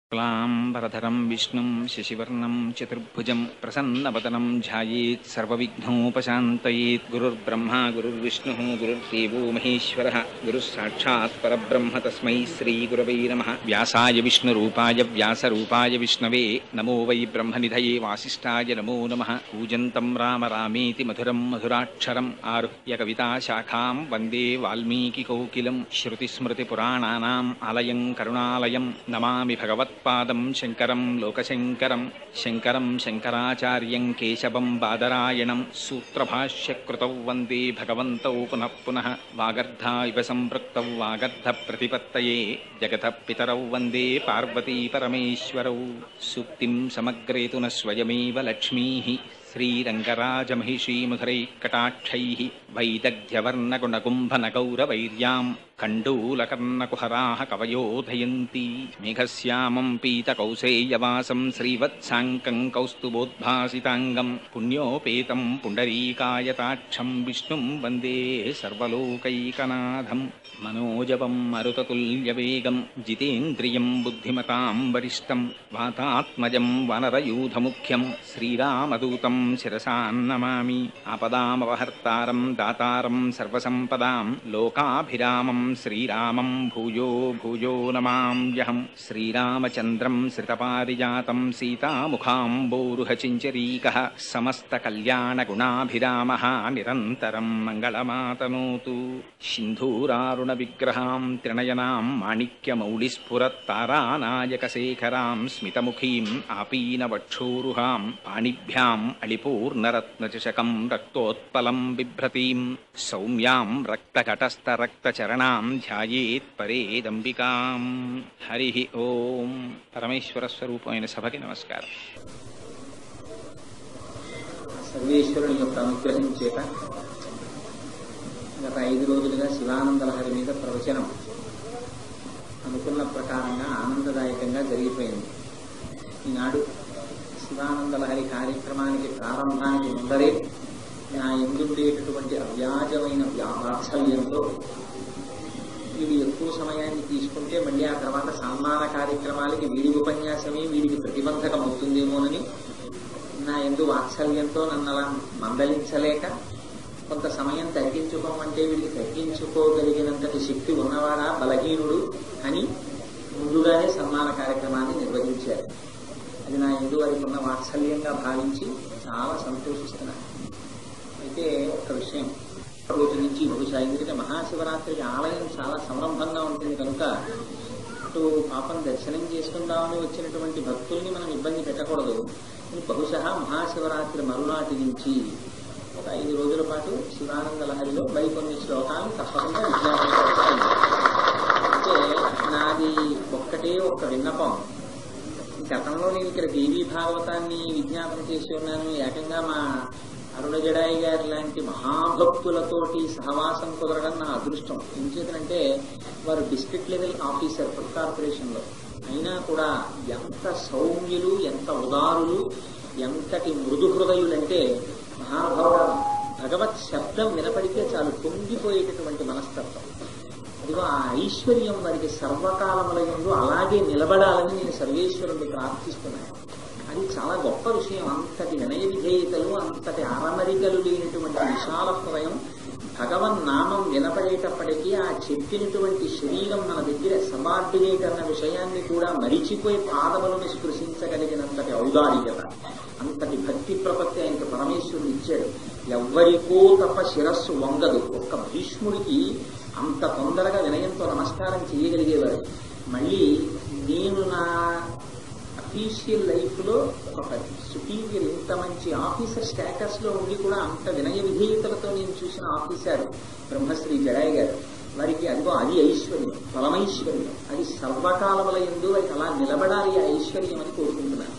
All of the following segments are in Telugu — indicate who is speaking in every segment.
Speaker 1: క్లాంబరధరం విష్ణుం శశివర్ణం చతుర్భుజం ప్రసన్నవదనం ధ్యాయేత్ సర్వవిఘ్నోపశాంతయేత్ గురుర్బ్రహ్మా గురుర్విష్ణు గురుర్దేవో మహేశ్వర గురుః సాక్షాత్ పరబ్రహ్మ తస్మై శ్రీగురవై నమ వ్యాసాయ విష్ణురూపాయ వ్యాసరూపాయ విష్ణవే నమో వై బ్రహ్మనిధయే వాసిష్ఠాయ నమో నమ కూజంతం రామ రామేతి మధురం మధురాక్షరం ఆరుహ్య కవితా శాఖాం వందే వాల్మీకికోకిలం శృతిస్మృతిపురాణానాం ఆలయం కరుణాలయం నమామి భగవత్పాదం శంకరం లోకశంకరం శంకరం శంకరాచార్యం కేశవం బాదరాయణం సూత్రభాష్యకృతౌ వందే భగవంతౌ పునః పునః వాగర్ధా ఇవ సంపృక్తౌ వాగర్ధ ప్రతిపత్తయే జగత పితరౌ వందే పార్వతీ పరమేశ్వరౌ సూక్తిం సమగ్రేతు న స్వయమేవ లక్ష్మీ శ్రీరంగరాజమహిషీముధరైకటాక్షైः వైదగ్ధ్యవర్ణగుణకుంభనగౌరవైర్యాం కण्डूलकर्णकुहराः कवयोधयन्ति मेघश्यामम् पीतकौसेयवासम् श्रीवत्साङ्कम् कौस्तुभोद्भासिताङ्गम् पुण्योपेतम् पुण्डरीकायताक्षम् विष्णुम् वन्दे सर्वलोकैकनाथम् मनोजवम् मरुततुल्यवेगम् जितेन्द्रियम् बुद्धिमताम् वरिष्ठम् वातात्मजम् वनरयूथमुख्यम् श्रीरामदूतम् शिरसान्नमामि आपदामवहर्तारम् दातारम् सर्वसम्पदाम् लोकाभिरामम् श्रीरामम् भूयो भूयो नमाम्यहम् श्रीरामचन्द्रम् श्रितपारिजातम् सीतामुखाम्बोरुहचिञ्चरीकः समस्तकल्याणगुणाभिरामः निरन्तरम् मङ्गलमातनोतु सिन्धूरारुणविग्रहाम् त्रिणयनाम् माणिक्यमौलिस्फुरत्तारानायकशेखराम् स्मितमुखीम् आपीनवक्षोरुहाम् पाणिभ्याम् अलिपूर्णरत्नचषकम् रक्तोत्पलम् बिभ्रतीम् सौम्याम् रक्तघटस्थरक्तचरणाम् ధ్యాయేత్ పరేదంబికాం హరి ఓం పరమేశ్వర స్వరూపమైన సభకి నమస్కారం
Speaker 2: సర్వేశ్వరుని యొక్క అనుగ్రహం చేత గత ఐదు రోజులుగా శివానంద లహరి మీద ప్రవచనం అనుకున్న ప్రకారంగా ఆనందదాయకంగా జరిగిపోయింది ఈనాడు శివానంద లహరి కార్యక్రమానికి ప్రారంభానికి ముందరే నా ఎందుండేటటువంటి అవ్యాజమైన వాత్సల్యంతో వీడు ఎక్కువ సమయాన్ని తీసుకుంటే మళ్ళీ ఆ తర్వాత సన్మాన కార్యక్రమాలకి వీడి ఉపన్యాసమే వీడికి ప్రతిబంధకం అవుతుందేమోనని నా ఎందు వాత్సల్యంతో నన్ను అలా మందలించలేక కొంత సమయం తగ్గించుకోమంటే వీడికి తగ్గించుకోగలిగినంతటి శక్తి ఉన్నవాడా బలహీనుడు అని ముందుగానే సన్మాన కార్యక్రమాన్ని నిర్వహించారు అది నా ఎందు వారికి ఉన్న వాత్సల్యంగా భావించి చాలా సంతోషిస్తున్నాను అయితే ఒక విషయం రోజు నుంచి బహుశా ఎందుకంటే మహాశివరాత్రికి ఆలయం చాలా సంరంభంగా ఉంటుంది కనుక అటు పాపం దర్శనం చేసుకుందామని వచ్చినటువంటి భక్తుల్ని మనం ఇబ్బంది పెట్టకూడదు బహుశా మహాశివరాత్రి మరునాటి నుంచి ఒక ఐదు రోజుల పాటు శివానంద లహరిలో మరికొన్ని శ్లోకాలు తప్పకుండా విజ్ఞాపన చేస్తాను అంటే నాది ఒక్కటే ఒక్క విన్నపం గతంలో నేను ఇక్కడ దేవీ భాగవతాన్ని విజ్ఞాపన చేసి ఉన్నాను ఏకంగా మా అరుణ జడాయి గారి లాంటి మహాభక్తులతోటి సహవాసం కుదరడం నా అదృష్టం ఎందుచేతంటే వారు district level officer food corporation లో అయినా కూడా ఎంత సౌమ్యులు ఎంత ఉదారులు ఎంతటి మృదు హృదయులంటే మహాభావ భగవత్ శబ్దం వినపడితే చాలు పొంగిపోయేటటువంటి మనస్తత్వం అదిగో ఆ ఐశ్వర్యం వారికి సర్వకాలములందు అలాగే నిలబడాలని నేను సర్వేశ్వరుని ప్రార్థిస్తున్నాను అది చాలా గొప్ప విషయం అంతటి వినయ విధేయతలు అంతటి అరమరికలు లేనటువంటి విశాల హృదయం భగవన్ నామం వినపడేటప్పటికీ ఆ చెప్పినటువంటి శరీరం మన దగ్గర సబార్డినేట్ అన్న విషయాన్ని కూడా మరిచిపోయి పాదములను స్పృశించగలిగినంతటి ఔదార్యత అంతటి భక్తి ప్రపత్తి ఆయనకు పరమేశ్వరుడు ఇచ్చాడు ఎవ్వరికో తప్ప శిరస్సు వంగదు ఒక్క భీష్ముడికి అంత తొందరగా వినయంతో నమస్కారం చేయగలిగేవారు మళ్ళీ నేను నా అఫీషియల్ లైఫ్ లో ఒక సుపీరియర్ ఇంత మంచి ఆఫీసర్ స్టేటస్ లో ఉండి కూడా అంత వినయ విధేయతలతో నేను చూసిన ఆఫీసర్ బ్రహ్మశ్రీ జడాయ్ గారు వారికి అదిగో అది ఐశ్వర్యం ఫలమైశ్వర్యం అది సర్వకాలముల ఎందు వారికి అలా నిలబడాలి ఆ ఐశ్వర్యం అని కోరుకుంటున్నాను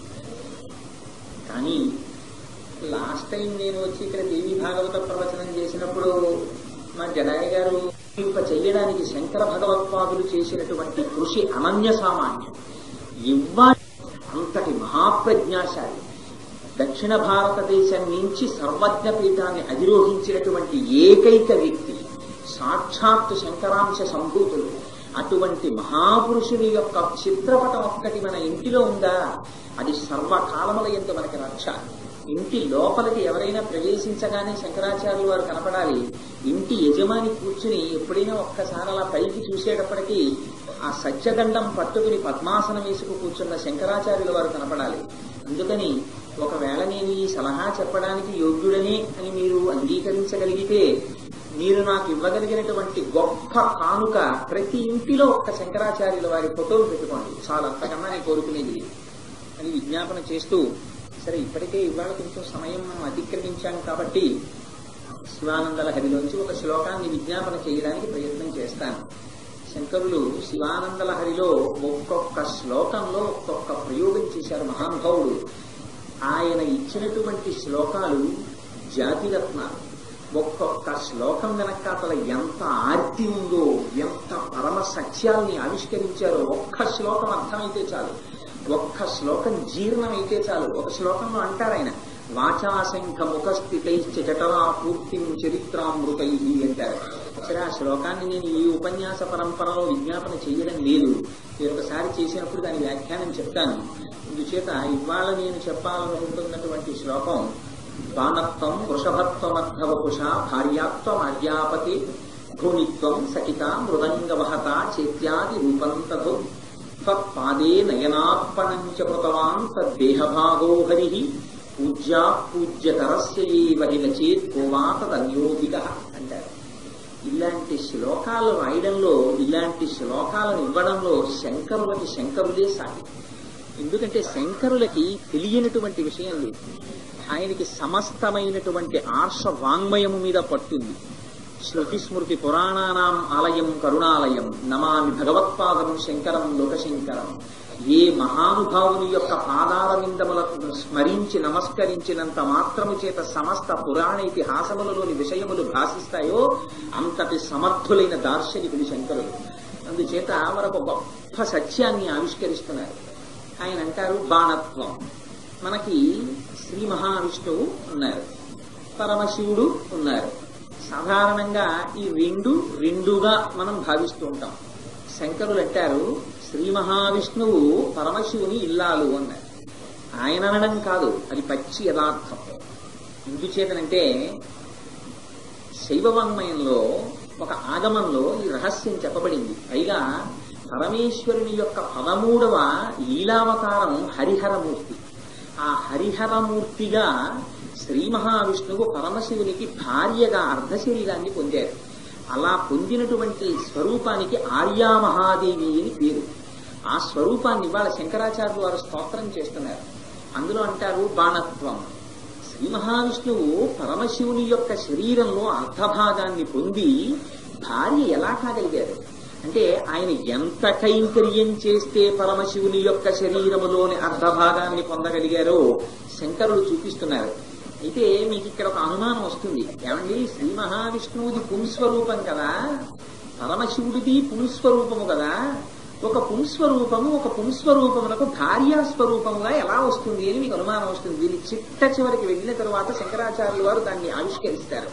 Speaker 2: కానీ లాస్ట్ టైం నేను వచ్చి ఇక్కడ దేవి భాగవత ప్రవచనం చేసినప్పుడు మా జడాయ్ గారు చెయ్యడానికి శంకర భగవత్పాదులు చేసినటువంటి కృషి అనన్య సామాన్యం ఇవ్వాలి అంతటి మహాప్రజ్ఞాశాలి దక్షిణ భారతదేశం నుంచి సర్వజ్ఞ పీఠాన్ని అధిరోహించినటువంటి ఏకైక వ్యక్తి సాక్షాత్ శంకరాంశ సంభూతులు అటువంటి మహాపురుషుని యొక్క చిత్రపటం ఒక్కటి మన ఇంటిలో ఉందా అది సర్వకాలముల ఎందు మనకి రక్ష ఇంటి లోపలికి ఎవరైనా ప్రవేశించగానే శంకరాచార్యులు వారు కనపడాలి ఇంటి యజమాని కూర్చుని ఎప్పుడైనా ఒక్కసారి అలా పైకి చూసేటప్పటికీ ఆ సత్యదండం పట్టుకుని పద్మాసనం వేసుకు కూర్చున్న శంకరాచార్యుల వారు కనపడాలి అందుకని ఒకవేళ నేను ఈ సలహా చెప్పడానికి యోగ్యుడనే అని మీరు అంగీకరించగలిగితే మీరు నాకు ఇవ్వగలిగినటువంటి గొప్ప కానుక ప్రతి ఇంటిలో ఒక్క శంకరాచార్యుల వారి ఫోటోలు పెట్టుకోండి చాలా అంతకన్నా నేను కోరుకునేది లేదు. అని విజ్ఞాపన చేస్తూ సరే ఇప్పటికే ఇవాళ కొంచెం సమయం మనం అతిక్రమించాం కాబట్టి శివానందల హరిలోంచి ఒక శ్లోకాన్ని విజ్ఞాపన చేయడానికి ప్రయత్నం చేస్తాను శంకరులు శివానందల హరిలో ఒక్కొక్క శ్లోకంలో ఒక్కొక్క ప్రయోగం చేశారు మహానుభావుడు ఆయన ఇచ్చినటువంటి శ్లోకాలు జాతిరత్నాలు ఒక్కొక్క శ్లోకం వెనకాతల ఎంత ఆర్తి ఉందో ఎంత పరమ సత్యాల్ని ఆవిష్కరించారో ఒక్క శ్లోకం అర్థమైతే చాలు ఒక్క శ్లోకం జీర్ణమైతే చాలు ఒక శ్లోకంలో అంటారు ఆయన వాచాశంఖ ముఖస్థితైశ్చ జఠరా పూర్తిం చరిత్రామృతై అంటారు సరే ఆ శ్లోకాన్ని నేను ఈ ఉపన్యాస పరంపరలో విజ్ఞాపన చేయడం లేదు మీరు ఒకసారి చేసినప్పుడు దాని వ్యాఖ్యానం చెప్తాను ఇందుచేత ఇవాళ నేను చెప్పాలనుకుంటున్నటువంటి శ్లోకం బాణత్వం వృషభత్వమర్ధవపుష భార్యాత్వం అర్యాపతి భూనిత్వం సఖిత మృదంగవహత చేత్యాది రూపం తథు త్వత్పాదే నయనార్పణం చ కృతవాన్ తద్దేహభాగో హరి పూజ్యా పూజ్యతరస్య ఏవ హి నచేత్ కోవా తదన్యోదిక అంటారు ఇలాంటి శ్లోకాలు రాయడంలో ఇలాంటి శ్లోకాలను ఇవ్వడంలో శంకరులకి శంకరులే సాటి ఎందుకంటే శంకరులకి తెలియనటువంటి విషయం లేదు ఆయనకి సమస్తమైనటువంటి ఆర్ష వాంగ్మయము మీద పట్టుంది శృతి స్మృతి పురాణానాం ఆలయం కరుణాలయం నమామి భగవత్పాదం శంకరం లోకశంకరం ఏ మహానుభావుని యొక్క పాదాల విందములకు స్మరించి నమస్కరించినంత మాత్రము చేత సమస్త పురాణ ఇతిహాసములలోని విషయములు భాషిస్తాయో అంతటి సమర్థులైన దార్శనికులు శంకరులు అందుచేత మరొక గొప్ప సత్యాన్ని ఆవిష్కరిస్తున్నారు ఆయన అంటారు బాణత్వం మనకి శ్రీ మహావిష్ణువు ఉన్నారు పరమశివుడు ఉన్నారు సాధారణంగా ఈ రెండు రెండుగా మనం భావిస్తూ ఉంటాం శంకరులు అంటారు శ్రీ మహావిష్ణువు పరమశివుని ఇల్లాలు అన్నారు ఆయన అనడం కాదు అది పచ్చి యథార్థం ఎందుచేతనంటే శైవవాంగ్మయంలో ఒక ఆగమంలో ఈ రహస్యం చెప్పబడింది పైగా పరమేశ్వరుని యొక్క పదమూడవ లీలావతారం హరిహరమూర్తి ఆ హరిహరమూర్తిగా శ్రీ మహావిష్ణువు పరమశివునికి భార్యగా అర్ధశరీరాన్ని పొందారు అలా పొందినటువంటి స్వరూపానికి ఆర్యామహాదేవి అని పేరు ఆ స్వరూపాన్ని ఇవాళ శంకరాచార్యులు వారు స్తోత్రం చేస్తున్నారు అందులో అంటారు బాణత్వం శ్రీ మహావిష్ణువు పరమశివుని యొక్క శరీరంలో అర్ధభాగాన్ని పొంది భార్య ఎలా కాగలిగారు అంటే ఆయన ఎంత కైంకర్యం చేస్తే పరమశివుని యొక్క శరీరములోని అర్ధభాగాన్ని పొందగలిగారో శంకరులు చూపిస్తున్నారు అయితే మీకు ఇక్కడ ఒక అనుమానం వస్తుంది ఏమండి శ్రీ మహావిష్ణువుది పుంస్వరూపం కదా పరమశివుడిది పుంస్వరూపము కదా ఒక పుంస్వరూపము ఒక పుంస్వరూపమునకు భార్యాస్వరూపముగా ఎలా వస్తుంది అని మీకు అనుమానం వస్తుంది దీని చిట్ట చివరికి వెళ్ళిన తరువాత శంకరాచార్యుల వారు దాన్ని ఆవిష్కరిస్తారు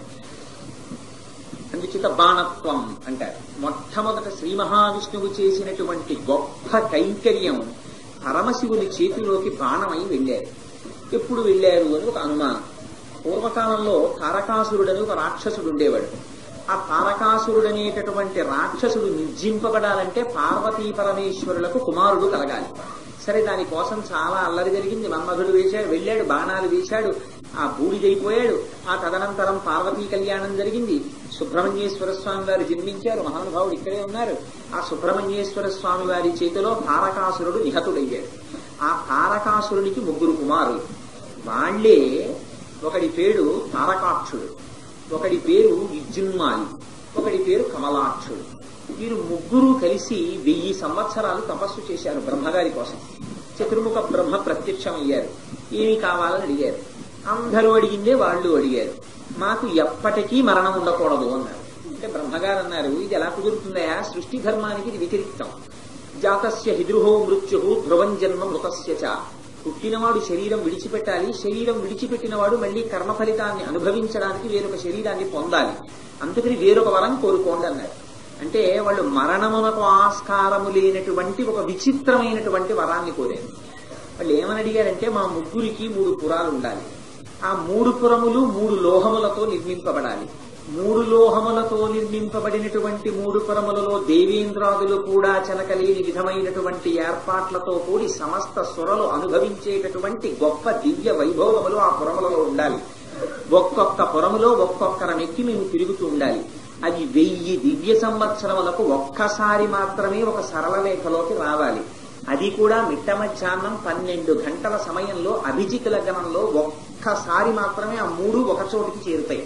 Speaker 2: అందుచేత బాణత్వం అంటారు మొట్టమొదట శ్రీ మహావిష్ణువు చేసినటువంటి గొప్ప కైంకర్యం పరమశివుని చేతిలోకి బాణమై వెళ్ళారు ఎప్పుడు వెళ్ళారు అని ఒక అనుమానం పూర్వకాలంలో తారకాసురుడని ఒక రాక్షసుడు ఉండేవాడు ఆ తారకాసురుడు అనేటటువంటి రాక్షసుడు నిర్జింపబడాలంటే పార్వతీ పరమేశ్వరులకు కుమారుడు కలగాలి సరే దానికోసం చాలా అల్లరి జరిగింది మన్మధుడు వేశాడు వెళ్ళాడు బాణాలు వేశాడు ఆ బూడిదైపోయాడు ఆ తదనంతరం పార్వతీ కళ్యాణం జరిగింది సుబ్రహ్మణ్యేశ్వర స్వామి వారు జన్మించారు మహానుభావుడు ఇక్కడే ఉన్నారు ఆ సుబ్రహ్మణ్యేశ్వర స్వామి వారి చేతిలో తారకాసురుడు నిహతుడయ్యాడు ఆ తారకాసురునికి ముగ్గురు కుమారులు వాళ్లే ఒకడి పేరు తారకాక్షుడు ఒకడి పేరు విద్యున్మాలి ఒకడి పేరు కమలాక్షుడు వీరు ముగ్గురు కలిసి వెయ్యి సంవత్సరాలు తపస్సు చేశారు బ్రహ్మగారి కోసం చతుర్ముఖ బ్రహ్మ ప్రత్యక్షమయ్యారు ఏమి కావాలని అడిగారు అందరూ అడిగిందే వాళ్ళు అడిగారు మాకు ఎప్పటికీ మరణం ఉండకూడదు అన్నారు అంటే బ్రహ్మగారు అన్నారు ఇది ఎలా కుదురుతుందయా సృష్టి ధర్మానికి ఇది వ్యతిరిక్తం జాతస్య హిద్రుహో మృత్యు ధ్రువం జన్మ మృతస్య చ పుట్టినవాడు శరీరం విడిచిపెట్టాలి శరీరం విడిచిపెట్టినవాడు మళ్ళీ కర్మ ఫలితాన్ని అనుభవించడానికి వేరొక శరీరాన్ని పొందాలి అందుకని వేరొక వరం కోరుకోండి అన్నారు అంటే వాళ్ళు మరణమునకు ఆస్కారము లేనటువంటి ఒక విచిత్రమైనటువంటి వరాన్ని కోరారు వాళ్ళు ఏమని అడిగారంటే మా ముగ్గురికి మూడు పురాలు ఉండాలి ఆ మూడు పురములు మూడు లోహములతో నిర్మింపబడాలి మూడు లోహములతో నిర్మింపబడినటువంటి మూడు పురములలో దేవేంద్రాదులు కూడా చెనకలేని విధమైనటువంటి ఏర్పాట్లతో కూడి సమస్త సురలు అనుభవించేటటువంటి గొప్ప దివ్య వైభవములు ఆ పురములలో ఉండాలి ఒక్కొక్క పురములో ఒక్కొక్కరం ఎక్కి మేము తిరుగుతూ ఉండాలి అది వెయ్యి దివ్య సంవత్సరములకు ఒక్కసారి మాత్రమే ఒక సరళ రేఖలోకి రావాలి అది కూడా మిట్ట మధ్యాహ్నం పన్నెండు గంటల సమయంలో అభిజితుల గణంలో ఒక్కసారి మాత్రమే ఆ మూడు ఒక చోటికి చేరుతాయి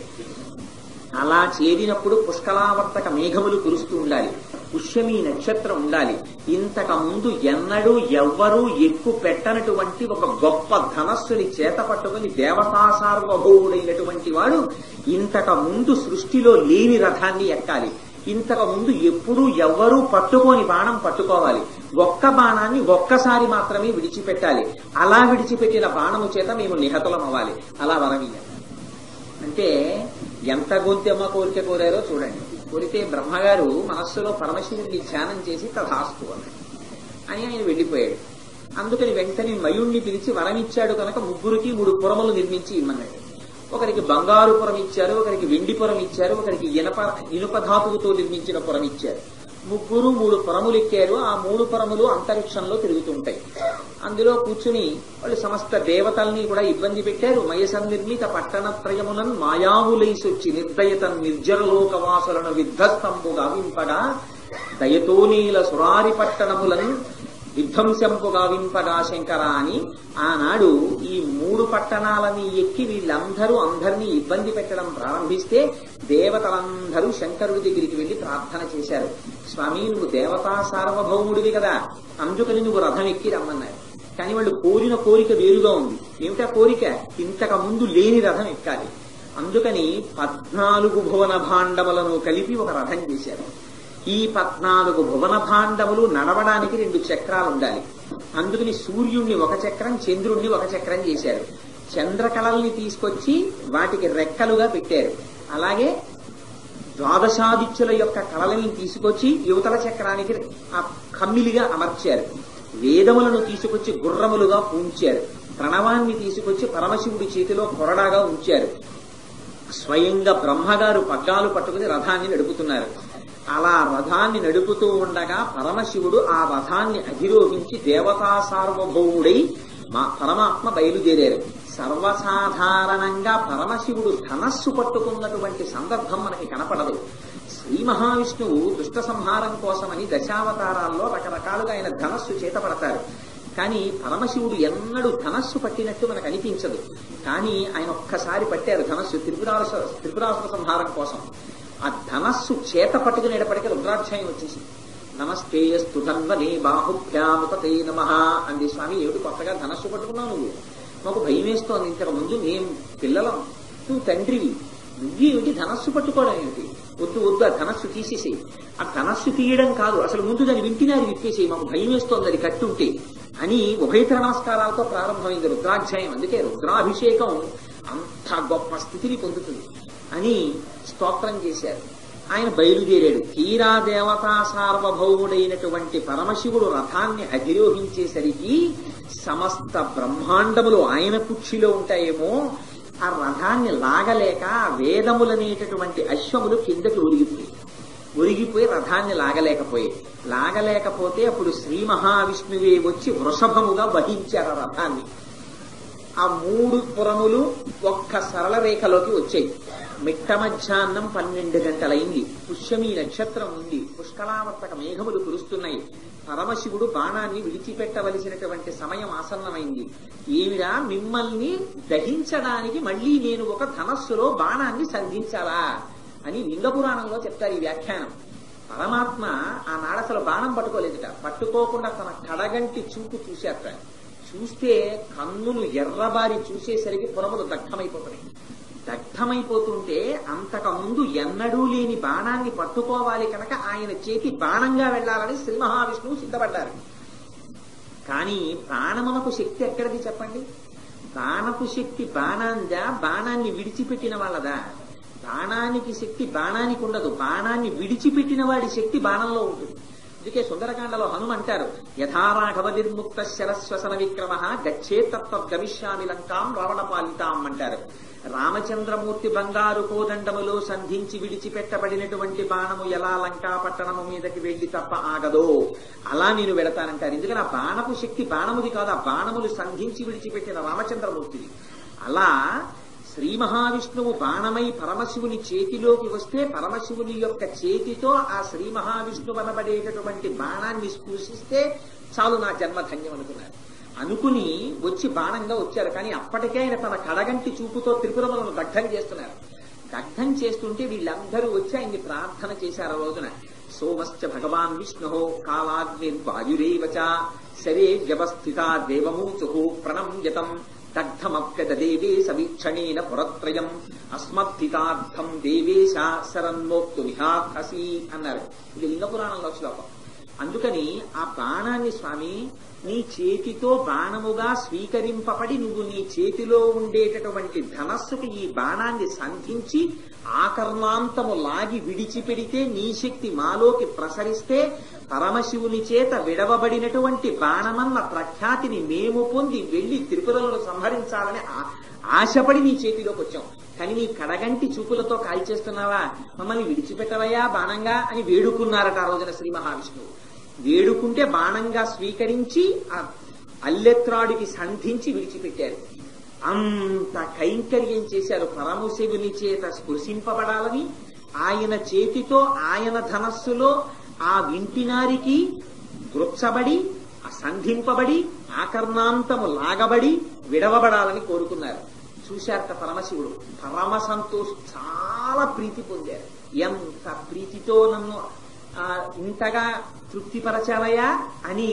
Speaker 2: అలా చేరినప్పుడు పుష్కలావర్తక మేఘములు కురుస్తూ ఉండాలి పుష్యమి నక్షత్రం ఉండాలి ఇంతకు ముందు ఎన్నడూ ఎవ్వరూ ఎక్కువ పెట్టనటువంటి ఒక గొప్ప ధనస్సుని చేత పట్టుకుని దేవతా సార్వభౌముడైనటువంటి వాడు ఇంతకు ముందు సృష్టిలో లేని రథాన్ని ఎక్కాలి ఇంతకు ముందు ఎప్పుడూ ఎవ్వరూ పట్టుకోని బాణం పట్టుకోవాలి ఒక్క బాణాన్ని ఒక్కసారి మాత్రమే విడిచిపెట్టాలి అలా విడిచిపెట్టిన బాణము చేత మేము నిహతులం అవ్వాలి అలా వరమీయాలి అంటే ఎంత గొంతెమ్మ కోరిక కోరారో చూడండి కోరితే బ్రహ్మగారు మనస్సులో పరమశివుడిని ధ్యానం చేసి తథాస్తు అన్నాడు అని ఆయన వెళ్ళిపోయాడు అందుకని వెంటనే మయుణ్ణి పిలిచి వరమిచ్చాడు కనుక ముగ్గురికి మూడు పురములు నిర్మించి ఇమ్మన్నాడు ఒకరికి బంగారు పురం ఇచ్చారు ఒకరికి వెండి పురం ఇచ్చారు ఒకరికి ఇనప ఇనుప ధాతువుతో నిర్మించిన పురం ఇచ్చారు ముగ్గురు మూడు పురములు ఎక్కారు ఆ మూడు పురములు అంతరిక్షంలో తిరుగుతుంటాయి అందులో కూర్చుని వాళ్ళు సమస్త దేవతల్ని కూడా ఇబ్బంది పెట్టారు మయసన్నిర్మిత పట్టణ త్రయములను మాయావులైసొచ్చి నిర్దయత నిర్జరలోక వాసులను విధ్వస్తంబు గావింపగా దయతోనీల సురారి పట్టణములను విధ్వంసంపు గావింపగా శంకర అని ఆనాడు ఈ మూడు పట్టణాలని ఎక్కి వీళ్ళందరూ అందరినీ ఇబ్బంది పెట్టడం ప్రారంభిస్తే దేవతలందరూ శంకరుడి దగ్గరికి వెళ్లి ప్రార్థన చేశారు స్వామి నువ్వు దేవతా సార్వభౌముడివి కదా అందుకని నువ్వు రథం ఎక్కి రమ్మన్నారు కానీ వాళ్ళు కోరిన కోరిక వేరుగా ఉంది ఏమిటా కోరిక ఇంతకు ముందు లేని రథం ఎక్కాలి అందుకని పద్నాలుగు భువన భాండములను కలిపి ఒక రథం చేశారు ఈ పద్నాలుగు భువన భాండములు నడవడానికి రెండు చక్రాలు ఉండాలి అందుకని సూర్యుణ్ణి ఒక చక్రం చంద్రుణ్ణి ఒక చక్రం చేశారు చంద్రకళల్ని తీసుకొచ్చి వాటికి రెక్కలుగా పెట్టారు అలాగే ద్వాదశాదిత్యుల యొక్క కళలని తీసుకొచ్చి యువతల చక్రానికి ఆ కమ్మిలిగా అమర్చారు వేదములను తీసుకొచ్చి గుర్రములుగా పూంచారు ప్రణవాన్ని తీసుకొచ్చి పరమశివుడి చేతిలో కొరడాగా ఉంచారు స్వయంగా బ్రహ్మగారు పగ్గాలు పట్టుకుని రథాన్ని నడుపుతున్నారు అలా రథాన్ని నడుపుతూ ఉండగా పరమశివుడు ఆ రథాన్ని అధిరోహించి దేవతా సార్వభౌముడై మా పరమాత్మ బయలుదేరారు సర్వసాధారణంగా పరమశివుడు ధనస్సు పట్టుకున్నటువంటి సందర్భం మనకి కనపడదు శ్రీ మహావిష్ణువు దుష్ట సంహారం కోసమని దశావతారాల్లో రకరకాలుగా ఆయన ధనస్సు చేతపడతారు కానీ పరమశివుడు ఎన్నడూ ధనస్సు పట్టినట్టు మనకు అనిపించదు కానీ ఆయన ఒక్కసారి పట్టారు ధనస్సు త్రిపురాసు త్రిపురాసుర సంహారం కోసం ఆ ధనస్సు చేత పట్టుకునేటప్పటికీ రుద్రాధ్యాయం వచ్చేసింది నమస్తే స్తుధన్వనే బాహుభ్యాముపతే నమ అంది స్వామి ఏమిటి కొత్తగా ధనస్సు పట్టుకున్నావు నువ్వు మాకు భయం వేస్తోంది ఇంతకు ముందు మేం పిల్లలం నువ్వు తండ్రివి నువ్వేమిటి ధనస్సు పట్టుకోవడం ఏమిటి వద్దు వద్దు ఆ ధనస్సు తీసేసేయి ఆ ధనస్సు తీయడం కాదు అసలు ముందు దాన్ని వింటినారి విప్పేసేయి మాకు భయం వేస్తోంది అది కట్టుంటే అని ఉభయతర నమస్కారాలతో ప్రారంభమైంది రుద్రాధ్యాయం అందుకే రుద్రాభిషేకం అంత గొప్ప స్థితిని పొందుతుంది అని స్తోత్రం చేశారు ఆయన బయలుదేరాడు తీరా దేవతా సార్వభౌముడైనటువంటి పరమశివుడు రథాన్ని అధిరోహించేసరికి సమస్త బ్రహ్మాండములు ఆయన కుర్చీలో ఉంటాయేమో ఆ రథాన్ని లాగలేక ఆ వేదములనేటటువంటి అశ్వములు కిందకి ఒరిగిపోయి ఒరిగిపోయి రథాన్ని లాగలేకపోయాయి లాగలేకపోతే అప్పుడు శ్రీ మహావిష్ణువే వచ్చి వృషభముగా వహించారు ఆ రథాన్ని ఆ మూడు పురములు ఒక్క సరళ రేఖలోకి వచ్చాయి మిట్ట మధ్యాహ్నం పన్నెండు గంటలైంది పుష్యమి నక్షత్రం ఉంది పుష్కలావర్తక మేఘములు కురుస్తున్నాయి పరమశివుడు బాణాన్ని విడిచిపెట్టవలసినటువంటి సమయం ఆసన్నమైంది ఏమిరా మిమ్మల్ని దహించడానికి మళ్ళీ నేను ఒక ధనస్సులో బాణాన్ని సంధించాలా అని లింగ పురాణంలో చెప్తారు ఈ వ్యాఖ్యానం పరమాత్మ ఆ నాడసలు బాణం పట్టుకోలేదుట పట్టుకోకుండా తన కడగంటి చూపు చూశారట చూస్తే కన్నులు ఎర్రబారి చూసేసరికి పురములు దగ్ధమైపోతున్నాయి దగ్ధమైపోతుంటే అంతకు ముందు ఎన్నడూ లేని బాణాన్ని పట్టుకోవాలి కనుక ఆయన చేతి బాణంగా వెళ్లాలని శ్రీ మహావిష్ణువు సిద్ధపడ్డారు కానీ ప్రాణమునకు శక్తి ఎక్కడిది చెప్పండి బాణపు శక్తి బాణాందా బాణాన్ని విడిచిపెట్టిన వాళ్ళదా బాణానికి శక్తి బాణానికి ఉండదు బాణాన్ని విడిచిపెట్టిన వాడి శక్తి బాణంలో ఉంటుంది అందుకే సుందరకాండలో హనుమ అంటారు యథారాఘవ నిర్ముక్త శరస్వసన విక్రమ గచ్చే తత్వ గమిష్యామి లంకాం రావణ పాలితాం అంటారు రామచంద్రమూర్తి బంగారు కోదండములో సంధించి విడిచిపెట్టబడినటువంటి బాణము ఎలా లంకా పట్టణము మీదకి వెళ్లి తప్ప ఆగదో అలా నేను వెడతానంటారు ఎందుకని ఆ బాణపు శక్తి బాణముది కాదు ఆ బాణములు సంధించి విడిచిపెట్టిన రామచంద్రమూర్తిది అలా శ్రీ మహావిష్ణువు బాణమై పరమశివుని చేతిలోకి వస్తే పరమశివుని యొక్క చేతితో ఆ శ్రీ మహావిష్ణువు అనబడేటటువంటి బాణాన్ని స్పృశిస్తే చాలు నా జన్మ ధన్యం అనుకున్నారు అనుకుని వచ్చి బాణంగా వచ్చారు కానీ అప్పటికే ఆయన తన కడగంటి చూపుతో త్రిపురములను దగ్ధం చేస్తున్నారు దగ్ధం చేస్తుంటే వీళ్ళందరూ వచ్చి ఆయన్ని ప్రార్థన చేశారు ఆ రోజున సోమశ్చ భగవాన్ విష్ణు కాలాగ్నిర్వాయురేవ చ శరే వ్యవస్థిత దేవమూచు ప్రణమ్యతం దగ్ధమప్యదేవే సమీక్షణేన పురత్రయం అస్మద్ధితార్థం దేవేశ శరన్మోక్తు విహాసి అన్నారు ఇది లింగ పురాణంలో శ్లోకం అందుకని ఆ బాణాన్ని స్వామి నీ చేతితో బాణముగా స్వీకరింపబడి నువ్వు నీ చేతిలో ఉండేటటువంటి ధనస్సుకి ఈ బాణాన్ని సంధించి ఆకర్ణాంతము లాగి విడిచిపెడితే నీ శక్తి మాలోకి ప్రసరిస్తే పరమశివుని చేత విడవబడినటువంటి బాణమన్న ప్రఖ్యాతిని మేము పొంది వెళ్లి త్రిపురలను సంహరించాలని ఆ- ఆశపడి నీ చేతిలోకి వచ్చాం కానీ నీ కడగంటి చూపులతో కాల్చేస్తున్నావా మమ్మల్ని విడిచిపెట్టవయ్యా బాణంగా అని వేడుకున్నారట ఆ రోజున శ్రీ మహావిష్ణువు వేడుకుంటే బాణంగా స్వీకరించి ఆ అల్లెత్రాడికి సంధించి విడిచిపెట్టారు అంత కైంకర్యం చేశారు పరమశివుని చేత స్పృశింపబడాలని ఆయన చేతితో ఆయన ధనస్సులో ఆ వింటినారికి గృచ్చబడి సంధింపబడి ఆకర్ణాంతము లాగబడి విడవబడాలని కోరుకున్నారు చూశారట పరమశివుడు పరమ సంతోష్ చాలా ప్రీతి పొందారు ఎంత ప్రీతితో నన్ను ఆ, ఇంతగా తృప్తిపరచావయ్యా అని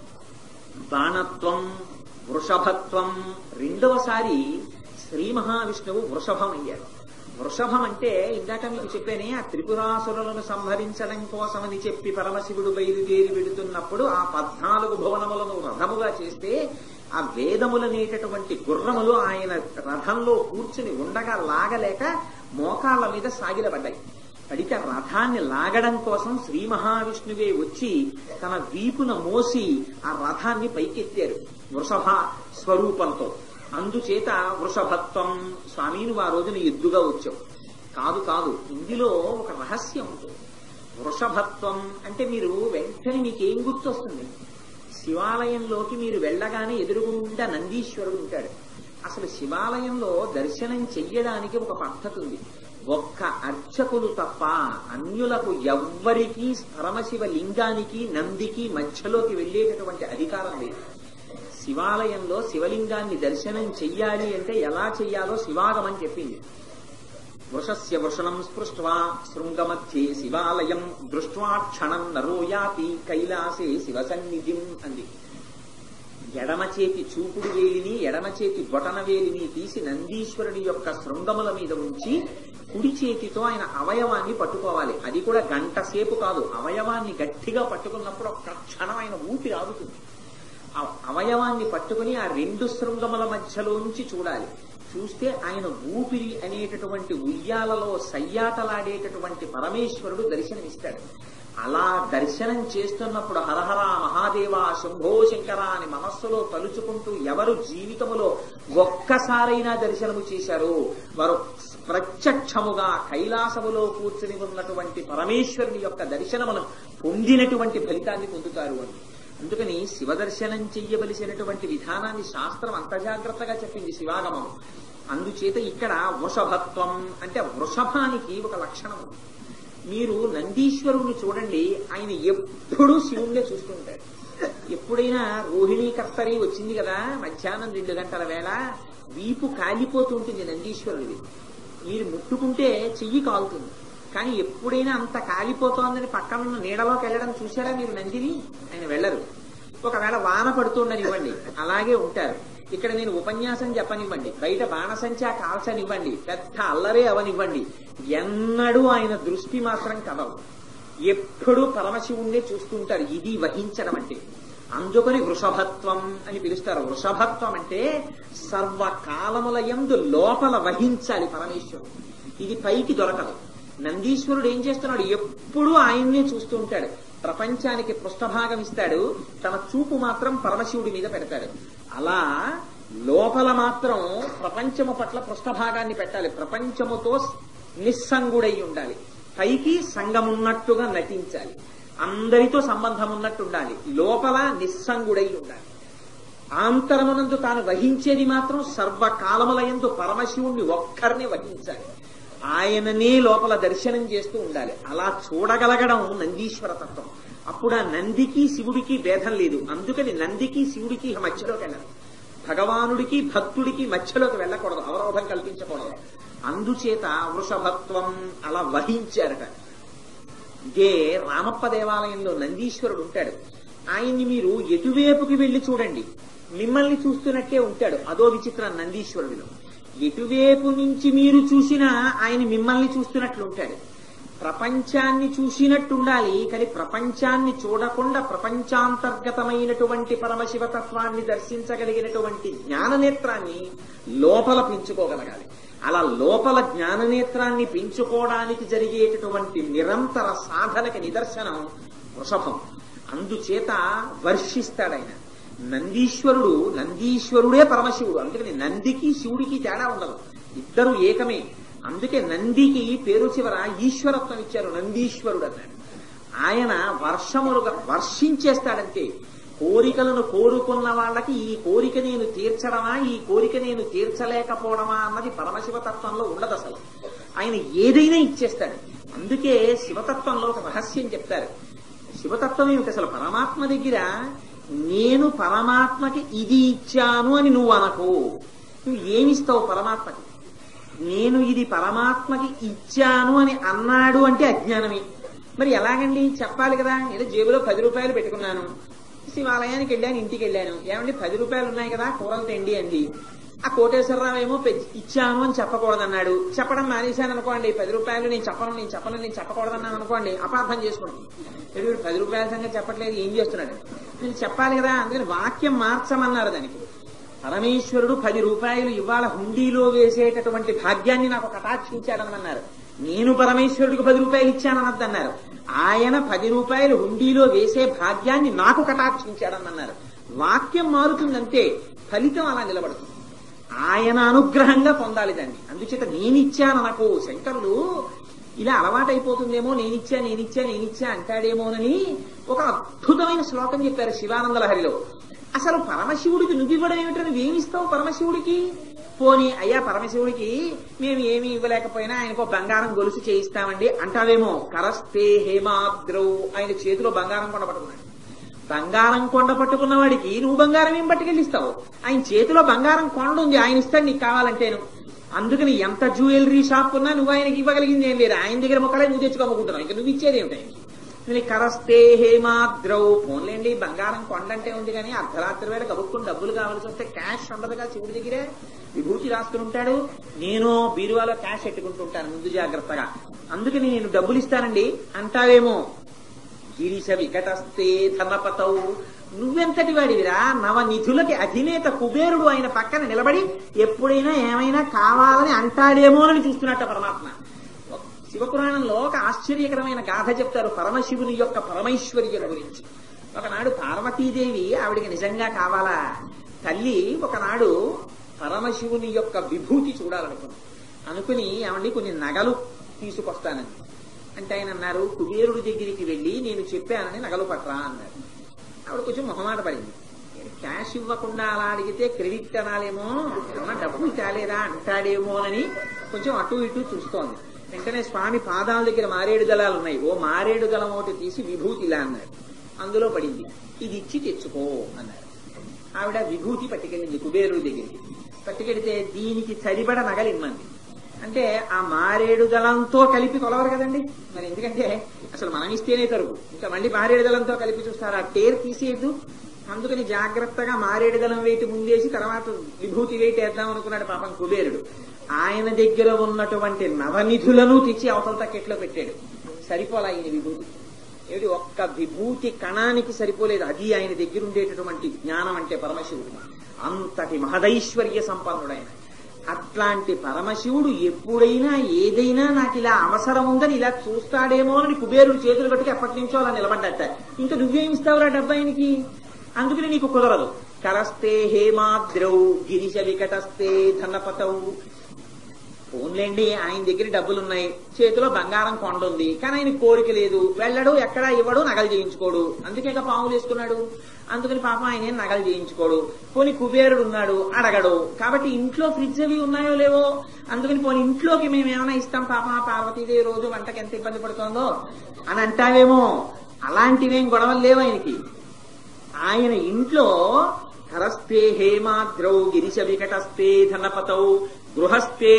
Speaker 2: బాణత్వం వృషభత్వం రెండవసారి శ్రీ మహావిష్ణువు వృషభం అయ్యారు వృషభం అంటే ఇందాక మీకు చెప్పానే ఆ త్రిపురాసురులను సంహరించడం కోసమని చెప్పి పరమశివుడు బయలుదేరి వెడుతున్నప్పుడు ఆ పద్నాలుగు భువనములను రథముగా చేస్తే ఆ వేదములనేటటువంటి గుర్రములు ఆయన రథంలో కూర్చుని ఉండగా లాగలేక మోకాళ్ళ మీద సాగిలబడ్డాయి పడితే రథాన్ని లాగడం కోసం శ్రీ మహావిష్ణువే వచ్చి తన వీపున మోసి ఆ రథాన్ని పైకెత్తారు వృషభ స్వరూపంతో అందుచేత వృషభత్వం స్వామి నువ్వు ఆ రోజున ఎద్దుగా వచ్చావు కాదు కాదు ఇందులో ఒక రహస్యం ఉంటుంది వృషభత్వం అంటే మీరు వెంటనే మీకేం గుర్తొస్తుంది శివాలయంలోకి మీరు వెళ్ళగానే ఎదురుగుండా నందీశ్వరుడు ఉంటాడు అసలు శివాలయంలో దర్శనం చెయ్యడానికి ఒక పద్ధతి ఉంది ఒక్క అర్చకులు తప్ప అన్యులకు ఎవ్వరికీ పరమశివ లింగానికి నందికి మధ్యలోకి వెళ్ళేటటువంటి అధికారం లేదు శివాలయంలో శివలింగాన్ని దర్శనం చెయ్యాలి అంటే ఎలా చెయ్యాలో శివాగమని చెప్పింది వృషస్య వృషణం స్పృష్ట్వా శృంగమధ్యే శివాలయం దృష్ట్వా క్షణం నరో యాతి కైలాసే శివ సన్నిధిం అంది ఎడమ చేతి చూపుడు వేలిని ఎడమ చేతి బొటన వేలిని తీసి నందీశ్వరుని యొక్క శృంగముల మీద ఉంచి కుడి చేతితో ఆయన అవయవాన్ని పట్టుకోవాలి అది కూడా గంట సేపు కాదు అవయవాన్ని గట్టిగా పట్టుకున్నప్పుడు ఒక్క క్షణం ఆయన ఊపిరి ఆగుతుంది ఆ అవయవాన్ని పట్టుకుని ఆ రెండు శృంగముల మధ్యలోంచి చూడాలి చూస్తే ఆయన ఊపిరి అనేటటువంటి ఉయ్యాలలో సయ్యాటలాడేటటువంటి పరమేశ్వరుడు దర్శనమిస్తాడు అలా దర్శనం చేస్తున్నప్పుడు హరహర మహాదేవ శంభో శంకర అని మనస్సులో తలుచుకుంటూ ఎవరు జీవితములో ఒక్కసారైనా దర్శనము చేశారో వారు ప్రత్యక్షముగా కైలాసములో కూర్చుని ఉన్నటువంటి పరమేశ్వరుని యొక్క దర్శనమును పొందినటువంటి ఫలితాన్ని పొందుతారు అని అందుకని శివ దర్శనం చెయ్యవలసినటువంటి విధానాన్ని శాస్త్రం అంత జాగ్రత్తగా చెప్పింది శివాగమం అందుచేత ఇక్కడ వృషభత్వం అంటే వృషభానికి ఒక లక్షణం ఉంది మీరు నందీశ్వరుణ్ణి చూడండి ఆయన ఎప్పుడూ శివుణ్ణే చూస్తుంటాడు ఎప్పుడైనా రోహిణీ కర్తరి వచ్చింది కదా మధ్యాహ్నం రెండు గంటల వేళ వీపు కాలిపోతుంటుంది నందీశ్వరుడిది మీరు ముట్టుకుంటే చెయ్యి కాలుతుంది కానీ ఎప్పుడైనా అంత కాలిపోతోందని పక్కన ఉన్న నీడలోకి వెళ్ళడం చూసారా మీరు నందిని ఆయన వెళ్ళరు ఒకవేళ వాన పడుతుండనివ్వండి అలాగే ఉంటారు ఇక్కడ నేను ఉపన్యాసం చెప్పనివ్వండి బయట బాణసంచా కాల్చనివ్వండి పెద్ద అల్లరే అవనివ్వండి ఎన్నడూ ఆయన దృష్టి మాత్రం కదవు ఎప్పుడూ పరమశివుణ్ణే చూస్తుంటారు ఇది వహించడం అంటే అందుకని వృషభత్వం అని పిలుస్తారు వృషభత్వం అంటే సర్వకాలముల యందు లోపల వహించాలి పరమేశ్వరుడు ఇది పైకి దొరకదు నందీశ్వరుడు ఏం చేస్తున్నాడు ఎప్పుడూ ఆయన్నే చూస్తూ ఉంటాడు ప్రపంచానికి పృష్ఠభాగం ఇస్తాడు తన చూపు మాత్రం పరమశివుడి మీద పెడతాడు అలా లోపల మాత్రం ప్రపంచము పట్ల పృష్ఠభాగాన్ని పెట్టాలి ప్రపంచముతో నిస్సంగుడై ఉండాలి పైకి సంగమున్నట్టుగా నటించాలి అందరితో సంబంధం ఉన్నట్టు ఉండాలి లోపల నిస్సంగుడై ఉండాలి ఆంతరమునందు తాను వహించేది మాత్రం సర్వకాలములయందు పరమశివుణ్ణి ఒక్కరిని వహించాలి ఆయననే లోపల దర్శనం చేస్తూ ఉండాలి అలా చూడగలగడం నందీశ్వర తత్వం అప్పుడు ఆ నందికి శివుడికి భేదం లేదు అందుకని నందికి శివుడికి మధ్యలోకి వెళ్ళాలి భగవానుడికి భక్తుడికి మధ్యలోకి వెళ్ళకూడదు అవరోధం కల్పించకూడదు అందుచేత వృషభత్వం అలా వహించారట ఇదే రామప్ప దేవాలయంలో నందీశ్వరుడు ఉంటాడు ఆయన్ని మీరు ఎటువైపుకి వెళ్లి చూడండి మిమ్మల్ని చూస్తున్నట్టే ఉంటాడు అదో విచిత్రం నందీశ్వరుడిలో ఎటువైపు నుంచి మీరు చూసినా ఆయన మిమ్మల్ని చూస్తున్నట్లు ఉంటాడు ప్రపంచాన్ని చూసినట్టు ఉండాలి కానీ ప్రపంచాన్ని చూడకుండా ప్రపంచాంతర్గతమైనటువంటి పరమశివతత్వాన్ని దర్శించగలిగినటువంటి జ్ఞాననేత్రాన్ని లోపల పెంచుకోగలగాలి అలా లోపల జ్ఞాననేత్రాన్ని పెంచుకోవడానికి జరిగేటటువంటి నిరంతర సాధనకి నిదర్శనం వృషభం అందుచేత వర్షిస్తాడాయన నందీశ్వరుడు నందీశ్వరుడే పరమశివుడు అందుకని నందికి శివుడికి తేడా ఉండదు ఇద్దరు ఏకమే అందుకే నందికి పేరు చివర ఈశ్వరత్వం ఇచ్చారు నందీశ్వరుడు అన్నాడు ఆయన వర్షములుగా వర్షించేస్తాడంతే కోరికలను కోరుకున్న వాళ్ళకి ఈ కోరిక నేను తీర్చడమా ఈ కోరిక నేను తీర్చలేకపోవడమా అన్నది పరమశివతత్వంలో ఉండదు అసలు ఆయన ఏదైనా ఇచ్చేస్తాడు అందుకే శివతత్వంలో ఒక రహస్యం చెప్తారు శివతత్వం ఏమిటి అసలు పరమాత్మ దగ్గర నేను పరమాత్మకి ఇది ఇచ్చాను అని నువ్వు అనకు నువ్వు ఏమిస్తావు పరమాత్మకి నేను ఇది పరమాత్మకి ఇచ్చాను అని అన్నాడు అంటే అజ్ఞానమే మరి ఎలాగండి చెప్పాలి కదా ఏదో జేబులో పది రూపాయలు పెట్టుకున్నాను శివాలయానికి వెళ్ళాను ఇంటికి వెళ్ళాను ఏమండి పది రూపాయలు ఉన్నాయి కదా కూరలు తెండి అండి ఆ కోటేశ్వరరావు ఏమో పె- ఇచ్చాను అని చెప్పకూడదన్నాడు చెప్పడం మానేశాను అనుకోండి పది రూపాయలు నేను చెప్పను నేను చెప్పను నేను చెప్పకూడదన్నాను అనుకోండి అపార్థం చేసుకుంటాం "ఏడు వీడు పది రూపాయల సంగతి చెప్పట్లేదు ఏం చేస్తున్నాడు నేను చెప్పాలి కదా అందుకని వాక్యం మార్చమన్నారు దానికి పరమేశ్వరుడు పది రూపాయలు ఇవాళ హుండీలో వేసేటటువంటి భాగ్యాన్ని నాకు కటాక్షించాడనన్నారు నేను పరమేశ్వరుడికి పది రూపాయలు ఇచ్చానన్నదన్నారు ఆయన పది రూపాయలు హుండీలో వేసే భాగ్యాన్ని నాకు కటాక్షించాడనన్నారు వాక్యం మారుతుందంటే ఫలితం అలా నిలబడుతుంది ఆయన అనుగ్రహంగా పొందాలి దాన్ని అందుచేత నేనిచ్చాను నాకు శంకరుడు ఇలా అలవాటైపోతుందేమో నేనిచ్చా నేనిచ్చా నేనిచ్చా అంటాడేమోనని ఒక అద్భుతమైన శ్లోకం చెప్పారు శివానంద లహరిలో అసలు పరమశివుడికి నువ్వివ్వడం ఏమిటో నువ్వేమిస్తావు పరమశివుడికి పోనీ అయ్యా పరమశివుడికి మేము ఏమీ ఇవ్వలేకపోయినా ఆయనకు బంగారం గొలుసు చేయిస్తామండి అంటావేమో కరస్తే హేమాద్రౌ ఆయన చేతిలో బంగారం కొండ పట్టుకున్నాడు బంగారం కొండ పట్టుకున్న వాడికి నువ్వు బంగారం ఏం పట్టుకెళ్ళిస్తావు ఆయన చేతిలో బంగారం కొండ ఉంది ఆయన ఇస్తాడు నీకు కావాలంటేను అందుకని ఎంత జ్యువెలరీ షాప్ ఉన్నా నువ్వు ఆయనకి ఇవ్వగలిగింది ఏం లేదు ఆయన దగ్గర మొక్కలే నువ్వు తెచ్చుకోమనుకుంటున్నావు ఇంకా నువ్వు ఇచ్చేది ఏమిటి ఆయనకి నువ్వు కరస్తే హేమాద్రౌ ఫోన్లేండి బంగారం కొండ అంటే ఉంది కానీ అర్ధరాత్రి వేళ కబుక్కుని డబ్బులు కావాల్సి వస్తే క్యాష్ ఉండదుగా శివుడి దగ్గరే విభూతి రాసుకుని ఉంటాడు నేను బీరువాలో క్యాష్ పెట్టుకుంటుంటాను ముందు జాగ్రత్తగా అందుకని నేను డబ్బులు ఇస్తానండి అంటావేమో గిరీశ వికటస్తే ధనపతౌ నువ్వెంతటి వాడివిరా నవనిధులకి అధినేత కుబేరుడు ఆయన పక్కన నిలబడి ఎప్పుడైనా ఏమైనా కావాలని అంటాడేమోనని చూస్తున్నట్ట పరమాత్మ శివపురాణంలో ఒక ఆశ్చర్యకరమైన గాథ చెప్తారు పరమశివుని యొక్క పరమైశ్వర్యం గురించి ఒకనాడు పార్వతీదేవి ఆవిడికి నిజంగా కావాలా తల్లి ఒకనాడు పరమశివుని యొక్క విభూతి చూడాలనుకుంది అనుకుని ఆవిడ్ని కొన్ని నగలు తీసుకొస్తానని అంటే ఆయన అన్నారు కుబేరుడి దగ్గరికి వెళ్ళి నేను చెప్పానని నగలు పట్రా అన్నారు ఆవిడ కొంచెం మొహమాట పడింది క్యాష్ ఇవ్వకుండా అలా అడిగితే క్రెడిట్ అనాలేమో ఏమన్నా డబ్బులు తేలేదా అంటాడేమోనని కొంచెం అటు ఇటు చూస్తోంది వెంటనే స్వామి పాదాల దగ్గర మారేడు దళాలు ఉన్నాయి ఓ మారేడు దళం ఒకటి తీసి విభూతి ఇలా అన్నారు అందులో పడింది ఇది ఇచ్చి తెచ్చుకో అన్నారు ఆవిడ విభూతి పట్టుకెళ్ళింది కుబేరుడి దగ్గరికి పట్టుకెడితే దీనికి సరిపడ నగలు ఇమ్మంది అంటే ఆ మారేడు దళంతో కలిపి కొలవరు కదండి మరి ఎందుకంటే అసలు మనం ఇస్తేనే తరుగు ఇంకా మళ్ళీ మారేడు దళంతో కలిపి చూస్తారు ఆ టేర్ తీసేయద్దు అందుకని జాగ్రత్తగా మారేడు దళం వెయిట్ ముందేసి తర్వాత విభూతి వెయిట్ వేద్దాం అనుకున్నాడు పాపం కుబేరుడు ఆయన దగ్గర ఉన్నటువంటి నవనిధులను తెచ్చి అవతల తక్కెట్లో పెట్టాడు సరిపోలా ఆయన విభూతి ఏమిటి ఒక్క విభూతి కణానికి సరిపోలేదు అది ఆయన దగ్గర ఉండేటటువంటి జ్ఞానం అంటే పరమశివుడు అంతటి మహదైశ్వర్య సంపన్నుడైన అట్లాంటి పరమశివుడు ఎప్పుడైనా ఏదైనా నాకు ఇలా అవసరం ఉందని ఇలా చూస్తాడేమో అని కుబేరుడు చేతులు కట్టుకు ఎప్పటి నుంచో అలా నిలబడ్డట ఇంకా నువ్వేమిస్తావురా డబ్బాయినికి అందుకని నీకు కుదరదు కరస్తే హేమాద్రౌ గిరిశ వికటస్తే ధనపతౌ ఓన్లేండి ఆయన దగ్గర డబ్బులు ఉన్నాయి చేతిలో బంగారం కొండ ఉంది కానీ ఆయన కోరిక లేదు వెళ్ళడు ఎక్కడా ఇవ్వడు నగలు చేయించుకోడు అందుకే ఇక పాములు వేసుకున్నాడు అందుకని పాపం ఆయన ఏం నగలు చేయించుకోడు పోని కుబేరుడు ఉన్నాడు అడగడు కాబట్టి ఇంట్లో ఫ్రిడ్జ్ అవి ఉన్నాయో లేవో అందుకని పోని ఇంట్లోకి మేము ఏమైనా ఇస్తాం పాపం ఆ పార్వతీదేవి రోజు వంటకి ఎంత ఇబ్బంది పడుతోందో అని అంటావేమో అలాంటివేం గొడవలు లేవు ఆయనకి ఆయన ఇంట్లో హరస్తే హేమాద్రౌ గిరిశ వికటస్తే ధనపతౌ గృహస్థే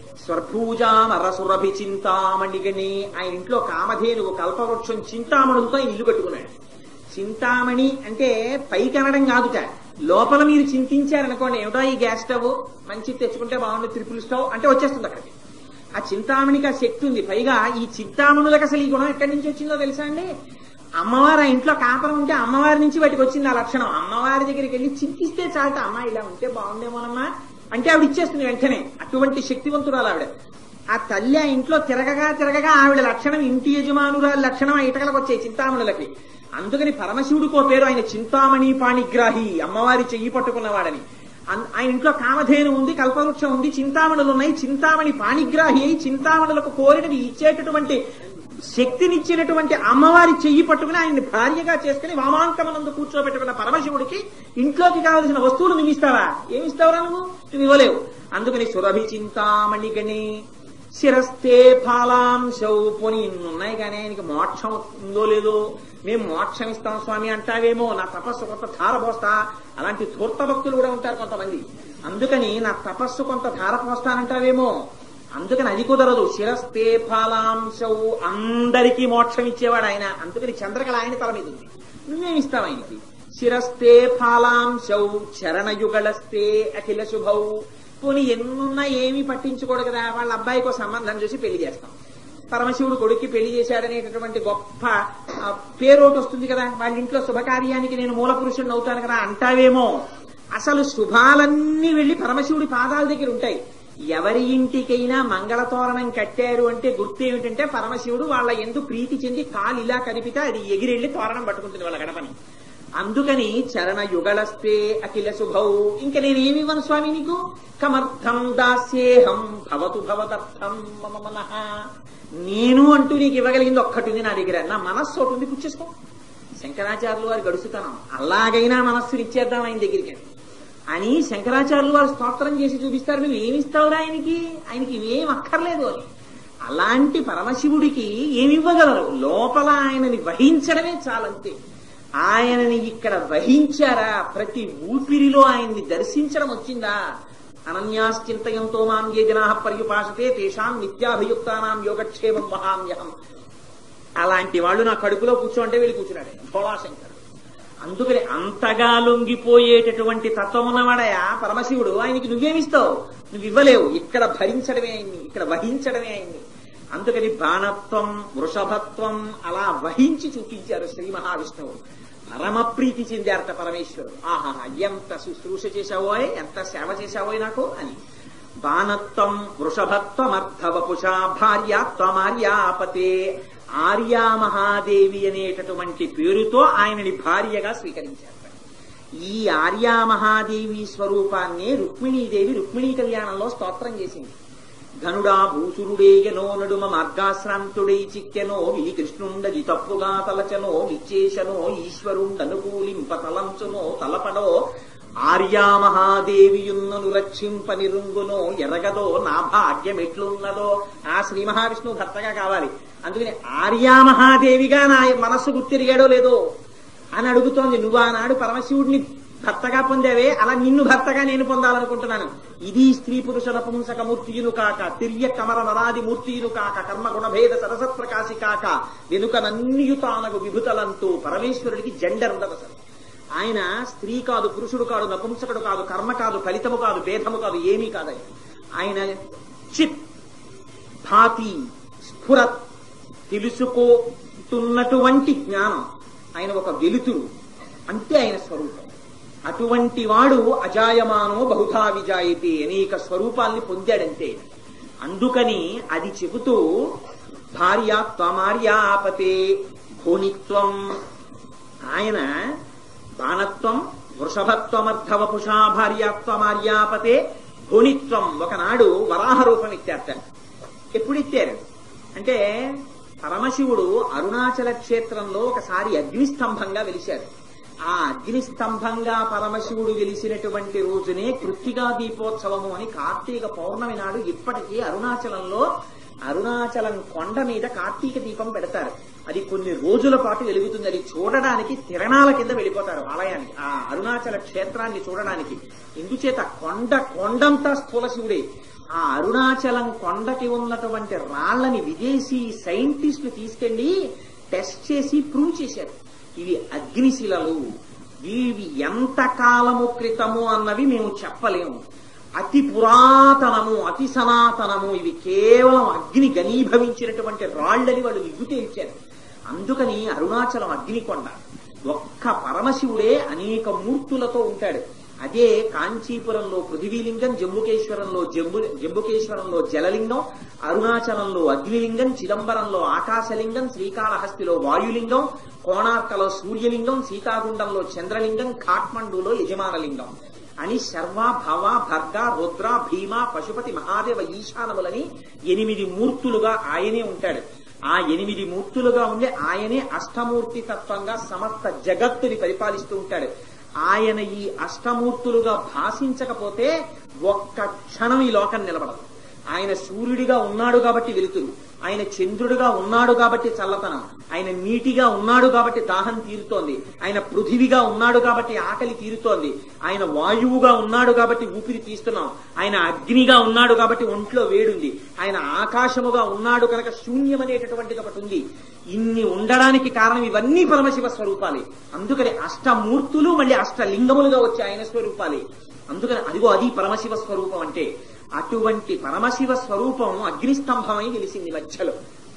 Speaker 2: స్వర్భూజామరసురభి చింతామణిగని ఆయన ఇంట్లో కామధేనువు కల్పవృక్షం చింతామణులతో ఆయన ఇల్లు కట్టుకున్నాడు చింతామణి అంటే పైకి అనడం కాదుట లోపల మీరు చింతించారనుకోండి ఏమిటో ఈ గ్యాస్ స్టవ్ మంచి తెచ్చుకుంటే బాగుంది త్రిపుల్ స్టవ్ అంటే వచ్చేస్తుంది అక్కడికి ఆ చింతామణికి ఆ శక్తి ఉంది పైగా ఈ చింతామణులకు అసలు ఈ గుణం ఎక్కడి నుంచి వచ్చిందో తెలుసా అండి అమ్మవారు ఆ ఇంట్లో కాపరం ఉంటే అమ్మవారి నుంచి వాటికి వచ్చింది ఆ లక్షణం అమ్మవారి దగ్గరికి వెళ్ళి చింతిస్తే చాలట అమ్మ ఇలా ఉంటే బాగుండేమోనమ్మా అంటే ఆవిడ ఇచ్చేస్తుంది వెంటనే అటువంటి శక్తివంతురాలు ఆవిడ ఆ తల్లి ఆ ఇంట్లో తిరగగా తిరగగా ఆవిడ లక్షణం ఇంటి యజమానురాలి లక్షణం ఆ ఇటకలకు వచ్చాయి చింతామణులకి అందుకని పరమశివుడికో పేరు ఆయన చింతామణి పాణిగ్రాహి అమ్మవారి చెయ్యి పట్టుకున్నవాడని అన్- ఆయన ఇంట్లో కామధేను ఉంది కల్పవృక్షం ఉంది చింతామణులు ఉన్నాయి చింతామణి పాణిగ్రాహి అయి చింతామణులకు కోరినవి ఇచ్చేటటువంటి శక్తినిచ్చినటువంటి అమ్మవారి చెయ్యి పట్టుకుని ఆయన్ని భార్యగా చేసుకుని వామాంకమనందు కూర్చోబెట్టుకున్న పరమశివుడికి ఇంట్లోకి కావలసిన వస్తువులు నువ్వు ఇస్తావా ఏమిస్తావురా నువ్వు నువ్వు ఇవ్వలేవు అందుకని సురభి చింతామణి గణి శిరస్తే ఫాలాంశౌ పోని ఇన్ని ఉన్నాయి కానీ ఆయనకి మోక్షం ఉందో లేదో మేము మోక్షం ఇస్తాం స్వామి అంటావేమో నా తపస్సు కొంత ధారపోస్తా అలాంటి ధూర్త భక్తులు కూడా ఉంటారు కొంతమంది అందుకని నా తపస్సు కొంత ధారపోస్తానంటావేమో అందుకని అది కుదరదు శిరస్తే ఫాలాంశౌ అందరికీ మోక్షం ఇచ్చేవాడు ఆయన అందుకని చంద్రకళ ఆయన తల మీద ఉంది నువ్వేమిస్తావు ఆయనకి శిరస్తే ఫాలాంశౌ చరణయుగళస్తే అఖిల శుభౌ పోనీ ఎన్నున్నా ఏమీ పట్టించుకోడు కదా వాళ్ళ అబ్బాయికో సంబంధం చూసి పెళ్లి చేస్తాం పరమశివుడు కొడుక్కి పెళ్లి చేశాడనేటటువంటి గొప్ప ఆ, పేరు ఒకటి వస్తుంది కదా వాళ్ళ ఇంట్లో శుభకార్యానికి నేను మూల పురుషుడిని అవుతాను కదా అంటావేమో అసలు శుభాలన్నీ వెళ్లి పరమశివుడి పాదాల దగ్గర ఉంటాయి ఎవరి ఇంటికైనా మంగళతోరణం కట్టారు అంటే గుర్తు ఏమిటంటే పరమశివుడు వాళ్ళ ఎందు ప్రీతి చెంది కాలు ఇలా కనిపితే అది ఎగిరెళ్లి తోరణం పట్టుకుంటుంది వాళ్ళ గడపని అందుకని చరణ యుగళస్తే అఖిల శుభౌ ఇంక నేనేమి ఇవ్వను స్వామి నీకు కమర్థం దాస్యేహం భవతు భవదర్థం మమ మనః నేను అంటూ నీకు ఇవ్వగలిగింది ఒక్కటి ఉంది నా దగ్గర నా మనస్సు ఒకటి ఉంది పుచ్చేసుకో శంకరాచార్యులు వారు గడుచుతనం అలాగైనా మనస్సుని ఇచ్చేద్దాం ఆయన దగ్గరికి అని శంకరాచార్యులు వారు స్తోత్రం చేసి చూపిస్తారు నువ్వు ఏమిస్తావురా ఆయనకి ఆయనకి ఇవేం అక్కర్లేదు అని అలాంటి పరమశివుడికి ఏమి ఇవ్వగలరు లోపల ఆయనని వహించడమే చాలంతే ఆయనని ఇక్కడ వహించారా ప్రతి ఊపిరిలో ఆయన్ని దర్శించడం వచ్చిందా అనన్యాశ్చింతయంతో మాం ఏ జనా పర్యుపాసతే తేషాం నిత్యాభియుక్తానాం యోగక్షేమం మహామ్యహం అలాంటి వాళ్ళు నా కడుపులో కూర్చోంటే వెళ్ళి కూర్చున్నాడు ఆయన, భోళాశంకరుడు అందుకని అంతగా లొంగిపోయేటటువంటి తత్వం ఉన్నవాడయా పరమశివుడు ఆయనకి నువ్వేమిస్తావు నువ్వు ఇవ్వలేవు ఇక్కడ భరించడమే ఆయన్ని ఇక్కడ వహించడమే ఆయన్ని అందుకని బాణత్వం వృషభత్వం అలా వహించి చూపించారు శ్రీ మహావిష్ణువు పరమ ప్రీతి చెందారట పరమేశ్వరుడు ఆహా ఎంత శుశ్రూష చేశావోయ్ ఎంత సేవ చేశావోయ్ నాకు అని బాణత్వం వృషభత్వమర్థవపుషా భార్యాత్వమార్యాపతే ఆర్యా మహాదేవి అనేటటువంటి పేరుతో ఆయనని భార్యగా స్వీకరించారు ఈ ఆర్యా మహాదేవి స్వరూపాన్ని రుక్మిణీదేవి రుక్మిణీ కళ్యాణంలో స్తోత్రం చేసింది ధనుడా భూసురుడేయనో నడుమ మార్గాశ్రాంతుడై చిక్కెనో వి కృష్ణుండది తప్పుగా తలచనో విచ్చేశనో ఈశ్వరుండనుకూలింప తలంచునో తలపడో ఆర్యా మహాదేవియున్నను రక్షింప నిరుంగునో ఎరగదో నా భాగ్యం ఎట్లున్నదో ఆ శ్రీ మహావిష్ణువు భర్తగా కావాలి అందుకని ఆర్యా మహాదేవిగా నా మనస్సు గుర్తిరిగాడో లేదో అని అడుగుతోంది నువ్వు ఆనాడు పరమశివుడిని భర్తగా పొందావే అలా నిన్ను భర్తగా నేను పొందాలనుకుంటున్నాను ఇది స్త్రీ పురుష నపుంసక మూర్తియును కాక తిర్య కమర నరాది మూర్తియును కాక కర్మ గుణభేద సరసత్ ప్రకాశి కాక వెనుక నన్నియుతానగు విభుతలంటూ పరమేశ్వరుడికి జెండర్ ఉండదు అసలు ఆయన స్త్రీ కాదు పురుషుడు కాదు నపుంసకుడు కాదు కర్మ కాదు ఫలితము కాదు భేదము కాదు ఏమీ కాదు ఆయన. ఆయన చిత్ భాతి స్ఫురత్ తెలుసుకోతున్నటువంటి జ్ఞానం ఆయన ఒక వెలుతురు అంతే ఆయన స్వరూపం అటువంటి వాడు అజాయమానో బహుధా విజాయితే అనేక స్వరూపాల్ని పొందాడంతే అందుకని అది చెబుతూ భార్య త్వమార్యాపతే భూనిత్వం ఆయన బాణత్వం వృషభత్వమర్థవపుషా భార్యాత్వమార్యాపతే భూనిత్వం ఒకనాడు వరాహ రూపం ఎత్తారట ఎప్పుడు ఎత్తారు అంటే పరమశివుడు అరుణాచల క్షేత్రంలో ఒకసారి అగ్నిస్తంభంగా వెలిశారు ఆ అగ్నిస్తంభంగా పరమశివుడు వెలిసినటువంటి రోజునే కృత్తిగా దీపోత్సవము అని కార్తీక పౌర్ణమి నాడు ఇప్పటికీ అరుణాచలంలో అరుణాచలం కొండ మీద కార్తీక దీపం పెడతారు అది కొన్ని రోజుల పాటు వెలుగుతుంది అది చూడడానికి తిరణాల కింద వెళ్ళిపోతారు ఆలయానికి ఆ అరుణాచల క్షేత్రాన్ని చూడడానికి ఎందుచేత కొండ కొండంతా స్థూల శివుడే ఆ అరుణాచలం కొండకి ఉన్నటువంటి రాళ్లని విదేశీ సైంటిస్టులు తీసుకెళ్లి టెస్ట్ చేసి ప్రూవ్ చేశారు ఇవి అగ్నిశిలలు ఇవి ఎంత కాలము క్రితము అన్నవి మేము చెప్పలేము అతి పురాతనము అతి సనాతనము ఇవి కేవలం అగ్ని గనీభవించినటువంటి రాళ్ళని వాళ్ళు విగ్గు తేల్చారు అందుకని అరుణాచలం అగ్నికొండ ఒక్క పరమశివుడే అనేక మూర్తులతో ఉంటాడు అదే కాంచీపురంలో పృథివీలింగం జంబుకేశ్వరంలో జంబు జంబుకేశ్వరంలో జలలింగం అరుణాచలంలో అగ్నిలింగం చిదంబరంలో ఆకాశలింగం శ్రీకాళహస్తిలో వాయులింగం కోణార్కలో సూర్యలింగం సీతాగుండంలో చంద్రలింగం ఖాట్మండులో యజమానలింగం అని శర్వ భవ భర్గ రుద్ర భీమ పశుపతి మహాదేవ ఈశానములని ఎనిమిది మూర్తులుగా ఆయనే ఉంటాడు ఆ ఎనిమిది మూర్తులుగా ఉండే ఆయనే అష్టమూర్తి తత్వంగా సమస్త జగత్తుని పరిపాలిస్తూ ఉంటాడు ఆయన ఈ అష్టమూర్తులుగా భాషించకపోతే ఒక్క క్షణం ఈ లోకం నిలబడదు ఆయన సూర్యుడిగా ఉన్నాడు కాబట్టి వెలుతురు ఆయన చంద్రుడిగా ఉన్నాడు కాబట్టి చల్లతనం ఆయన నీటిగా ఉన్నాడు కాబట్టి దాహం తీరుతోంది ఆయన పృథివిగా ఉన్నాడు కాబట్టి ఆకలి తీరుతోంది ఆయన వాయువుగా ఉన్నాడు కాబట్టి ఊపిరి తీస్తున్నాం ఆయన అగ్నిగా ఉన్నాడు కాబట్టి ఒంట్లో వేడుంది ఆయన ఆకాశముగా ఉన్నాడు కనుక శూన్యం అనేటటువంటిది ఒకటి ఉంది ఇన్ని ఉండడానికి కారణం ఇవన్నీ పరమశివ స్వరూపాలే అందుకని అష్టమూర్తులు మళ్ళీ అష్టలింగములుగా వచ్చే ఆయన స్వరూపాలే అందుకని అదిగో అది పరమశివ స్వరూపం అంటే అటువంటి పరమశివ స్వరూపం అగ్నిస్తంభమై వెలిసింది మధ్యలో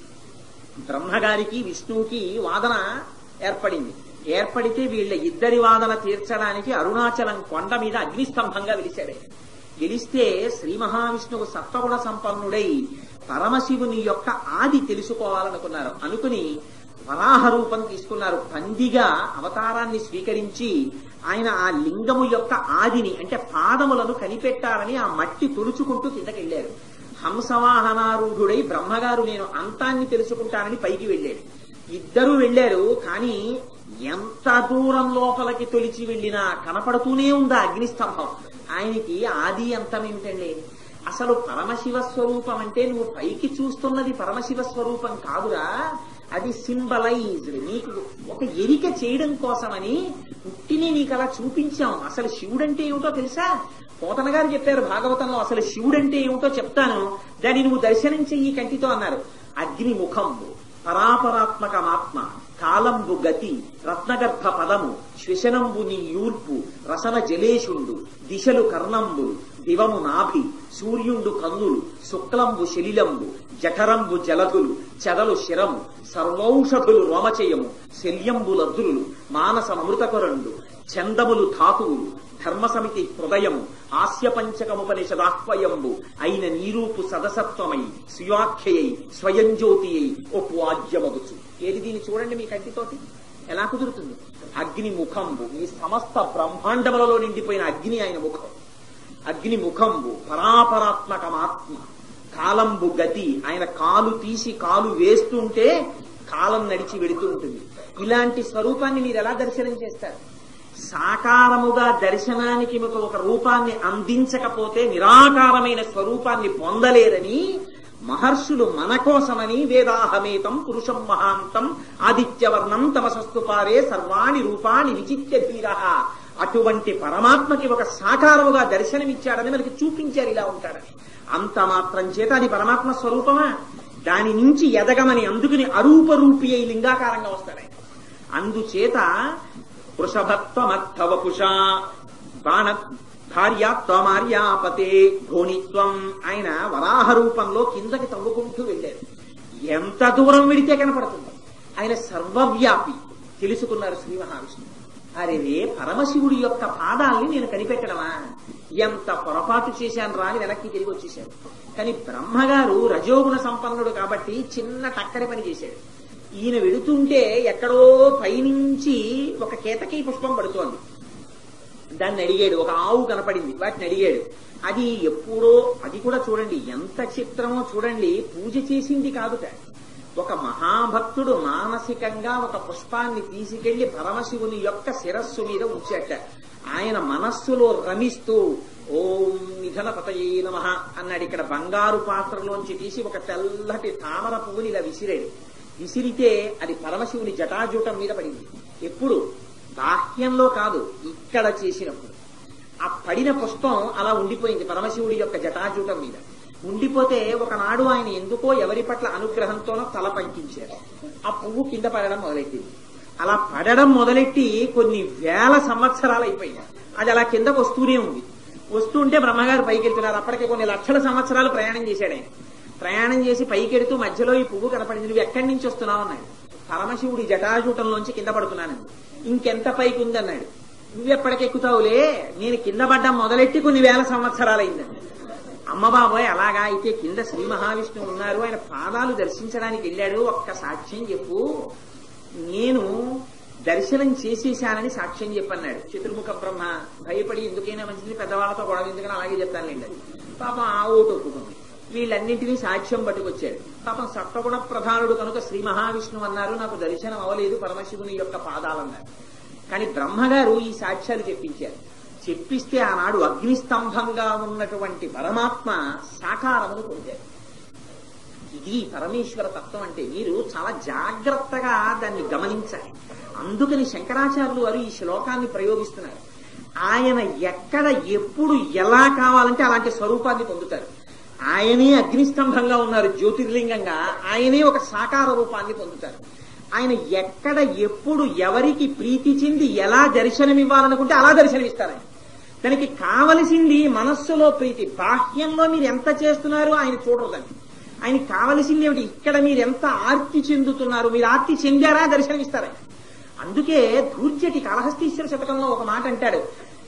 Speaker 2: బ్రహ్మగారికి విష్ణువుకి వాదన ఏర్పడింది ఏర్పడితే వీళ్ళ ఇద్దరి వాదన తీర్చడానికి అరుణాచలం కొండ మీద అగ్నిస్తంభంగా వెలిశాడే గెలిస్తే శ్రీ మహావిష్ణువు సత్వగుణ సంపన్నుడై పరమశివుని యొక్క ఆది తెలుసుకోవాలనుకున్నారు అనుకుని వరాహ రూపం తీసుకున్నారు పందిగా అవతారాన్ని స్వీకరించి ఆయన ఆ లింగము యొక్క ఆదిని అంటే పాదములను కనిపెట్టాలని ఆ మట్టి తుడుచుకుంటూ కిందకెళ్లారు హంసవాహనారూఢుడై బ్రహ్మగారు నేను అంతాన్ని తెలుసుకుంటానని పైకి వెళ్ళాడు ఇద్దరూ వెళ్ళారు కానీ ఎంత దూరం లోపలికి తొలిచి వెళ్ళినా కనపడుతూనే ఉందా అగ్నిస్తంభం ఆయనకి ఆది అంతం ఏమిటండి అసలు పరమశివ స్వరూపం అంటే నువ్వు పైకి చూస్తున్నది పరమశివ స్వరూపం కాదురా అది సింబలైజ్డ్ నీకు ఒక ఎరిక చేయడం కోసమని పుట్టిని నీకు అలా చూపించాం అసలు శివుడంటే ఏమిటో తెలుసా పోతన గారు చెప్పారు భాగవతంలో అసలు శివుడంటే ఏమిటో చెప్తాను దాన్ని నువ్వు దర్శనం చెయ్యి కంటితో అన్నారు అగ్ని ముఖంబు పరాపరాత్మకమాత్మ కాలంబు గతి రత్నగర్భ పదము శ్వశనంబు నీ యూర్పు రసన జలేషుండు దిశలు కర్ణంబులు దివము నాభి సూర్యుండు కన్నులు శుక్లంబు శలిలంబు జఠరంబు జలధులు చెదలు శిరము సర్వౌషధులు రోమచయము శల్యంబు లద్దులు మానసమృతకొరండు చందములు ధాతువులు ధర్మసమితి హృదయము హాస్య పంచకముపనిషదాహ్వయంబు అయిన నీరూపు సదసత్వమై స్వాఖ్యయై స్వయం జ్యోతి అయి ఒప్పు ఆజ్యమగుచు ఏది దీన్ని చూడండి మీ కంటితోటి ఎలా కుదురుతుంది అగ్ని ముఖంబు ఈ సమస్త బ్రహ్మాండములలో నిండిపోయిన అగ్ని ఆయన ముఖం అగ్ని ముఖంబు పరాపరాత్మకమాత్మ కాలంబు గతి ఆయన కాలు తీసి కాలు వేస్తుంటే కాలం నడిచి వెడుతూ ఉంటుంది ఇలాంటి స్వరూపాన్ని మీరు ఎలా దర్శనం చేస్తారు సాకారముగా దర్శనానికి మీకు ఒక రూపాన్ని అందించకపోతే నిరాకారమైన స్వరూపాన్ని పొందలేరని మహర్షులు మన కోసమని వేదాహమేతం పురుషం మహాంతం ఆదిత్యవర్ణం తమసస్తు పారే సర్వాణి రూపాన్ని విచిత్య ధీర అటువంటి పరమాత్మకి ఒక సాకారముగా దర్శనమిచ్చాడని మనకి చూపించారు ఇలా ఉంటాడని అంత మాత్రం చేత అది పరమాత్మ స్వరూపమా దాని నుంచి ఎదగమని అందుకుని అరూపరూపి అయి లింగాకారంగా వస్తాడు ఆయన అందుచేత వృషభత్వమర్థవపుష బాణ భార్యాత్వమార్యాపతే ఘోణిత్వం ఆయన వరాహ రూపంలో కిందకి తవ్వుకుంటూ వెళ్ళారు ఎంత దూరం వెడితే కనపడుతుంది ఆయన సర్వవ్యాపి తెలుసుకున్నారు శ్రీ మహావిష్ణువు అరే రే పరమశివుడి యొక్క పాదాల్ని నేను కనిపెట్టడమా ఎంత పొరపాటు చేశాను రా అని వెనక్కి తిరిగి వచ్చేసాడు కానీ బ్రహ్మగారు రజోగుణ సంపన్నుడు కాబట్టి చిన్న టక్కరి పని చేశాడు ఈయన వెళుతుంటే ఎక్కడో పైనుంచి ఒక కేతకీ పుష్పం పడుతోంది దాన్ని అడిగాడు ఒక ఆవు కనపడింది వాటిని అడిగాడు అది ఎప్పుడో అది కూడా చూడండి ఎంత చిత్రమో చూడండి పూజ చేసింది కాదుట ఒక మహాభక్తుడు మానసికంగా ఒక పుష్పాన్ని తీసుకెళ్లి పరమశివుని యొక్క శిరస్సు మీద ఉంచాట ఆయన మనస్సులో రమిస్తూ ఓం నిధన పతయే నమ అన్నాడు ఇక్కడ బంగారు పాత్రలోంచి తీసి ఒక తెల్లటి తామర పువ్వుని ఇలా విసిరాడు విసిరితే అది పరమశివుని జటాజూటం మీద పడింది ఎప్పుడు బాహ్యంలో కాదు ఇక్కడ చేసినప్పుడు ఆ పడిన పుష్పం అలా ఉండిపోయింది పరమశివుడి యొక్క జటాజూటం మీద ఉండిపోతే ఒకనాడు ఆయన ఎందుకో ఎవరి పట్ల అనుగ్రహంతోనో తల పంకించారు ఆ పువ్వు కింద పడడం మొదలెట్టింది అలా పడడం మొదలెట్టి కొన్ని వేల సంవత్సరాలు అయిపోయింది అది అలా కిందకు వస్తూనే ఉంది వస్తుంటే బ్రహ్మగారు పైకి వెళ్తున్నారు అప్పటికే కొన్ని లక్షల సంవత్సరాలు ప్రయాణం చేశాడు ఆయన ప్రయాణం చేసి పైకెడుతూ మధ్యలో ఈ పువ్వు కనపడింది నువ్వు ఎక్కడి నుంచి వస్తున్నావు అన్నాడు పరమశివుడి జటాజూటంలోంచి కింద పడుతున్నాను ఇంకెంత పైకి ఉంది అన్నాడు నువ్వెప్పటికెక్కుతావులే నేను కింద పడ్డం మొదలెట్టి కొన్ని వేల సంవత్సరాలైందండి అమ్మ బాబోయ్ అలాగా అయితే కింద శ్రీ మహావిష్ణువు ఉన్నారు ఆయన పాదాలు దర్శించడానికి వెళ్ళాడు ఒక్క సాక్ష్యం చెప్పు నేను దర్శనం చేసేశానని సాక్ష్యం చెప్పన్నాడు చతుర్ముఖ బ్రహ్మ భయపడి ఎందుకైనా మంచిది పెద్దవాళ్ళతో గొడవ ఎందుకని అలాగే చెప్తానులేండి పాపం ఆ ఓటు ఒప్పుకుంది వీళ్ళన్నింటినీ సాక్ష్యం పట్టుకొచ్చాడు పాపం సప్తగుణ ప్రధానుడు కనుక శ్రీ మహావిష్ణువు అన్నారు నాకు దర్శనం అవ్వలేదు పరమశివుని యొక్క పాదాలన్నారు కానీ బ్రహ్మగారు ఈ సాక్ష్యాలు చెప్పించారు చెప్పిస్తే ఆనాడు అగ్నిస్తంభంగా ఉన్నటువంటి పరమాత్మ సాకారమును పొందారు ఇది పరమేశ్వర తత్వం అంటే మీరు చాలా జాగ్రత్తగా దాన్ని గమనించాలి అందుకని శంకరాచార్యులు వారు ఈ శ్లోకాన్ని ప్రయోగిస్తున్నారు ఆయన ఎక్కడ ఎప్పుడు ఎలా కావాలంటే అలాంటి స్వరూపాన్ని పొందుతారు ఆయనే అగ్నిస్తంభంగా ఉన్నారు జ్యోతిర్లింగంగా ఆయనే ఒక సాకార రూపాన్ని పొందుతారు ఆయన ఎక్కడ ఎప్పుడు ఎవరికి ప్రీతి చెంది ఎలా దర్శనమివ్వాలనుకుంటే అలా దర్శనమిస్తారు ఆయన దానికి కావలసింది మనస్సులో ప్రీతి బాహ్యంలో మీరు ఎంత చేస్తున్నారు ఆయన చూడరుదని ఆయనకి కావలసింది ఏమిటి ఇక్కడ మీరు ఎంత ఆర్తి చెందుతున్నారు మీరు ఆర్తి చెందారా దర్శనమిస్తారు ఆయన అందుకే ధూర్జటి కాళహస్తీశ్వర శతకంలో ఒక మాట అంటాడు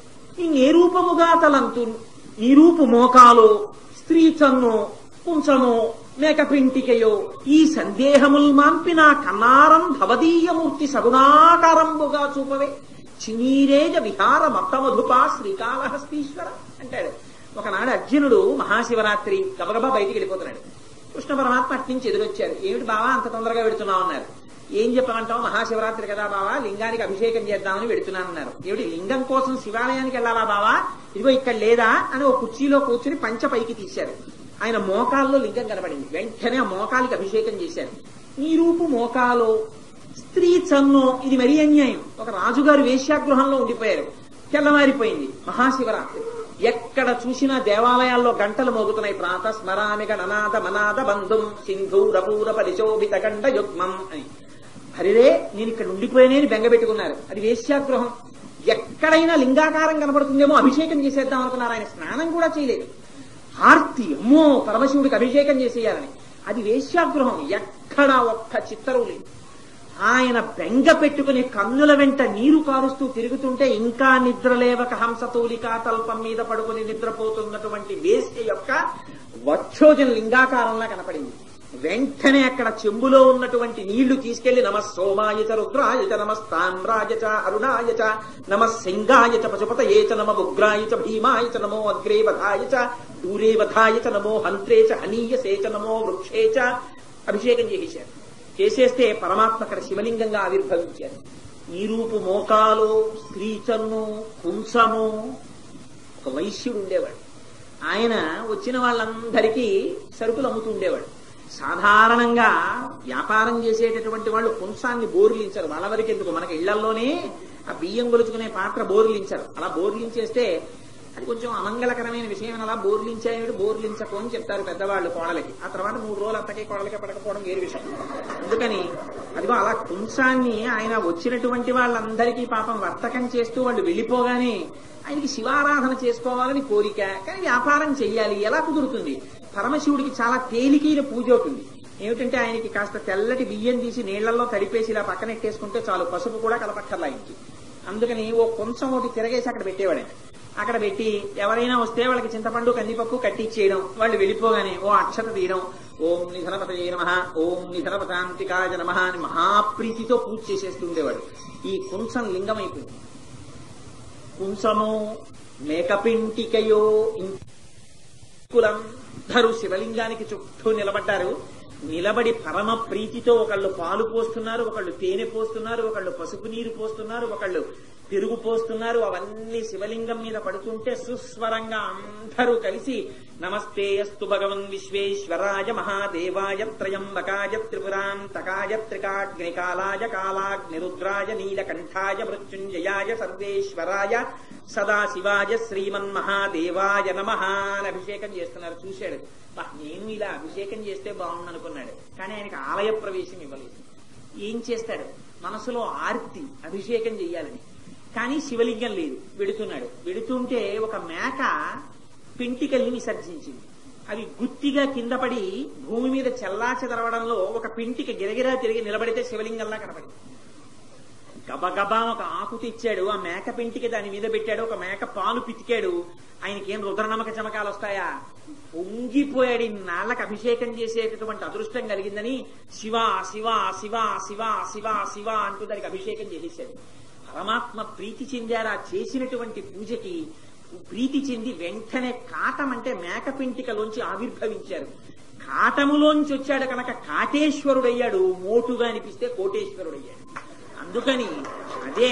Speaker 2: ఈ నిరూపముగా తలంతు నిరూపు మోకాలో స్త్రీ చన్ను కుంచమో మేకపింటికయో ఈ సందేహముల్ మాంపిన కన్నారం భవదీయమూర్తి సగుణాకారంబుగా చూపవే చినీరేజ విహార మత్తమధుపా శ్రీకాళహస్తీశ్వర అంటాడు ఒకనాడు అర్జునుడు మహాశివరాత్రి గబగబా బయటికి వెళ్ళిపోతున్నాడు కృష్ణ పరమాత్మ అట్నుంచి ఎదురొచ్చారు ఏమిటి బావా అంత తొందరగా వెడుతున్నావు అన్నారు ఏం చెప్పమంటావు మహాశివరాత్రి కదా బావా లింగానికి అభిషేకం చేద్దామని వెడుతున్నానన్నారు ఏమిటి లింగం కోసం శివాలయానికి వెళ్ళాలా బావా ఇదిగో ఇక్కడ లేదా అని ఒక కుర్చీలో కూర్చుని పంచ పైకి తీశారు ఆయన మోకాల్లో లింగం కనబడింది వెంటనే ఆ మోకాలికి అభిషేకం చేశారు ఈ రూపు మోకాలో స్త్రీ చన్ను ఇది మరీ అన్యాయం ఒక రాజుగారు వేశ్యాగృహంలో ఉండిపోయారు తెల్లవారిపోయింది మహాశివరాత్రి ఎక్కడ చూసినా దేవాలయాల్లో గంటలు మోగుతున్నాయి ప్రాత స్మరామిక ననాద మనాద బంధుం సింధూరపూర పరిశోభిత గండ యుగ్మం అని హరిరే నేను ఇక్కడ ఉండిపోయానని బెంగపెట్టుకున్నారు అది వేశ్యాగృహం ఎక్కడైనా లింగాకారం కనబడుతుందేమో అభిషేకం చేసేద్దాం అనుకున్నారు ఆయన స్నానం కూడా చేయలేదు ఆర్తి అమ్మో పరమశివుడికి అభిషేకం చేసేయాలని అది వేశ్యాగృహం ఎక్కడా ఒక్క చిత్తరు లేదు ఆయన బెంగ పెట్టుకుని కన్నుల వెంట నీరు కారుస్తూ తిరుగుతుంటే ఇంకా నిద్రలేవక హంసతూలికా తల్పం మీద పడుకుని నిద్రపోతున్నటువంటి వేశ్య యొక్క వక్షోజన లింగాకారంలా కనపడింది వెంటనే అక్కడ చెంబులో ఉన్నటువంటి నీళ్లు తీసుకెళ్లి నమ సోమాయచ రుద్రాయచ నమస్తామ్రాయచ అరుణాయచ నమ సింగాయచ పశుపతయేచ నమ ఉగ్రాయచ భీమాయచ నమో అగ్రే వధాయచ దూరే వధాయచ నమో హంత్రేచ హనీయసేచ నమో వృక్షేచ అభిషేకం చేసేశారు చేసేస్తే పరమాత్మ అక్కడ శివలింగంగా ఆవిర్భవించారు ఈ రూపు మోకాలు స్త్రీచన్ను కుంసము ఒక వైశ్యుడు ఉండేవాడు ఆయన వచ్చిన వాళ్ళందరికీ సరుకులు అమ్ముతూ ఉండేవాడు సాధారణంగా వ్యాపారం చేసేటటువంటి వాళ్ళు కుంసాన్ని బోర్లించరు వాళ్ళ వరకు ఎందుకు మనకి ఇళ్లలోనే ఆ బియ్యం కొలుచుకునే పాత్ర బోర్లించరు అలా బోర్లించేస్తే అది కొంచెం అమంగళకరమైన విషయం అని అలా బోర్లించాడు బోర్లించకు అని చెప్తారు పెద్దవాళ్ళు కోడలకి ఆ తర్వాత మూడు రోజులు అత్తకి కోడలకి పడకపోవడం వేరు విషయం అందుకని అదిగో అలా కుంసాన్ని ఆయన వచ్చినటువంటి వాళ్ళందరికీ పాపం వర్తకం చేస్తూ వాళ్ళు వెళ్ళిపోగానే ఆయనకి శివారాధన చేసుకోవాలని కోరిక కానీ వ్యాపారం చెయ్యాలి ఎలా కుదురుతుంది పరమశివుడికి చాలా తేలికైన పూజ అవుతుంది ఏమిటంటే ఆయనకి కాస్త తెల్లటి బియ్యం తీసి నీళ్లలో తడిపేసి ఇలా పక్కనెట్టేసుకుంటే చాలు పసుపు కూడా కలపక్కర్లా ఆయనకి అందుకని ఓ కొంచెం ఒకటి తిరగేసి అక్కడ పెట్టేవాడు ఆయన. అక్కడ పెట్టి ఎవరైనా వస్తే వాళ్ళకి చింతపండు కందిపప్పు కట్టిచ్చేయడం వాళ్ళు వెళ్ళిపోగానే ఓ అక్షత తీయడం ఓం నిధనపతయే నమ ఓం నిధనపతాంతికాయ నమ అని మహాప్రీతితో పూజ చేసేస్తుండేవాడు ఈ కుంసం లింగం అయిపోయింది కుంసము మేకపింటికయో కులందరూ శివలింగానికి చుట్టూ నిలబడ్డారు నిలబడి పరమ ప్రీతితో ఒకళ్ళు పాలు పోస్తున్నారు ఒకళ్ళు తేనె పోస్తున్నారు ఒకళ్ళు పసుపు నీరు పోస్తున్నారు ఒకళ్ళు పెరుగు పోస్తున్నారు అవన్నీ శివలింగం మీద పడుతుంటే సుస్వరంగా అందరూ కలిసి నమస్తే అస్తు భగవన్ విశ్వేశ్వరాయ మహాదేవాయ త్రయంబకాయ త్రిపురాంతకాయ త్రికాగ్నికాలాయ కాలాగ్నిరుద్రాయ నీలకంఠాయ మృత్యుంజయాయ సర్వేశ్వరాయ సదాశివాయ శ్రీమన్మహాదేవాయ నమ అని అభిషేకం చేస్తున్నారు చూశాడు "బా, నేను ఇలా అభిషేకం చేస్తే బాగుండు అనుకున్నాడు కానీ ఆయనకి ఆలయ ప్రవేశం ఇవ్వలేదు ఏం చేస్తాడు మనసులో ఆర్తి అభిషేకం చెయ్యాలని కానీ శివలింగం లేదు వెడుతున్నాడు వెడుతుంటే ఒక మేక పెంటికల్ని విసర్జించింది అవి గుత్తిగా కింద పడి భూమి మీద చెల్లా చెదరవడంలో ఒక పెంటిక గిరగిరా తిరిగి నిలబడితే శివలింగంలా కనబడింది గబగబా ఒక ఆకు తెచ్చాడు ఆ మేక పెంటికి దాని మీద పెట్టాడు ఒక మేక పాలు పితికాడు ఆయనకేం రుద్రనమక చమకాలు వస్తాయా పొంగిపోయాడు ఈ నాళ్ళకి అభిషేకం చేసేటటువంటి అదృష్టం కలిగిందని శివ శివ శివ శివ శివ శివ అంటూ దానికి అభిషేకం చేసేసాడు పరమాత్మ ప్రీతి చెందారా చేసినటువంటి పూజకి ప్రీతి చెంది వెంటనే కాటం అంటే మేక పెంటికలోంచి ఆవిర్భవించారు కాటములోంచి వచ్చాడు కనుక కాటేశ్వరుడయ్యాడు మోటుగా అనిపిస్తే కోటేశ్వరుడయ్యాడు అందుకని అదే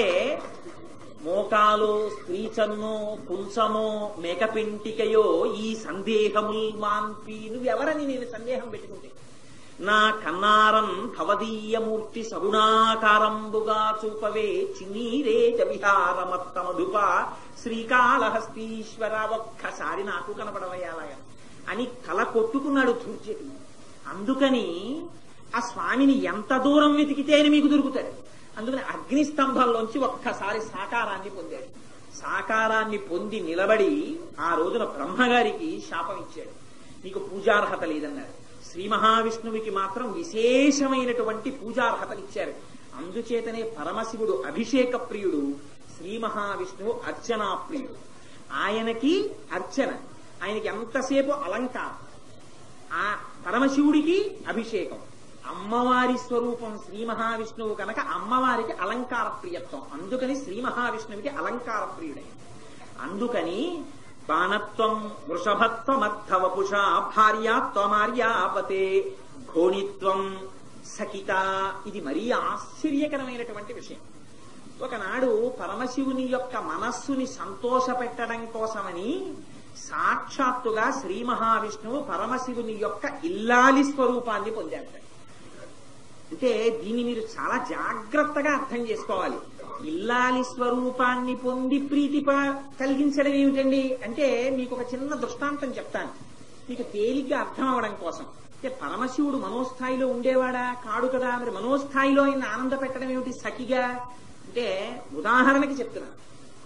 Speaker 2: మోకాలు స్త్రీచన్ను పుంసమో మేకపింటికయో ఈ సందేహముల్ మాన్పి నువ్వెవరని నేను సందేహం పెట్టుకుంటే నా కన్నారం భవదీయమూర్తి సగుణాకారంబుగా చూపవే చిన్నీరే విహారమత్తమధుప శ్రీకాళహస్తీశ్వర ఒక్కసారి నాకు కనపడవయ్యాలగా అని తల కొట్టుకున్నాడు ధూర్జటి అందుకని ఆ స్వామిని ఎంత దూరం వెతికితే ఆయన మీకు దొరుకుతాడు అందుకని అగ్నిస్తంభంలోంచి ఒక్కసారి సాకారాన్ని పొందాడు సాకారాన్ని పొంది నిలబడి ఆ రోజున బ్రహ్మగారికి శాపం ఇచ్చాడు నీకు పూజార్హత లేదన్నాడు శ్రీ మహావిష్ణువుకి మాత్రం విశేషమైనటువంటి పూజార్హతనిచ్చారు అందుచేతనే పరమశివుడు అభిషేక ప్రియుడు శ్రీ మహావిష్ణువు అర్చనా ప్రియుడు ఆయనకి అర్చన ఆయనకి ఎంతసేపు అలంకారం ఆ పరమశివుడికి అభిషేకం అమ్మవారి స్వరూపం శ్రీ మహావిష్ణువు కనుక అమ్మవారికి అలంకార ప్రియత్వం అందుకని శ్రీ మహావిష్ణువుకి అలంకార ప్రియుడై అందుకని బాణత్వం వృషభత్వమర్థవపుష భార్యాత్వమార్యాపతే ఘోణిత్వం సకిత ఇది మరీ ఆశ్చర్యకరమైనటువంటి విషయం ఒకనాడు పరమశివుని యొక్క మనస్సుని సంతోషపెట్టడం కోసమని సాక్షాత్తుగా శ్రీ మహావిష్ణువు పరమశివుని యొక్క ఇల్లాలి స్వరూపాన్ని పొందాడు అంటే దీన్ని మీరు చాలా జాగ్రత్తగా అర్థం చేసుకోవాలి ఇల్లాలి స్వరూపాన్ని పొంది ప్రీతి ప- కలిగించడం ఏమిటండి అంటే మీకు ఒక చిన్న దృష్టాంతం చెప్తాను మీకు తేలిగ్గా అర్థం అవడం కోసం అంటే పరమశివుడు మనోస్థాయిలో ఉండేవాడా కాడు కదా మరి మనోస్థాయిలో ఆయన ఆనంద పెట్టడం ఏమిటి సఖిగా అంటే ఉదాహరణకి చెప్తున్నాను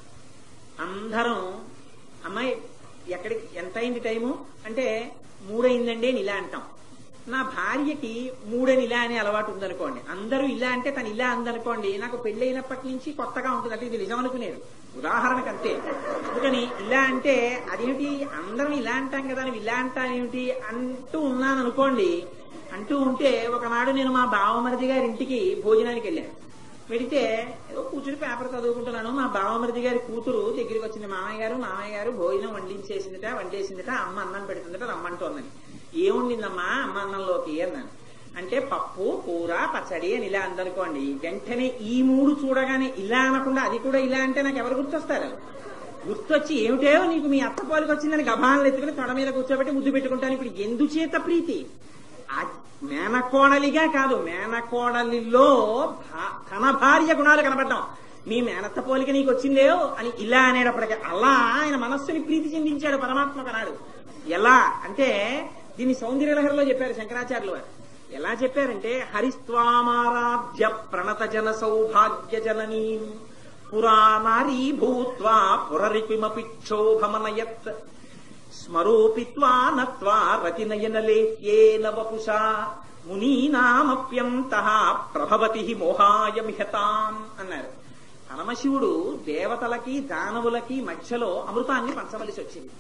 Speaker 2: అందరం అమ్మాయి ఎక్కడికి ఎంత అయింది టైము అంటే మూడైందండి అని ఇలా అంటాం నా భార్యకి మూడని ఇలా అనే అలవాటు ఉందనుకోండి అందరూ ఇలా అంటే తను ఇలా అందనుకోండి నాకు పెళ్ళైనప్పటి నుంచి కొత్తగా ఉంటుంది అంటే ఇది నిజం అనుకునేది ఉదాహరణకు అంతే అందుకని ఇలా అంటే అదేమిటి అందరం ఇలా అంటాం కదా నువ్వు ఇలా అంటానేమిటి అంటూ ఉన్నాను అనుకోండి అంటూ ఉంటే ఒకనాడు నేను మా బావమరిది గారి ఇంటికి భోజనానికి వెళ్ళాను వెడితే ఏదో కూర్చుని పేపర్ చదువుకుంటున్నాను మా బావమరిది గారి కూతురు దగ్గరికి వచ్చింది మామయ్య గారు మామయ్య గారు భోజనం వండించేసిందిట వండేసిందిట అమ్మ అన్నం పెడుతుందట రమ్మంటోందని ఏముండిందమ్మా అమ్మ అన్నంలోకి అన్నాను అంటే పప్పు కూర పచ్చడి అని ఇలా అందనుకోండి వెంటనే ఈ మూడు చూడగానే ఇలా అనకుండా అది కూడా ఇలా అంటే నాకు ఎవరు గుర్తొస్తారు గుర్తొచ్చి ఏమిటో నీకు మీ అత్త పాలకు వచ్చిందని గభాలను ఎత్తుకుని తొడ మీద కూర్చోబెట్టి ముద్దు పెట్టుకుంటాను ఇప్పుడు ఎందుచేత ప్రీతి ఆ మేనకోడలిగా కాదు మేనకోడలిలో భా- తన భార్య గుణాలు కనబడ్డాం మీ మేనత్త పోలిక నీకు వచ్చిందేవో అని ఇలా అనేటప్పటికీ అలా ఆయన మనస్సుని ప్రీతి చెందించాడు పరమాత్మ కనాడు ఎలా అంటే దీన్ని సౌందర్యలహరిలో చెప్పారు శంకరాచార్యులు వారు ఎలా చెప్పారంటే హరిస్వామారాధ్య ప్రణత జన సౌభాగ్య జననీ పురానారీ భూత్వా పురరిపిమపి క్షోభమనయత్ స్మరోపిత్వా నత్వా రతినయనలేత్యేన వపుషా మునీనామప్యంత ప్రభవతి మోహాయ మిహతాం అన్నారు
Speaker 3: పరమశివుడు దేవతలకి దానవులకి మధ్యలో అమృతాన్ని పంచవలసి వచ్చింది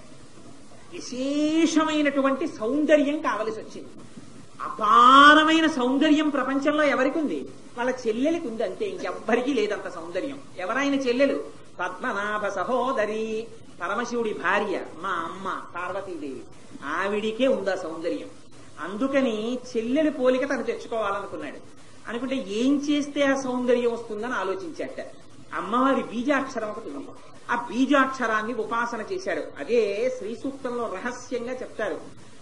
Speaker 3: విశేషమైనటువంటి సౌందర్యం కావలసి వచ్చింది అపారమైన సౌందర్యం ప్రపంచంలో ఎవరికి ఉంది వాళ్ళ చెల్లెలికి ఉంది అంతే ఇంకెవ్వరికీ లేదంత సౌందర్యం ఎవరైన చెల్లెలు పద్మనాభ సహోదరి పరమశివుడి భార్య మా అమ్మ పార్వతీదేవి ఆవిడికే ఉంది ఆ సౌందర్యం అందుకని చెల్లెలి పోలిక తను తెచ్చుకోవాలనుకున్నాడు అనుకుంటే ఏం చేస్తే ఆ సౌందర్యం వస్తుందని ఆలోచించాట అమ్మవారి బీజాక్షరం ఒకటి ఉంది ఆ బీజాక్షరాన్ని ఉపాసన చేశాడు అదే శ్రీ సూక్తంలో రహస్యంగా చెప్తారు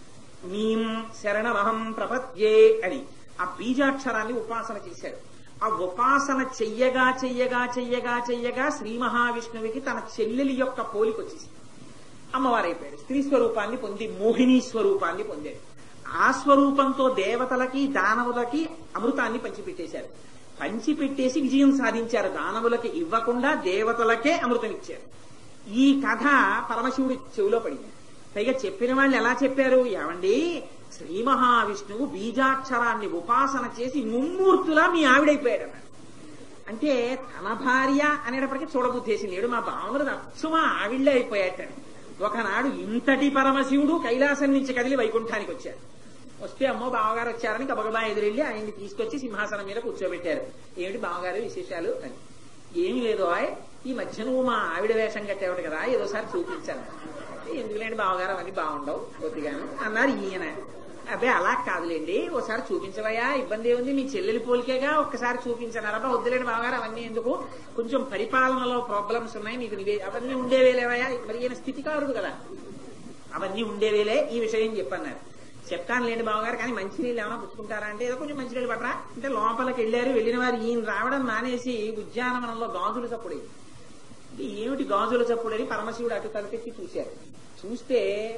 Speaker 3: మీం శరణమహం ప్రపద్యే అని ఆ బీజాక్షరాన్ని ఉపాసన చేశాడు ఆ ఉపాసన చెయ్యగా చెయ్యగా చెయ్యగా చెయ్యగా శ్రీ మహావిష్ణువుకి తన చెల్లెలి యొక్క పోలిక వచ్చేసింది అమ్మవారైపోయాడు స్త్రీ స్వరూపాన్ని పొంది మోహిని స్వరూపాన్ని పొందాడు ఆ స్వరూపంతో దేవతలకి దానవులకి అమృతాన్ని పంచిపెట్టేశారు పంచిపెట్టేసి విజయం సాధించారు దానవులకి ఇవ్వకుండా దేవతలకే అమృతం ఇచ్చారు ఈ కథ పరమశివుడి చెవిలో పడింది పైగా చెప్పిన వాళ్ళు ఎలా చెప్పారు ఏమండి శ్రీ మహావిష్ణువు బీజాక్షరాన్ని ఉపాసన చేసి ముమ్మూర్తులా మీ ఆవిడైపోయాడు అన్నాడు అంటే తన భార్య అనేటప్పటికీ చూడబుద్ధేసి లేడు మా బావమరుడు అచ్చు మా ఆవిళ్ళే అయిపోయాటని ఒకనాడు ఇంతటి పరమశివుడు కైలాసం నుంచి కదిలి వైకుంఠానికి వచ్చాడు వస్తే అమ్మో బావగారు వచ్చారని గబగబా ఎదురెళ్లి ఆయన్ని తీసుకొచ్చి సింహాసనం మీద కూర్చోబెట్టారు ఏమిటి బావగారు విశేషాలు అని ఏమి లేదు ఆయ్ ఈ మధ్య నువ్వు మా ఆవిడ వేషం కట్టేవాడు కదా ఏదోసారి చూపించాను ఎందుకులేండి బావగారు అవన్నీ బాగుండవు కొద్దిగాను అన్నారు ఈయన అబ్బే అలా కాదులేండి ఒకసారి చూపించవయ్యా ఇబ్బంది ఏముంది మీ చెల్లెలి పోలికేగా ఒక్కసారి చూపించనారబ్బా వద్దులేండి బావగారు అవన్నీ ఎందుకు కొంచెం పరిపాలనలో ప్రాబ్లమ్స్ ఉన్నాయి మీకు నివే అవన్నీ ఉండేవేలేవయ్యా మరి ఈయన స్థితికారుడు కదా అవన్నీ ఉండేవేలే ఈ విషయం చెప్పన్నారు చెప్తాను లేండి బావగారు కానీ మంచినీళ్ళు ఏమైనా పుచ్చుకుంటారా అంటే ఏదో కొంచెం మంచినీళ్ళు పట్టరా అంటే లోపలికి వెళ్ళారు వెళ్ళిన వారు ఈయన రావడం మానేసి ఉద్యానవనంలో గాజులు చప్పుడే అంటే ఏమిటి గాజుల చప్పుడని పరమశివుడు అటు తలకెత్తి చూశారు చూస్తే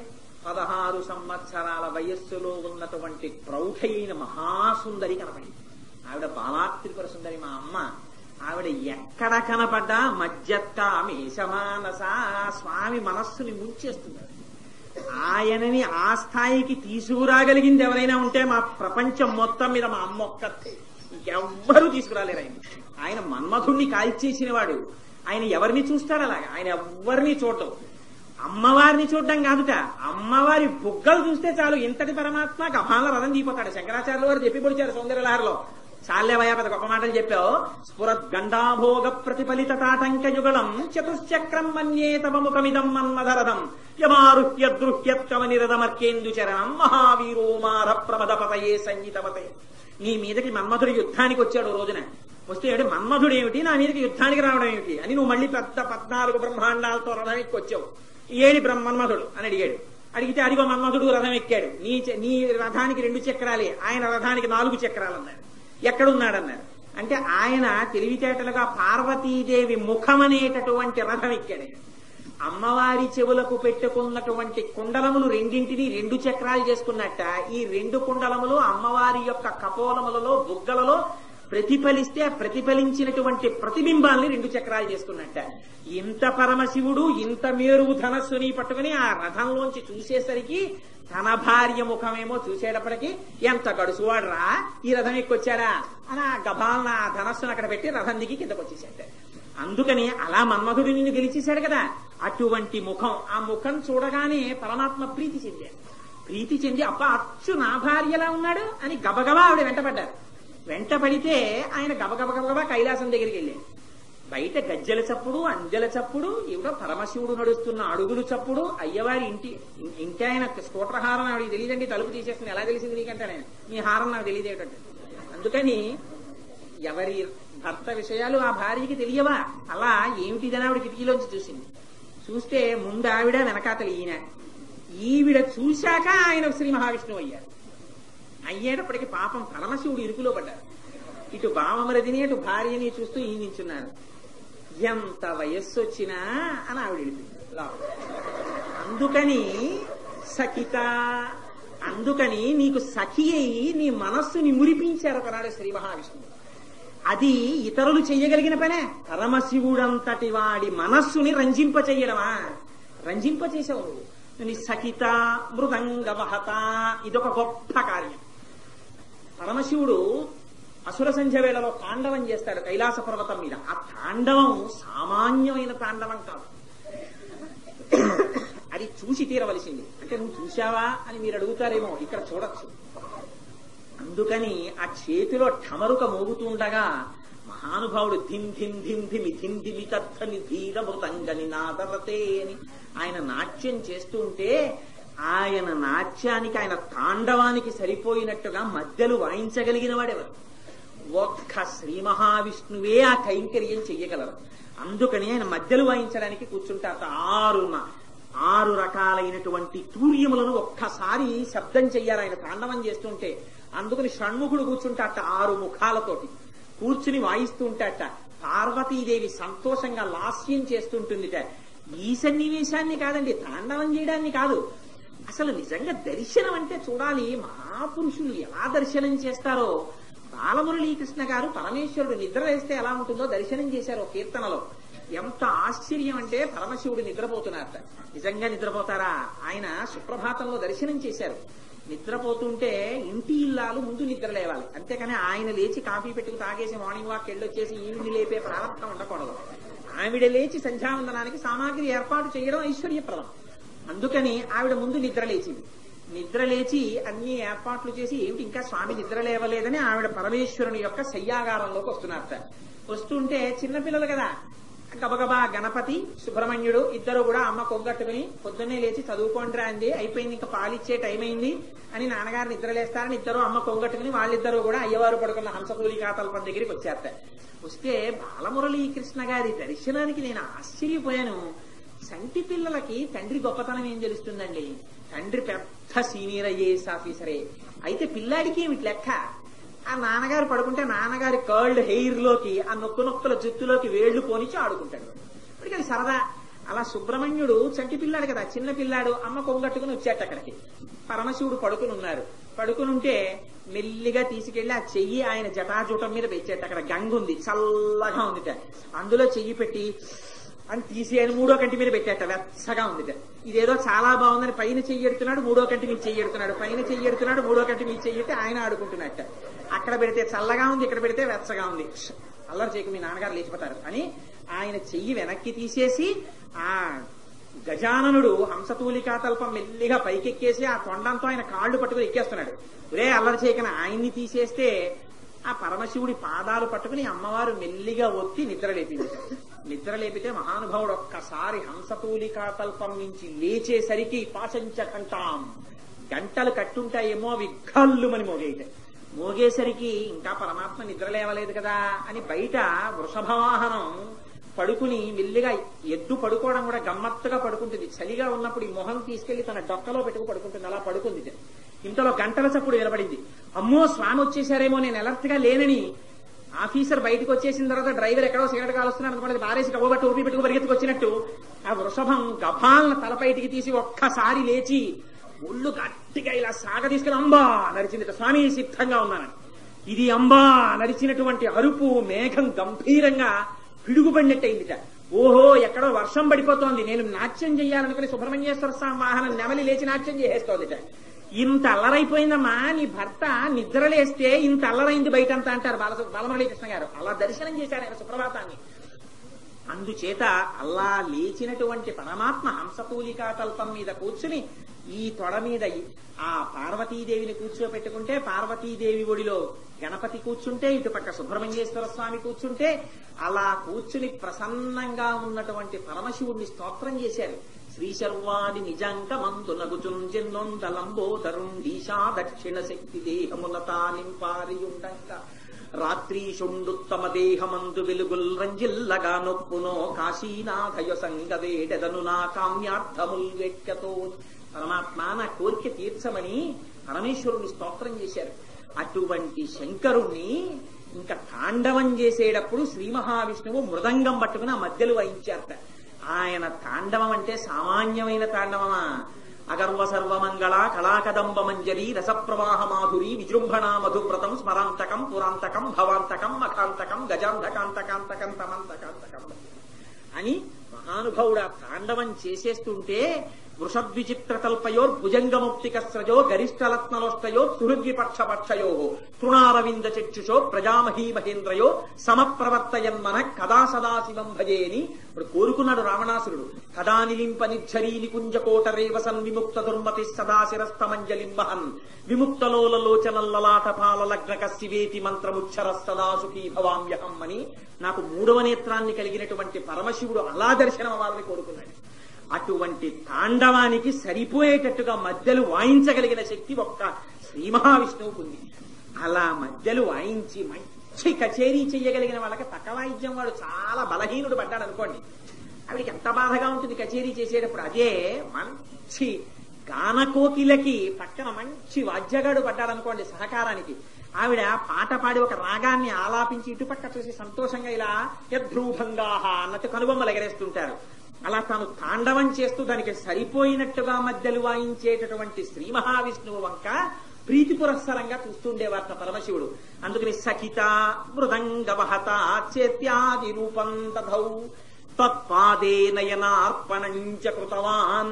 Speaker 3: పదహారు సంవత్సరాల వయస్సులో ఉన్నటువంటి ప్రౌఢైన మహాసుందరి కనపడింది ఆవిడ బాలాత్రిపుర సుందరి మా అమ్మ ఆవిడ ఎక్కడ కనపడ్డా మధ్యత్త మేషమానస స్వామి మనస్సుని ముంచేస్తున్నారు ఆయనని ఆ స్థాయికి తీసుకురాగలిగింది ఎవరైనా ఉంటే మా ప్రపంచం మొత్తం మీద మా అమ్మ ఒక్కతే ఇంకెవ్వరూ తీసుకురాలేరు ఆయన ఆయన మన్మధుణ్ణి కాల్చేసిన వాడు ఆయన ఎవరిని చూస్తాడు అలాగా ఆయన ఎవ్వరిని చూడటం అమ్మవారిని చూడడం కాదుట అమ్మవారి బుగ్గలు చూస్తే చాలు ఇంతటి పరమాత్మ గభాల రథం దీపోతాడు శంకరాచార్యుల వారు చెప్పి పొడిచారు సౌందర్యలహరిలో చాలేవయ్యా పెద్ద గొప్ప మాటలు చెప్పావు స్ఫురత్ గండాభోగ ప్రతిఫలిత తాటంక యుగళం చతుశ్చక్రం మన్యే తమ ముఖమిదం మన్మధరథం యమారుహ్య దృహ్యత్కమ నిరదమర్కేందు చరణం మహావీరో మార ప్రమద పతయే సంగీతవతే నీ మీదకి మన్మధుడు యుద్ధానికి వచ్చాడు ఓ రోజున వస్తే ఏడు మన్మధుడు ఏమిటి నా మీదకి యుద్ధానికి రావడం ఏమిటి అని నువ్వు మళ్ళీ పెద్ద పద్నాలుగు బ్రహ్మాండాలతో రథం ఎక్కి వచ్చావు ఏడి బ్రహ్మన్మధుడు అని అడిగాడు అడిగితే అడిగో మన్మధుడు రథం ఎక్కాడు నీ చె- నీ రథానికి రెండు చక్రాలే ఆయన రథానికి నాలుగు చక్రాలు అన్నాడు ఎక్కడున్నాడన్నారు అంటే ఆయన తెలివితేటలుగా పార్వతీదేవి ముఖం అనేటటువంటి రథం ఎక్కాడు ఆయన. అమ్మవారి చెవులకు పెట్టుకున్నటువంటి కుండలములు రెండింటిని రెండు చక్రాలు చేసుకున్నట్ట ఈ రెండు కుండలములు అమ్మవారి యొక్క కపోలములలో బుగ్గలలో ప్రతిఫలిస్తే ఆ ప్రతిఫలించినటువంటి ప్రతిబింబాల్ని రెండు చక్రాలు చేసుకున్నట్ట ఇంత పరమశివుడు ఇంత మేరువు ధనస్సుని పట్టుకుని ఆ రథంలోంచి చూసేసరికి తన భార్య ముఖమేమో చూసేటప్పటికి ఎంత గడుసువాడు రా ఈ రథం ఎక్కొచ్చాడా అని ఆ గభాలను ఆ ధనస్సును అక్కడ పెట్టి రథం దిగి కిందకు వచ్చేసాడు అందుకని అలా మన్మధుడు నిన్ను గెలిచేశాడు కదా అటువంటి ముఖం ఆ ముఖం చూడగానే పరమాత్మ ప్రీతి చెందాడు ప్రీతి చెంది అబ్బా అచ్చు నా భార్యలా ఉన్నాడు అని గబగబా ఆవిడ వెంటపడ్డారు వెంట పడితే ఆయన గబగబ గబగబా కైలాసం దగ్గరికి వెళ్ళాడు బయట గజ్జల చప్పుడు అంజల చప్పుడు ఏమిటో పరమశివుడు నడుస్తున్న అడుగులు చప్పుడు అయ్యవారి ఇంటి ఇంటి ఆయన స్కూటర్ హారం ఆవిడకి తెలియదండి తలుపు తీసేస్తుంది ఎలా తెలిసింది నీకంటే నేను మీ హారం నాకు తెలియదేటట్టు అందుకని ఎవరి భర్త విషయాలు ఆ భార్యకి తెలియవా అలా ఏమిటిదని ఆవిడ కిటికీలోంచి చూసింది చూస్తే ముందు ఆవిడ వెనకాతలు ఈయన ఈవిడ చూశాక ఆయన శ్రీ మహావిష్ణువు అయ్యారు అయ్యేటప్పటికి పాపం పరమశివుడు ఇరుకులో పడ్డారు ఇటు బామమరదిని అటు భార్యని చూస్తూ ఈ నించున్నారు ఎంత వయస్సు వచ్చినా అని ఆవిడ వెళ్ళిపోయింది లోపల. అందుకని సఖిత అందుకని నీకు సఖి అయి నీ మనస్సుని మురిపించారు ఒకనాడు శ్రీ మహావిష్ణువు అది ఇతరులు చెయ్యగలిగిన పనే పరమశివుడంతటి వాడి మనస్సుని రంజింప చెయ్యడమా రంజింప చేసావు నువ్వు నీ సఖిత మృదంగ వహత ఇదొక గొప్ప కార్యం పరమశివుడు అసుర సంధ్య వేళలో తాండవం చేస్తాడు కైలాస పర్వతం మీద ఆ తాండవం సామాన్యమైన తాండవం కాదు అది చూసి తీరవలసింది అంటే నువ్వు చూశావా అని మీరు అడుగుతారేమో ఇక్కడ చూడొచ్చు అందుకని ఆ చేతిలో ఠమరుక మోగుతుండగా మహానుభావుడు ధిమ్ ధిమ్ ధిమ్ ధిమి ధిమ్ ధిమి తత్తని ధీర మృతంగని నాదరతే అని ఆయన నాట్యం చేస్తుంటే ఆయన నాట్యానికి ఆయన తాండవానికి సరిపోయినట్టుగా మధ్యలు వాయించగలిగిన వాడెవరు ఒక్క శ్రీ మహావిష్ణువే ఆ కైంకర్యం చెయ్యగలరు అందుకని ఆయన మధ్యలు వాయించడానికి కూర్చుంటారట ఆరు న- ఆరు రకాలైనటువంటి తూర్యములను ఒక్కసారి శబ్దం చెయ్యాలి ఆయన తాండవం చేస్తుంటే అందుకని షణ్ముఖుడు కూర్చుంటాట ఆరు ముఖాలతోటి కూర్చుని వాయిస్తూ ఉంటాట పార్వతీదేవి సంతోషంగా లాస్యం చేస్తుంటుందిట ఈ సన్నివేశాన్ని కాదండి తాండవం చేయడాన్ని కాదు అసలు నిజంగా దర్శనం అంటే చూడాలి మహాపురుషులు ఎలా దర్శనం చేస్తారో బాలమురళీకృష్ణ గారు పరమేశ్వరుడు నిద్ర వేస్తే ఎలా ఉంటుందో దర్శనం చేశారు ఓ కీర్తనలో ఎంత ఆశ్చర్యం అంటే పరమశివుడు నిద్రపోతున్నారట నిజంగా నిద్రపోతారా ఆయన సుప్రభాతంలో దర్శనం చేశారు నిద్రపోతుంటే ఇంటి ఇల్లాలు ముందు నిద్ర లేవాలి అంతేకాని ఆయన లేచి కాఫీ పెట్టుకు తాగేసి మార్నింగ్ వాక్ వెళ్ళొచ్చేసి ఈవిని లేపే ప్రారంభం ఉండకూడదు ఆవిడ లేచి సంధ్యావందనానికి సామాగ్రి ఏర్పాటు చేయడం ఐశ్వర్యప్రదం అందుకని ఆవిడ ముందు నిద్ర లేచింది నిద్ర లేచి అన్ని ఏర్పాట్లు చేసి ఏమిటి ఇంకా స్వామి నిద్ర లేవలేదని ఆవిడ పరమేశ్వరుని యొక్క శయ్యాగారంలోకి వస్తున్నారట వస్తుంటే చిన్నపిల్లలు కదా గబగబా గణపతి సుబ్రహ్మణ్యుడు ఇద్దరు కూడా అమ్మ కొగ్గట్టుకుని పొద్దున్నే లేచి చదువుకోండి అంది అయిపోయింది ఇంకా పాలిచ్చే టైం అయింది అని నాన్నగారు నిద్రలేస్తారని ఇద్దరు అమ్మ కొంగట్టుకుని వాళ్ళిద్దరూ కూడా అయ్యవారు పడుకున్న హంసపూలి కాతల్పం దగ్గరికి వచ్చారట వస్తే బాలమురళీ కృష్ణ గారి దర్శనానికి నేను ఆశ్చర్యపోయాను సంటి పిల్లలకి తండ్రి గొప్పతనం ఏం తెలుస్తుందండి తండ్రి పెద్ద సీనియర్ ఐఏఎస్ ఆఫీసరే అయితే పిల్లాడికి ఏమిటి లెక్క ఆ నాన్నగారు పడుకుంటే నాన్నగారి కర్ల్డ్ హెయిర్ లోకి ఆ నొక్కు నొక్కుల జుత్తులోకి వేళ్లు పోనిచ్చి ఆడుకుంటాడు ఇప్పటికి అది సరదా అలా సుబ్రహ్మణ్యుడు చంటి పిల్లాడు కదా చిన్న పిల్లాడు అమ్మ కొంగట్టుకుని వచ్చాట అక్కడికి పరమశివుడు పడుకుని ఉన్నారు పడుకుని ఉంటే మెల్లిగా తీసుకెళ్లి ఆ చెయ్యి ఆయన జటాజూటం మీద పెట్టేట అక్కడ గంగ ఉంది చల్లగా ఉందిట అందులో చెయ్యి పెట్టి అని తీసి ఆయన మూడో కంటి మీద పెట్టేట వెచ్చగా ఉందిట ఇదేదో చాలా బాగుందని పైన చెయ్యెడుతున్నాడు మూడో కంటి మీద చెయ్యెడుతున్నాడు పైన చెయ్యెడుతున్నాడు మూడో కంటి మీద చెయ్యితే ఆయన ఆడుకుంటున్నట్ట అక్కడ పెడితే చల్లగా ఉంది ఇక్కడ పెడితే వెచ్చగా ఉంది ష్, అల్లరి చేయకు మీ నాన్నగారు లేచిపోతారు అని ఆయన చెయ్యి వెనక్కి తీసేసి ఆ గజాననుడు హంసతూలికా తల్పం మెల్లిగా పైకెక్కేసి ఆ తొండంతో ఆయన కాళ్ళు పట్టుకుని ఎక్కేస్తున్నాడు రే అల్లరి చేయకన ఆయన్ని తీసేస్తే ఆ పరమశివుడి పాదాలు పట్టుకుని అమ్మవారు మెల్లిగా ఒత్తి నిద్ర లేపింది నిద్ర లేపితే మహానుభావుడు ఒక్కసారి హంసతూలికా తల్పం నుంచి లేచేసరికి పాశంచ కంటాం గంటలు కట్టుంటాయేమో అవి గల్లుమని మోగేయట మోగేసరికి ఇంకా పరమాత్మ నిద్ర లేవలేదు కదా అని బయట వృషభవాహనం పడుకుని మెల్లిగా ఎద్దు పడుకోవడం కూడా గమ్మత్తుగా పడుకుంటుంది చలిగా ఉన్నప్పుడు ఈ మొహం తీసుకెళ్లి తన డొక్కలో పెట్టుకు పడుకుంటుంది అలా పడుకుంది ఇది. ఇంతలో గంటల చప్పుడు వినపడింది అమ్మో స్వామి వచ్చేసారేమో నేను అలర్ట్ గా లేనని ఆఫీసర్ బయటకు వచ్చేసిన తర్వాత డ్రైవర్ ఎక్కడో సిగరెట్ కాలుస్తున్నాడు అనుకోండి బారేసి కవ్వబట్టి ఊపి పెట్టుకు పరిగెత్తుకు వచ్చినట్టు ఆ వృషభం గభాలను తలపైటికి తీసి ఒక్కసారి లేచి ఒళ్ళు గట్టిగా ఇలా సాగ తీసుకుని అంబా నడిచింది స్వామి సిద్ధంగా ఉన్నానని ఇది అంబా నడిచినటువంటి అరుపు మేఘం గంభీరంగా పిడుగుపడినట్టయిందిట ఓహో ఎక్కడో వర్షం పడిపోతోంది నేను నాట్యం చెయ్యాలనుకుని సుబ్రహ్మణ్యేశ్వర స్వామి వాహనం నెమలి లేచి నాట్యం చేసేస్తోందిట ఇంత అల్లరైపోయిందమ్మా నీ భర్త నిద్రలేస్తే ఇంత అల్లరైంది బయటంతా అంటారు బాల బాలమురళీకృష్ణ గారు అలా దర్శనం చేశారు ఆయన సుప్రభాతాన్ని అందుచేత అల్లా లేచినటువంటి పరమాత్మ హంసతూలికా తల్పం మీద కూర్చుని ఈ తొడ మీద ఈ- ఆ పార్వతీదేవిని కూర్చోపెట్టుకుంటే పార్వతీదేవి ఒడిలో గణపతి కూర్చుంటే ఇటుపక్క సుబ్రహ్మణ్యేశ్వర స్వామి కూర్చుంటే అలా కూర్చుని ప్రసన్నంగా ఉన్నటువంటి పరమశివుణ్ణి స్తోత్రం చేశారు శ్రీ శర్వాది నిజంక మందునగుచుంజెన్నొందలంబోదరుండీశా దక్షిణ శక్తి దేహములతా నింపారియుండంగా రాత్రీషుండుత్తమ దేహమందు వెలుగుల్ రంజిల్లగా నొప్పునో కాశీనాథయ సంగవేడెదను నా కామ్యార్థముల్ వెక్కతో పరమాత్మ నా కోరిక తీర్చమని పరమేశ్వరుని స్తోత్రం చేశారు అటువంటి శంకరుణ్ణి ఇంకా తాండవం చేసేటప్పుడు శ్రీ మహావిష్ణువు మృదంగం పట్టుకుని ఆ మధ్యలో వహించారట ఆయన తాండవం అంటే సామాన్యమైన తాండవమా అగర్వ సర్వమంగళ కళాకదంబ మంజరి రసప్రవాహ మాధురి విజృంభణా మధువ్రతం స్మరాంతకం పురాంతకం భవాంతకం మఖాంతకం గజాంధకాంతకాంతకం తమంతకాంతకం అని మహానుభావుడు ఆ తాండవం చేసేస్తుంటే వృషద్విచిత్రకల్పయోర్ భుజంగముక్తిక స్రజో గరిష్టరత్నలోష్టయో సుహృద్విపక్షపక్షయో తృణారవింద చక్షుషో ప్రజామహీ మహేంద్రయో సమప్రవర్తయన్మన కదా సదాశివం భజేని ఇప్పుడు కోరుకున్నాడు రావణాసురుడు కదా నిలింప నిర్ఝరీ నికుంజకోట రేవసన్ విముక్త దుర్మతి సదాశిరస్తమంజలింబహన్ విముక్తలోలలోచనల్లలాట పాల లగ్న కస్సివేతి మంత్రముచ్చర సదా సుఖీ భవామ్యహం అని నాకు మూడవ నేత్రాన్ని కలిగినటువంటి పరమశివుడు అలా దర్శనం అవ్వాలని కోరుకున్నాడు అటువంటి తాండవానికి సరిపోయేటట్టుగా మధ్యలు వాయించగలిగిన శక్తి ఒక్క శ్రీ మహావిష్ణువుకు ఉంది అలా మధ్యలు వాయించి మంచి కచేరీ చెయ్యగలిగిన వాళ్ళకి పక్క వాయిద్యం వాడు చాలా బలహీనుడు పడ్డాడు అనుకోండి ఆవిడికి ఎంత బాధగా ఉంటుంది కచేరీ చేసేటప్పుడు అదే మంచి గానకోకిలకి పక్కన మంచి వాద్యగాడు పడ్డాడు అనుకోండి సహకారానికి ఆవిడ పాట పాడి ఒక రాగాన్ని ఆలాపించి ఇటుపక్క చూసి సంతోషంగా ఇలా యద్రూభంగా అన్నట్టు కనుబొమ్మలు ఎగరేస్తుంటారు అలా తాను తాండవం చేస్తూ దానికి సరిపోయినట్టుగా మధ్యలు వాయించేటటువంటి శ్రీ మహావిష్ణువు వంక ప్రీతి పురస్సరంగా చూస్తుండేవార్త పరమశివుడు అందుకని సఖిత మృదంగ వహత చేత్యాది రూపం దధౌ తత్పాదే నయనార్పణంచ కృతవాన్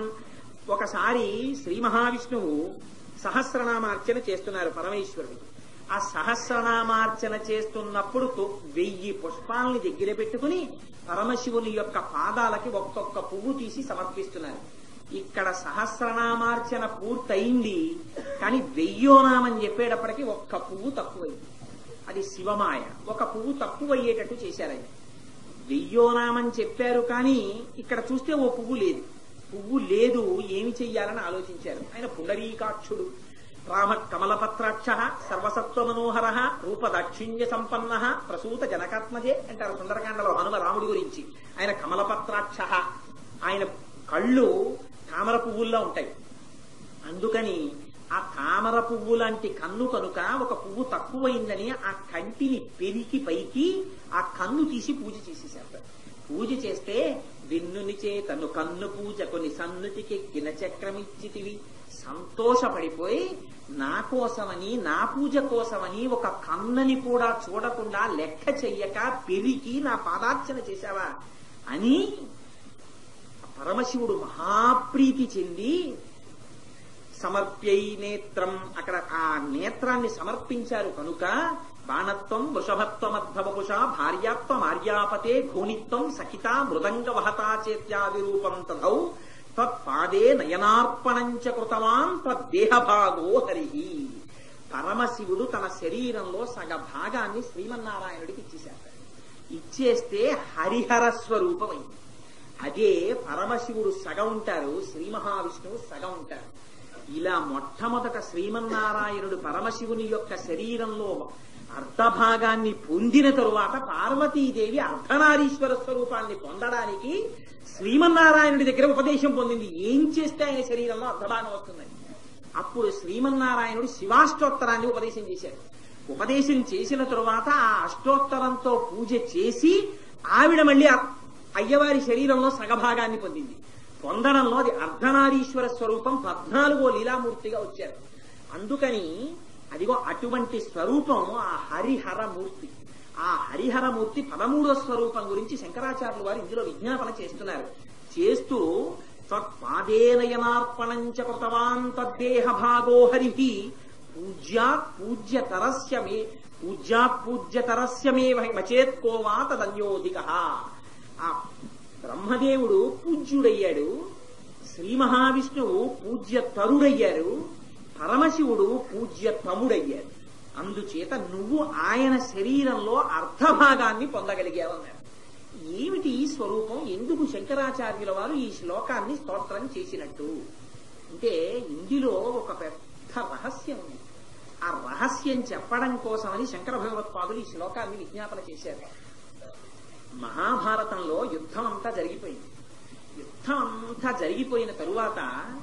Speaker 3: ఒకసారి శ్రీ మహావిష్ణువు సహస్రనామార్చన చేస్తున్నారు పరమేశ్వరుడికి ఆ సహస్రనామార్చన చేస్తున్నప్పుడు తో- వెయ్యి పుష్పాలని దగ్గర పెట్టుకుని పరమశివుని యొక్క పాదాలకి ఒక్కొక్క పువ్వు తీసి సమర్పిస్తున్నారు ఇక్కడ సహస్రనామార్చన పూర్తయింది కానీ వెయ్యో నామని చెప్పేటప్పటికి ఒక్క పువ్వు తక్కువైంది అది శివమాయ ఒక పువ్వు తక్కువయ్యేటట్టు చేశారు ఆయన వెయ్యో నామని చెప్పారు కానీ ఇక్కడ చూస్తే ఓ పువ్వు లేదు పువ్వు లేదు ఏమి చెయ్యాలని ఆలోచించారు ఆయన పుండరీకాక్షుడు రామ కమలపత్రాక్ష సర్వసత్వ మనోహర రూపదాక్షిణ్య సంపన్న ప్రసూత జనకాత్మజే అంటారు సుందరకాండలో హనుమ రాముడి గురించి ఆయన కమలపత్రాక్ష ఆయన కళ్ళు తామర పువ్వుల్లో ఉంటాయి అందుకని ఆ తామర పువ్వు లాంటి కన్ను కనుక ఒక పువ్వు తక్కువైందని ఆ కంటిని పెరికి పైకి ఆ కన్ను తీసి పూజ చేసేసారు పూజ చేస్తే విన్నుని చేతను కన్ను పూజ కొన్ని సన్నుతికెక్కిన చక్రమిచ్చితివి సంతోషపడిపోయి నా కోసమని నా పూజ కోసమని ఒక కన్నని కూడా చూడకుండా లెక్క చెయ్యక పెరికి నా పాదార్చన చేశావా అని పరమశివుడు మహాప్రీతి చెంది సమర్ప్యై నేత్రం అక్కడ ఆ నేత్రాన్ని సమర్పించారు కనుక బాణత్వం వృషభత్వమద్భవపుష భార్యాత్వం ఆర్యాపతే ఘోణిత్వం సఖిత మృదంగ వహతా చేత్యాది రూపం తథౌ తత్పాదే నయనార్పణంచ కృతవాన్ తద్దేహభాగో హరి పరమశివుడు తన శరీరంలో సగ భాగాన్ని శ్రీమన్నారాయణుడికి ఇచ్చేశారు ఇచ్చేస్తే హరిహర స్వరూపమైంది అదే పరమశివుడు సగం ఉంటారు శ్రీ మహావిష్ణువు సగం ఉంటారు ఇలా మొట్టమొదట శ్రీమన్నారాయణుడు పరమశివుని యొక్క శరీరంలో అర్ధభాగాన్ని పొందిన తరువాత పార్వతీదేవి అర్ధనారీశ్వర స్వరూపాన్ని పొందడానికి శ్రీమన్నారాయణుడి దగ్గర ఉపదేశం పొందింది ఏం చేస్తే ఆయన శరీరంలో అర్ధభాగం వస్తుందని అప్పుడు శ్రీమన్నారాయణుడు శివాష్టోత్తరాన్ని ఉపదేశం చేశారు ఉపదేశం చేసిన తరువాత ఆ అష్టోత్తరంతో పూజ చేసి ఆవిడ మళ్ళీ ఆ అయ్యవారి శరీరంలో సగభాగాన్ని పొందింది పొందడంలో అది అర్ధనారీశ్వర స్వరూపం పద్నాలుగో లీలామూర్తిగా వచ్చారు అందుకని అదిగో అటువంటి స్వరూపం ఆ హరిహర మూర్తి ఆ హరిహర మూర్తి పదమూడో స్వరూపం గురించి శంకరాచార్యులు వారు ఇందులో విజ్ఞాపన చేస్తున్నారు చేస్తూ తత్పాదేనయనార్పణంచ కృతవాన్ తద్దేహ భాగో హరి పూజ్యాత్ పూజ్యతరస్య మే పూజ్యాత్ పూజ్యతరస్య మే వచేత్కోవా తదన్యోధిక ఆ బ్రహ్మదేవుడు పూజ్యుడయ్యాడు శ్రీ మహావిష్ణువు పూజ్య తరుడయ్యారు పరమశివుడు పూజ్య తముడయ్యాడు అందుచేత నువ్వు ఆయన శరీరంలో అర్ధభాగాన్ని పొందగలిగావన్నారు ఏమిటి ఈ స్వరూపం ఎందుకు శంకరాచార్యుల వారు ఈ శ్లోకాన్ని స్తోత్రం చేసినట్టు అంటే ఇందులో ఒక పెద్ద రహస్యం ఉంది ఆ రహస్యం చెప్పడం కోసమని శంకర భగవత్పాదులు ఈ శ్లోకాన్ని విజ్ఞాపన చేశారు మహాభారతంలో యుద్ధం అంతా జరిగిపోయింది యుద్ధం అంతా జరిగిపోయిన తరువాత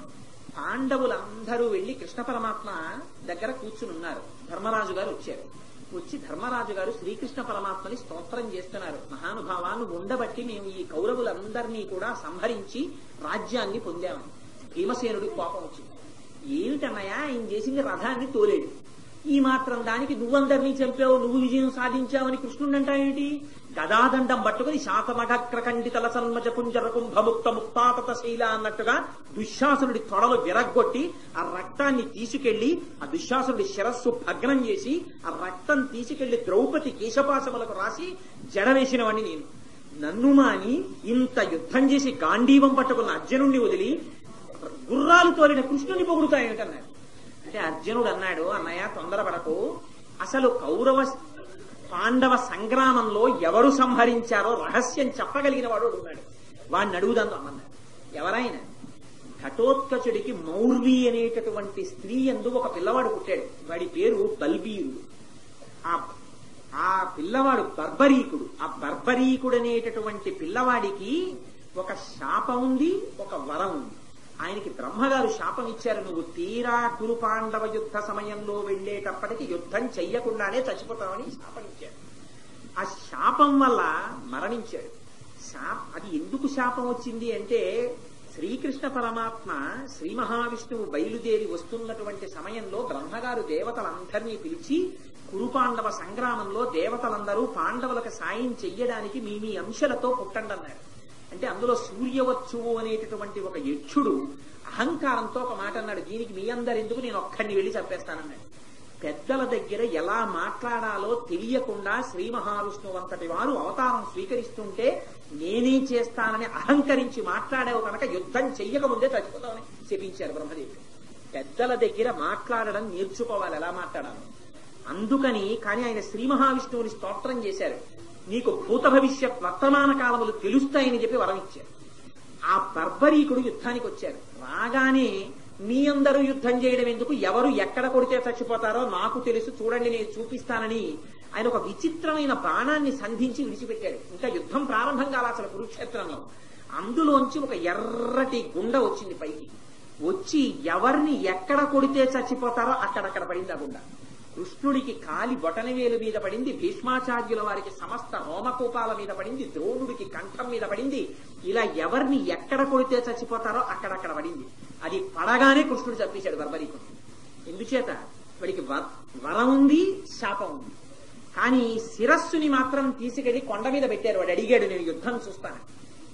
Speaker 3: పాండవులందరూ వెళ్లి కృష్ణ పరమాత్మ దగ్గర కూర్చుని ఉన్నారు ధర్మరాజు గారు వచ్చారు వచ్చి ధర్మరాజు గారు శ్రీకృష్ణ పరమాత్మని స్తోత్రం చేస్తున్నారు మహానుభావాన్ని ఉండబట్టి మేము ఈ కౌరవులందరినీ కూడా సంహరించి రాజ్యాన్ని పొందామని భీమసేనుడి కోపం వచ్చింది ఏమిటన్నయ్యా ఆయన చేసింది రథాన్ని తోలేడు ఈ మాత్రం దానికి నువ్వందరినీ చంపావు నువ్వు విజయం సాధించావని కృష్ణుడు అంటావేంటి గదాదండం పట్టుకుని శాతమఘక్రఖండితల సన్మజ పుంజర కుంభముక్త ముక్తాతత శైల అన్నట్టుగా దుశ్శాసనుడి తొడలు విరగ్గొట్టి ఆ రక్తాన్ని తీసుకెళ్లి ఆ దుశ్శాసనుడి శిరస్సు భగ్నం చేసి ఆ రక్తం తీసుకెళ్లి ద్రౌపది కేశపాశములకు రాసి జడవేసిన వాడిని నేను నన్ను మాని ఇంత యుద్ధం చేసి గాంధీవం పట్టుకున్న అర్జునుణ్ణి వదిలి గుర్రాలు తోలిన కృష్ణుని పొగుడుతాయేమిటన్నాడు అంటే అర్జునుడు అన్నాడు అన్నయ్య తొందరపడకు అసలు కౌరవ పాండవ సంగ్రామంలో ఎవరు సంహరించారో రహస్యం చెప్పగలిగిన వాడు ఒకడు ఉన్నాడు వాడిని అడుగుదాం అన్నాడు ఎవరైనా ఘటోత్కచుడికి మౌర్వి అనేటటువంటి స్త్రీ ఎందు ఒక పిల్లవాడు పుట్టాడు వాడి పేరు బల్బీరుడు ఆ ఆ పిల్లవాడు బర్బరీకుడు ఆ బర్బరీకుడు అనేటటువంటి పిల్లవాడికి ఒక శాపం ఉంది ఒక వరం ఉంది ఆయనకి బ్రహ్మగారు శాపం ఇచ్చారు నువ్వు తీరా కురు పాండవ యుద్ధ సమయంలో వెళ్ళేటప్పటికి యుద్ధం చెయ్యకుండానే చచ్చిపోతావని శాపం ఇచ్చారు ఆ శాపం వల్ల మరణించాడు శాప అది ఎందుకు శాపం వచ్చింది అంటే శ్రీకృష్ణ పరమాత్మ శ్రీ మహావిష్ణువు బయలుదేరి వస్తున్నటువంటి సమయంలో బ్రహ్మగారు దేవతలందరినీ పిలిచి కురుపాండవ సంగ్రామంలో దేవతలందరూ పాండవులకు సాయం చెయ్యడానికి మీ మీ అంశలతో పుట్టండి అన్నారు అంటే అందులో సూర్యవత్సువు అనేటటువంటి ఒక యక్షుడు అహంకారంతో ఒక మాట అన్నాడు దీనికి మీ అందరెందుకు నేను ఒక్కడిని వెళ్ళి చంపేస్తానన్నాడు పెద్దల దగ్గర ఎలా మాట్లాడాలో తెలియకుండా శ్రీ మహావిష్ణువు అంతటి వారు అవతారం స్వీకరిస్తుంటే నేనే చేస్తానని అహంకరించి మాట్లాడావు కనుక యుద్ధం చెయ్యకముందే చచ్చిపోతామని చెప్పించారు బ్రహ్మదేవుడు పెద్దల దగ్గర మాట్లాడడం నేర్చుకోవాలి ఎలా మాట్లాడాలి అందుకని కానీ ఆయన శ్రీ మహావిష్ణువుని స్తోత్రం చేశారు నీకు భూత భవిష్యత్ వర్తమాన కాలములు తెలుస్తాయని చెప్పి వరం ఇచ్చారు ఆ బర్బరీకుడు యుద్ధానికి వచ్చారు రాగానే మీ అందరూ యుద్ధం చేయడం ఎందుకు ఎవరు ఎక్కడ కొడితే చచ్చిపోతారో నాకు తెలుసు చూడండి నేను చూపిస్తానని ఆయన ఒక విచిత్రమైన బాణాన్ని సంధించి విడిచిపెట్టాడు ఇంకా యుద్ధం ప్రారంభం కాల అసలు కురుక్షేత్రంలో అందులోంచి ఒక ఎర్రటి గుండ వచ్చింది పైకి వచ్చి ఎవరిని ఎక్కడ కొడితే చచ్చిపోతారో అక్కడక్కడ పడింది ఆ గుండ కృష్ణుడికి కాలి బొటనవేలు మీద పడింది భీష్మాచార్యుల వారికి సమస్త హోమకూపాల మీద పడింది ద్రోణుడికి కంఠం మీద పడింది ఇలా ఎవరిని ఎక్కడ కొడితే చచ్చిపోతారో అక్కడక్కడ పడింది అది పడగానే కృష్ణుడు చంపేశాడు బర్బరీకుడు ఎందుచేత వాడికి వ- వరం ఉంది శాపం ఉంది కానీ శిరస్సుని మాత్రం తీసుకెళ్లి కొండ మీద పెట్టారు వాడు అడిగాడు నేను యుద్ధం చూస్తాను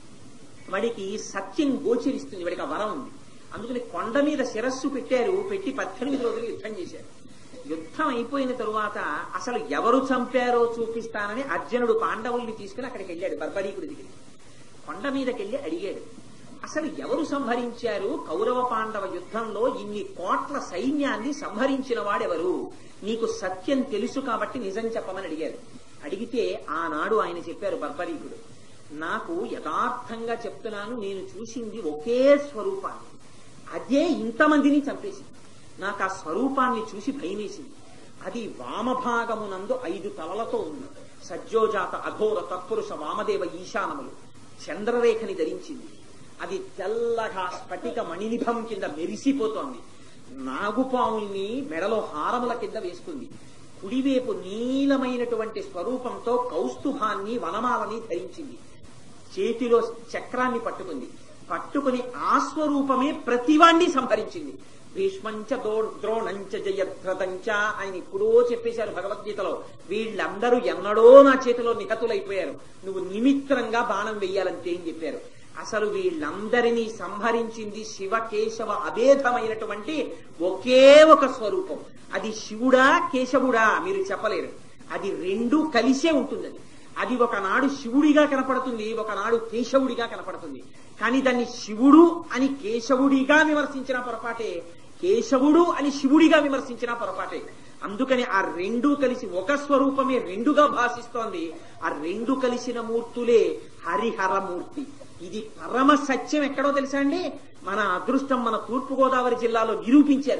Speaker 3: వాడికి సత్యం గోచరిస్తుంది వాడికి ఆ వరం ఉంది అందుకని కొండ మీద శిరస్సు పెట్టారు పెట్టి పద్దెనిమిది రోజులు యుద్ధం చేశారు యుద్ధం అయిపోయిన తరువాత అసలు ఎవరు చంపారో చూపిస్తానని అర్జునుడు పాండవుల్ని తీసుకుని అక్కడికి వెళ్ళాడు బర్బరీకుడి దగ్గరికి కొండ మీదకెళ్ళి అడిగాడు అసలు ఎవరు సంహరించారు కౌరవ పాండవ యుద్ధంలో ఇన్ని కోట్ల సైన్యాన్ని సంహరించిన వాడెవరు నీకు సత్యం తెలుసు కాబట్టి నిజం చెప్పమని అడిగారు అడిగితే ఆనాడు ఆయన చెప్పారు బర్బరీకుడు నాకు యథార్థంగా చెప్తున్నాను నేను చూసింది ఒకే స్వరూపాన్ని అదే ఇంతమందిని చంపేసింది నాకు ఆ స్వరూపాన్ని చూసి భయమేసింది అది వామభాగమునందు ఐదు తలలతో ఉంది సజ్జోజాత అఘోర తత్పురుష వామదేవ ఈశానములు చంద్రరేఖని ధరించింది అది తెల్లగా స్ఫటిక మణినిభం కింద మెరిసిపోతోంది నాగుపాముల్ని మెడలో హారముల కింద వేసుకుంది కుడివైపు నీలమైనటువంటి స్వరూపంతో కౌస్తుభాన్ని వనమాలని ధరించింది చేతిలో చక్రాన్ని పట్టుకుంది పట్టుకుని ఆ స్వరూపమే ప్రతివాణ్ణి సంహరించింది భీష్మంచ దో- ద్రోణంచ జయద్రథంచ ఆయన ఇప్పుడో చెప్పేశారు భగవద్గీతలో వీళ్ళందరూ ఎన్నడో నా చేతిలో నిహతులైపోయారు నువ్వు నిమిత్రంగా బాణం వెయ్యాలంతే అని చెప్పారు అసలు వీళ్ళందరినీ సంహరించింది శివ కేశవ అభేదమైనటువంటి ఒకే ఒక స్వరూపం అది శివుడా కేశవుడా మీరు చెప్పలేరు అది రెండు కలిసే ఉంటుంది అది అది ఒకనాడు శివుడిగా కనపడుతుంది ఒకనాడు కేశవుడిగా కనపడుతుంది కానీ దాన్ని శివుడు అని కేశవుడిగా విమర్శించిన పొరపాటే కేశవుడు అని శివుడిగా విమర్శించిన పొరపాటే అందుకని ఆ రెండు కలిసి ఒక స్వరూపమే రెండుగా భాషిస్తోంది ఆ రెండు కలిసిన మూర్తులే హరిహరమూర్తి ఇది పరమ సత్యం ఎక్కడో తెలుసా అండి మన అదృష్టం మన తూర్పు గోదావరి జిల్లాలో నిరూపించారు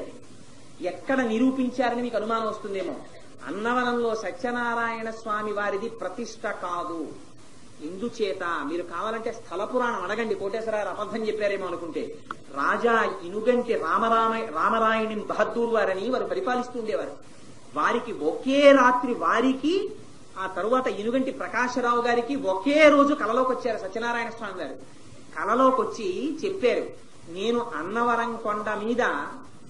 Speaker 3: ఎక్కడ నిరూపించారని మీకు అనుమానం వస్తుందేమో అన్నవరంలో సత్యనారాయణ స్వామి వారిది ప్రతిష్ట కాదు ఇందుచేత మీరు కావాలంటే స్థల పురాణం అడగండి కోటేశ్వరరావు అబద్ధం చెప్పారేమో అనుకుంటే రాజా ఇనుగంటి రామరామ రామరాయణి బహద్దూర్ వారని వారు పరిపాలిస్తూ ఉండేవారు వారికి ఒకే రాత్రి వారికి ఆ తరువాత ఇనుగంటి ప్రకాశరావు గారికి ఒకే రోజు కలలోకి వచ్చారు సత్యనారాయణ స్వామి గారు కలలోకి వచ్చి చెప్పారు నేను అన్నవరం కొండ మీద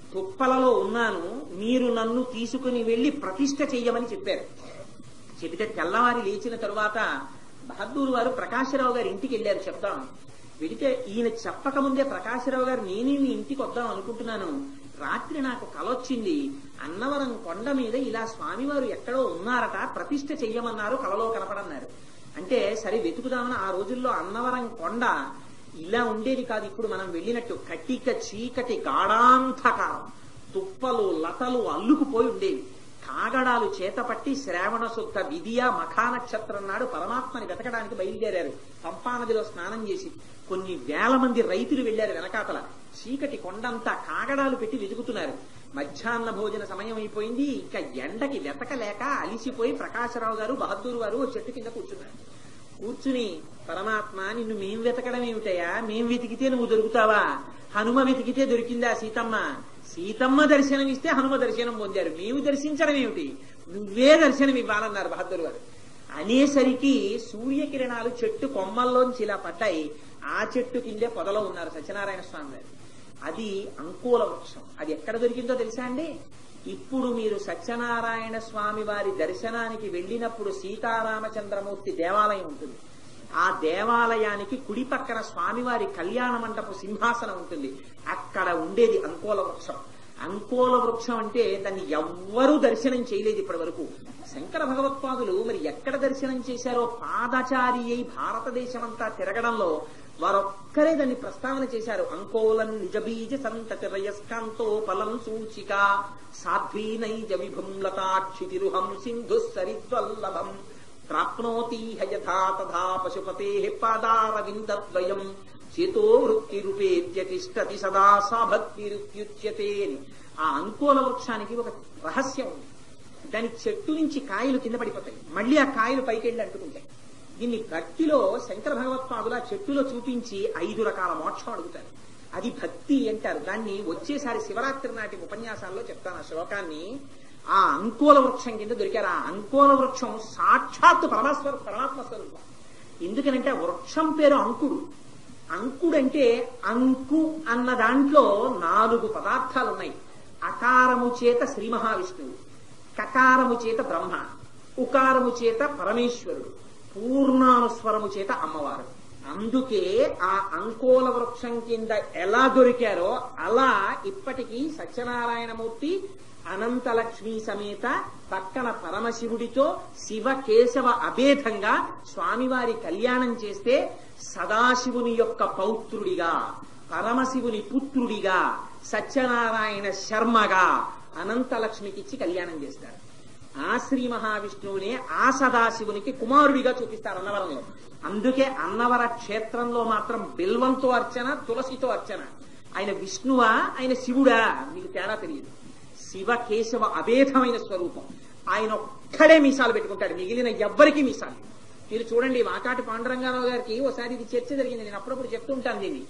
Speaker 3: తుప్పలలో ఉన్నాను మీరు నన్ను తీసుకుని వెళ్లి ప్రతిష్ఠ చెయ్యమని చెప్పారు చెబితే తెల్లవారి లేచిన తరువాత బహదూర్ వారు ప్రకాశరావు గారి ఇంటికి వెళ్ళారు చెప్తాం వెళితే ఈయన చెప్పకముందే ప్రకాశరావు గారు నేనే మీ ఇంటికి వద్దాం అనుకుంటున్నాను రాత్రి నాకు కలొచ్చింది అన్నవరం కొండ మీద ఇలా స్వామివారు ఎక్కడో ఉన్నారట ప్రతిష్ఠ చెయ్యమన్నారు కలలో కనపడన్నారు అంటే సరే వెతుకుదామని ఆ రోజుల్లో అన్నవరం కొండ ఇలా ఉండేది కాదు ఇప్పుడు మనం వెళ్ళినట్టు కటిక చీకటి గాఢాంధకారం తుప్పలు లతలు అల్లుకుపోయి ఉండేవి కాగడాలు చేతపట్టి శ్రావణ శుద్ధ విధియ మఖా నక్షత్రం నాడు పరమాత్మని వెతకడానికి బయలుదేరారు పంపానదిలో స్నానం చేసి కొన్ని వేల మంది రైతులు వెళ్లారు వెనకాతల చీకటి కొండంతా కాగడాలు పెట్టి వెతుకుతున్నారు మధ్యాహ్న భోజన సమయం అయిపోయింది ఇంకా ఎండకి వెతకలేక అలిసిపోయి ప్రకాశరావు గారు బహదూర్ వారు ఓ చెట్టు కింద కూర్చున్నారు కూర్చుని పరమాత్మ నిన్ను మేం వెతకడం ఏమిటయా మేం వెతికితే నువ్వు దొరుకుతావా హనుమ వెతికితే దొరికిందా సీతమ్మ సీతమ్మ దర్శనం ఇస్తే హనుమ దర్శనం పొందారు మేము దర్శించడం ఏమిటి నువ్వే దర్శనం ఇవ్వాలన్నారు బహదూర్ గారు అనేసరికి సూర్యకిరణాలు చెట్టు కొమ్మల్లోంచి ఇలా పడ్డాయి ఆ చెట్టు కిందే పొదలో ఉన్నారు సత్యనారాయణ స్వామి గారు అది అంకుల వృక్షం అది ఎక్కడ దొరికిందో తెలుసా అండి ఇప్పుడు మీరు సత్యనారాయణ స్వామి వారి దర్శనానికి వెళ్ళినప్పుడు సీతారామచంద్రమూర్తి దేవాలయం ఉంటుంది ఆ దేవాలయానికి కుడి పక్కన స్వామివారి కళ్యాణ మండపం సింహాసనం ఉంటుంది అక్కడ ఉండేది అంకోల వృక్షం అంకోల వృక్షం అంటే దాన్ని ఎవ్వరూ దర్శనం చేయలేదు ఇప్పటి వరకు శంకర భగవత్పాదులు మరి ఎక్కడ దర్శనం చేశారో పాదచారి అయి భారతదేశమంతా తిరగడంలో వారొక్కరే దాన్ని ప్రస్తావన చేశారు అంకోలం నిజబీజ సంతతి రయస్కాంతో ఫలం సూచిక సాధ్వీ నైజ విభుం లతాక్షితిరుహం సింధు సరిద్వల్లభం ప్రాప్నోతి యథా తథా పశుపతే పాదారవిందద్వయం చేతో వృత్తిరుపేత్య తిష్టతి సదా సా భక్తిరుత్యుచ్యతే అని ఆ అంకోల వృక్షానికి ఒక రహస్యం ఉంది దాని చెట్టు నుంచి కాయలు కింద పడిపోతాయి మళ్ళీ ఆ కాయలు పైకి వెళ్ళి అంటుకుంటాయి దీన్ని భక్తిలో శంకర భగవత్పాదుల చెట్టులో చూపించి ఐదు రకాల మోక్షం అడుగుతారు అది భక్తి అంటారు దాన్ని వచ్చేసారి శివరాత్రి నాటి ఉపన్యాసాల్లో చెప్తాను ఆ శ్లోకాన్ని ఆ అంకోల వృక్షం కింద దొరికారు ఆ అంకోల వృక్షం సాక్షాత్తు పరమాస్వర పరమాత్మ స్వరూపం ఎందుకనంటే ఆ వృక్షం పేరు అంకుడు అంకుడంటే అంకు అన్న దాంట్లో నాలుగు పదార్థాలు ఉన్నాయి అకారము చేత శ్రీ మహావిష్ణువు కకారము చేత బ్రహ్మ ఉకారము చేత పరమేశ్వరుడు పూర్ణానుస్వరము చేత అమ్మవారు అందుకే ఆ అంకోల వృక్షం కింద ఎలా దొరికారో అలా ఇప్పటికీ సత్యనారాయణమూర్తి అనంతలక్ష్మి సమేత పక్కన పరమశివుడితో శివ కేశవ అభేదంగా స్వామివారి కళ్యాణం చేస్తే సదాశివుని యొక్క పౌత్రుడిగా పరమశివుని పుత్రుడిగా సత్యనారాయణ శర్మగా అనంతలక్ష్మికిచ్చి కళ్యాణం చేస్తారు ఆ శ్రీ మహావిష్ణువునే ఆ సదాశివునికి కుమారుడిగా చూపిస్తారు అన్నవరంలో అందుకే అన్నవర క్షేత్రంలో మాత్రం బిల్వంతో అర్చన తులసితో అర్చన ఆయన విష్ణువా ఆయన శివుడా మీకు తేడా తెలియదు శివ కేశవ అభేదమైన స్వరూపం ఆయన ఒక్కడే మీసాలు పెట్టుకుంటాడు మిగిలిన ఎవ్వరికీ మీసాలు మీరు చూడండి వాకాటి పాండురంగారావు గారికి ఒకసారి ఇది చర్చ జరిగింది నేను అప్పుడప్పుడు చెప్తూ ఉంటాను దీన్ని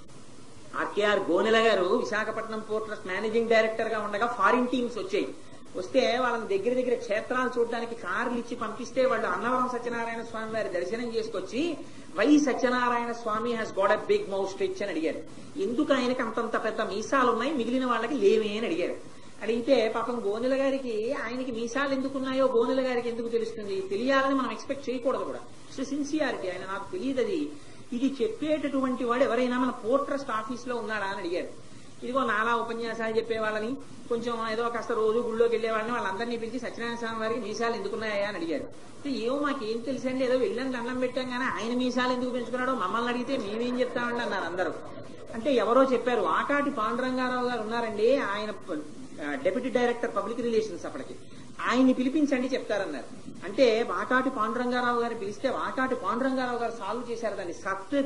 Speaker 3: ఆర్కేఆర్ గోనెల గారు Visakhapatnam port trust managing director గా ఉండగా ఫారిన్ టీమ్స్ వచ్చాయి వస్తే వాళ్ళని దగ్గర దగ్గర క్షేత్రాలు చూడడానికి కార్లు ఇచ్చి పంపిస్తే వాళ్ళు అన్నవరం సత్యనారాయణ స్వామి వారి దర్శనం చేసుకొచ్చి why Satyanarayana Swami has got a big moustache అని అడిగారు ఎందుకు ఆయనకి అంతంత పెద్ద మీసాలు ఉన్నాయి మిగిలిన వాళ్ళకి లేవే అని అడిగారు అడిగితే పాపం గోనెల గారికి ఆయనకి మీసాలు ఎందుకున్నాయో గోనెల గారికి ఎందుకు తెలుస్తుంది తెలియాలని మనం ఎక్స్పెక్ట్ చేయకూడదు కూడా సిన్సియారిటీ ఆయన నాకు తెలియదు అది ఇది చెప్పేటటువంటి వాడు ఎవరైనా మన పోర్ట్ ట్రస్ట్ ఆఫీస్ లో ఉన్నాడా అని అడిగారు ఇదిగో నాలా ఉపన్యాసాలు చెప్పే వాళ్ళని కొంచెం ఏదో కాస్త రోజు గుళ్ళోకి వెళ్లే వాళ్ళని వాళ్ళందరినీ పిలిచి సత్యనారాయణ స్వామి వారికి మీసాలు ఎందుకున్నాయా అని అడిగారు అంటే ఏమో మాకేం తెలుసండి ఏదో వెళ్ళని దండం పెట్టాం కానీ ఆయన మీసాలు ఎందుకు పెంచుకున్నాడో మమ్మల్ని అడిగితే మేమేం చెప్తామండి అన్నారు అందరూ అంటే ఎవరో చెప్పారు ఆకాటి పాండురంగారావు గారు ఉన్నారండి ఆయన డెప్యూటీ డైరెక్టర్ పబ్లిక్ రిలేషన్స్ అప్పటికి ఆయన్ని పిలిపించండి చెప్తారన్నారు అంటే వాకాటి పాండురంగారావు గారిని పిలిస్తే వాకాటి పాండురంగారావు గారు సాల్వ్ చేశారు దాన్ని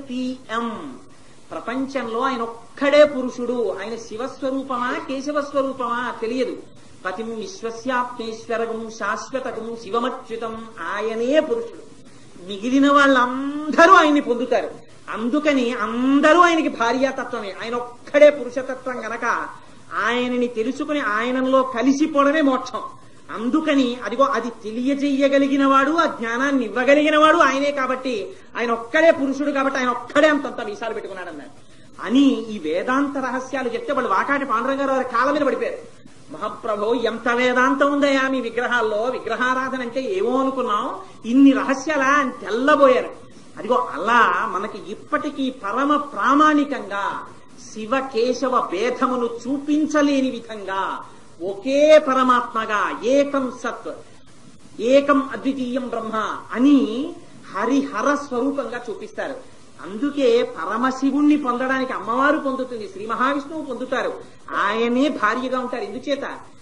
Speaker 3: సత్యం ప్రపంచంలో ఆయన ఒక్కడే పురుషుడు ఆయన శివస్వరూపమా కేశవ స్వరూపమా తెలియదు పతిం విశ్వస్యాత్మేశ్వరగం శాశ్వతకం శివమచ్యుతం ఆయనే పురుషుడు మిగిలిన వాళ్ళందరూ ఆయన్ని పొందుతారు అందుకని అందరూ ఆయనకి భార్యాతత్వమే ఆయన ఒక్కడే పురుషతత్వం గనక ఆయనని తెలుసుకుని ఆయనలో కలిసిపోవడమే మోక్షం అందుకని అదిగో అది తెలియజేయగలిగిన వాడు ఆ జ్ఞానాన్ని ఇవ్వగలిగిన వాడు ఆయనే కాబట్టి ఆయన ఒక్కడే పురుషుడు కాబట్టి ఆయన ఒక్కడే అంతంత మీసాలు పెట్టుకున్నాడు అన్నారు అని ఈ వేదాంత రహస్యాలు చెప్తే వాళ్ళు వాకాటి పాండురంగారు వారి కాళ్ళ మీద పడిపోయారు మహాప్రభో ఎంత వేదాంతం ఉందయా మీ విగ్రహాల్లో విగ్రహారాధన అంటే ఏమో అనుకున్నాం ఇన్ని రహస్యాలా అని తెల్లబోయారు అదిగో అలా మనకి ఇప్పటికీ పరమ ప్రామాణికంగా శివ కేశవ భేదమును చూపించలేని విధంగా ఒకే పరమాత్మగా ఏకం సత్ ఏకం అద్వితీయం బ్రహ్మ అని హరిహర స్వరూపంగా చూపిస్తారు అందుకే పరమశివుణ్ణి పొందడానికి అమ్మవారు పొందుతుంది శ్రీ మహావిష్ణువు పొందుతారు ఆయనే భార్యగా ఉంటారు ఎందుచేత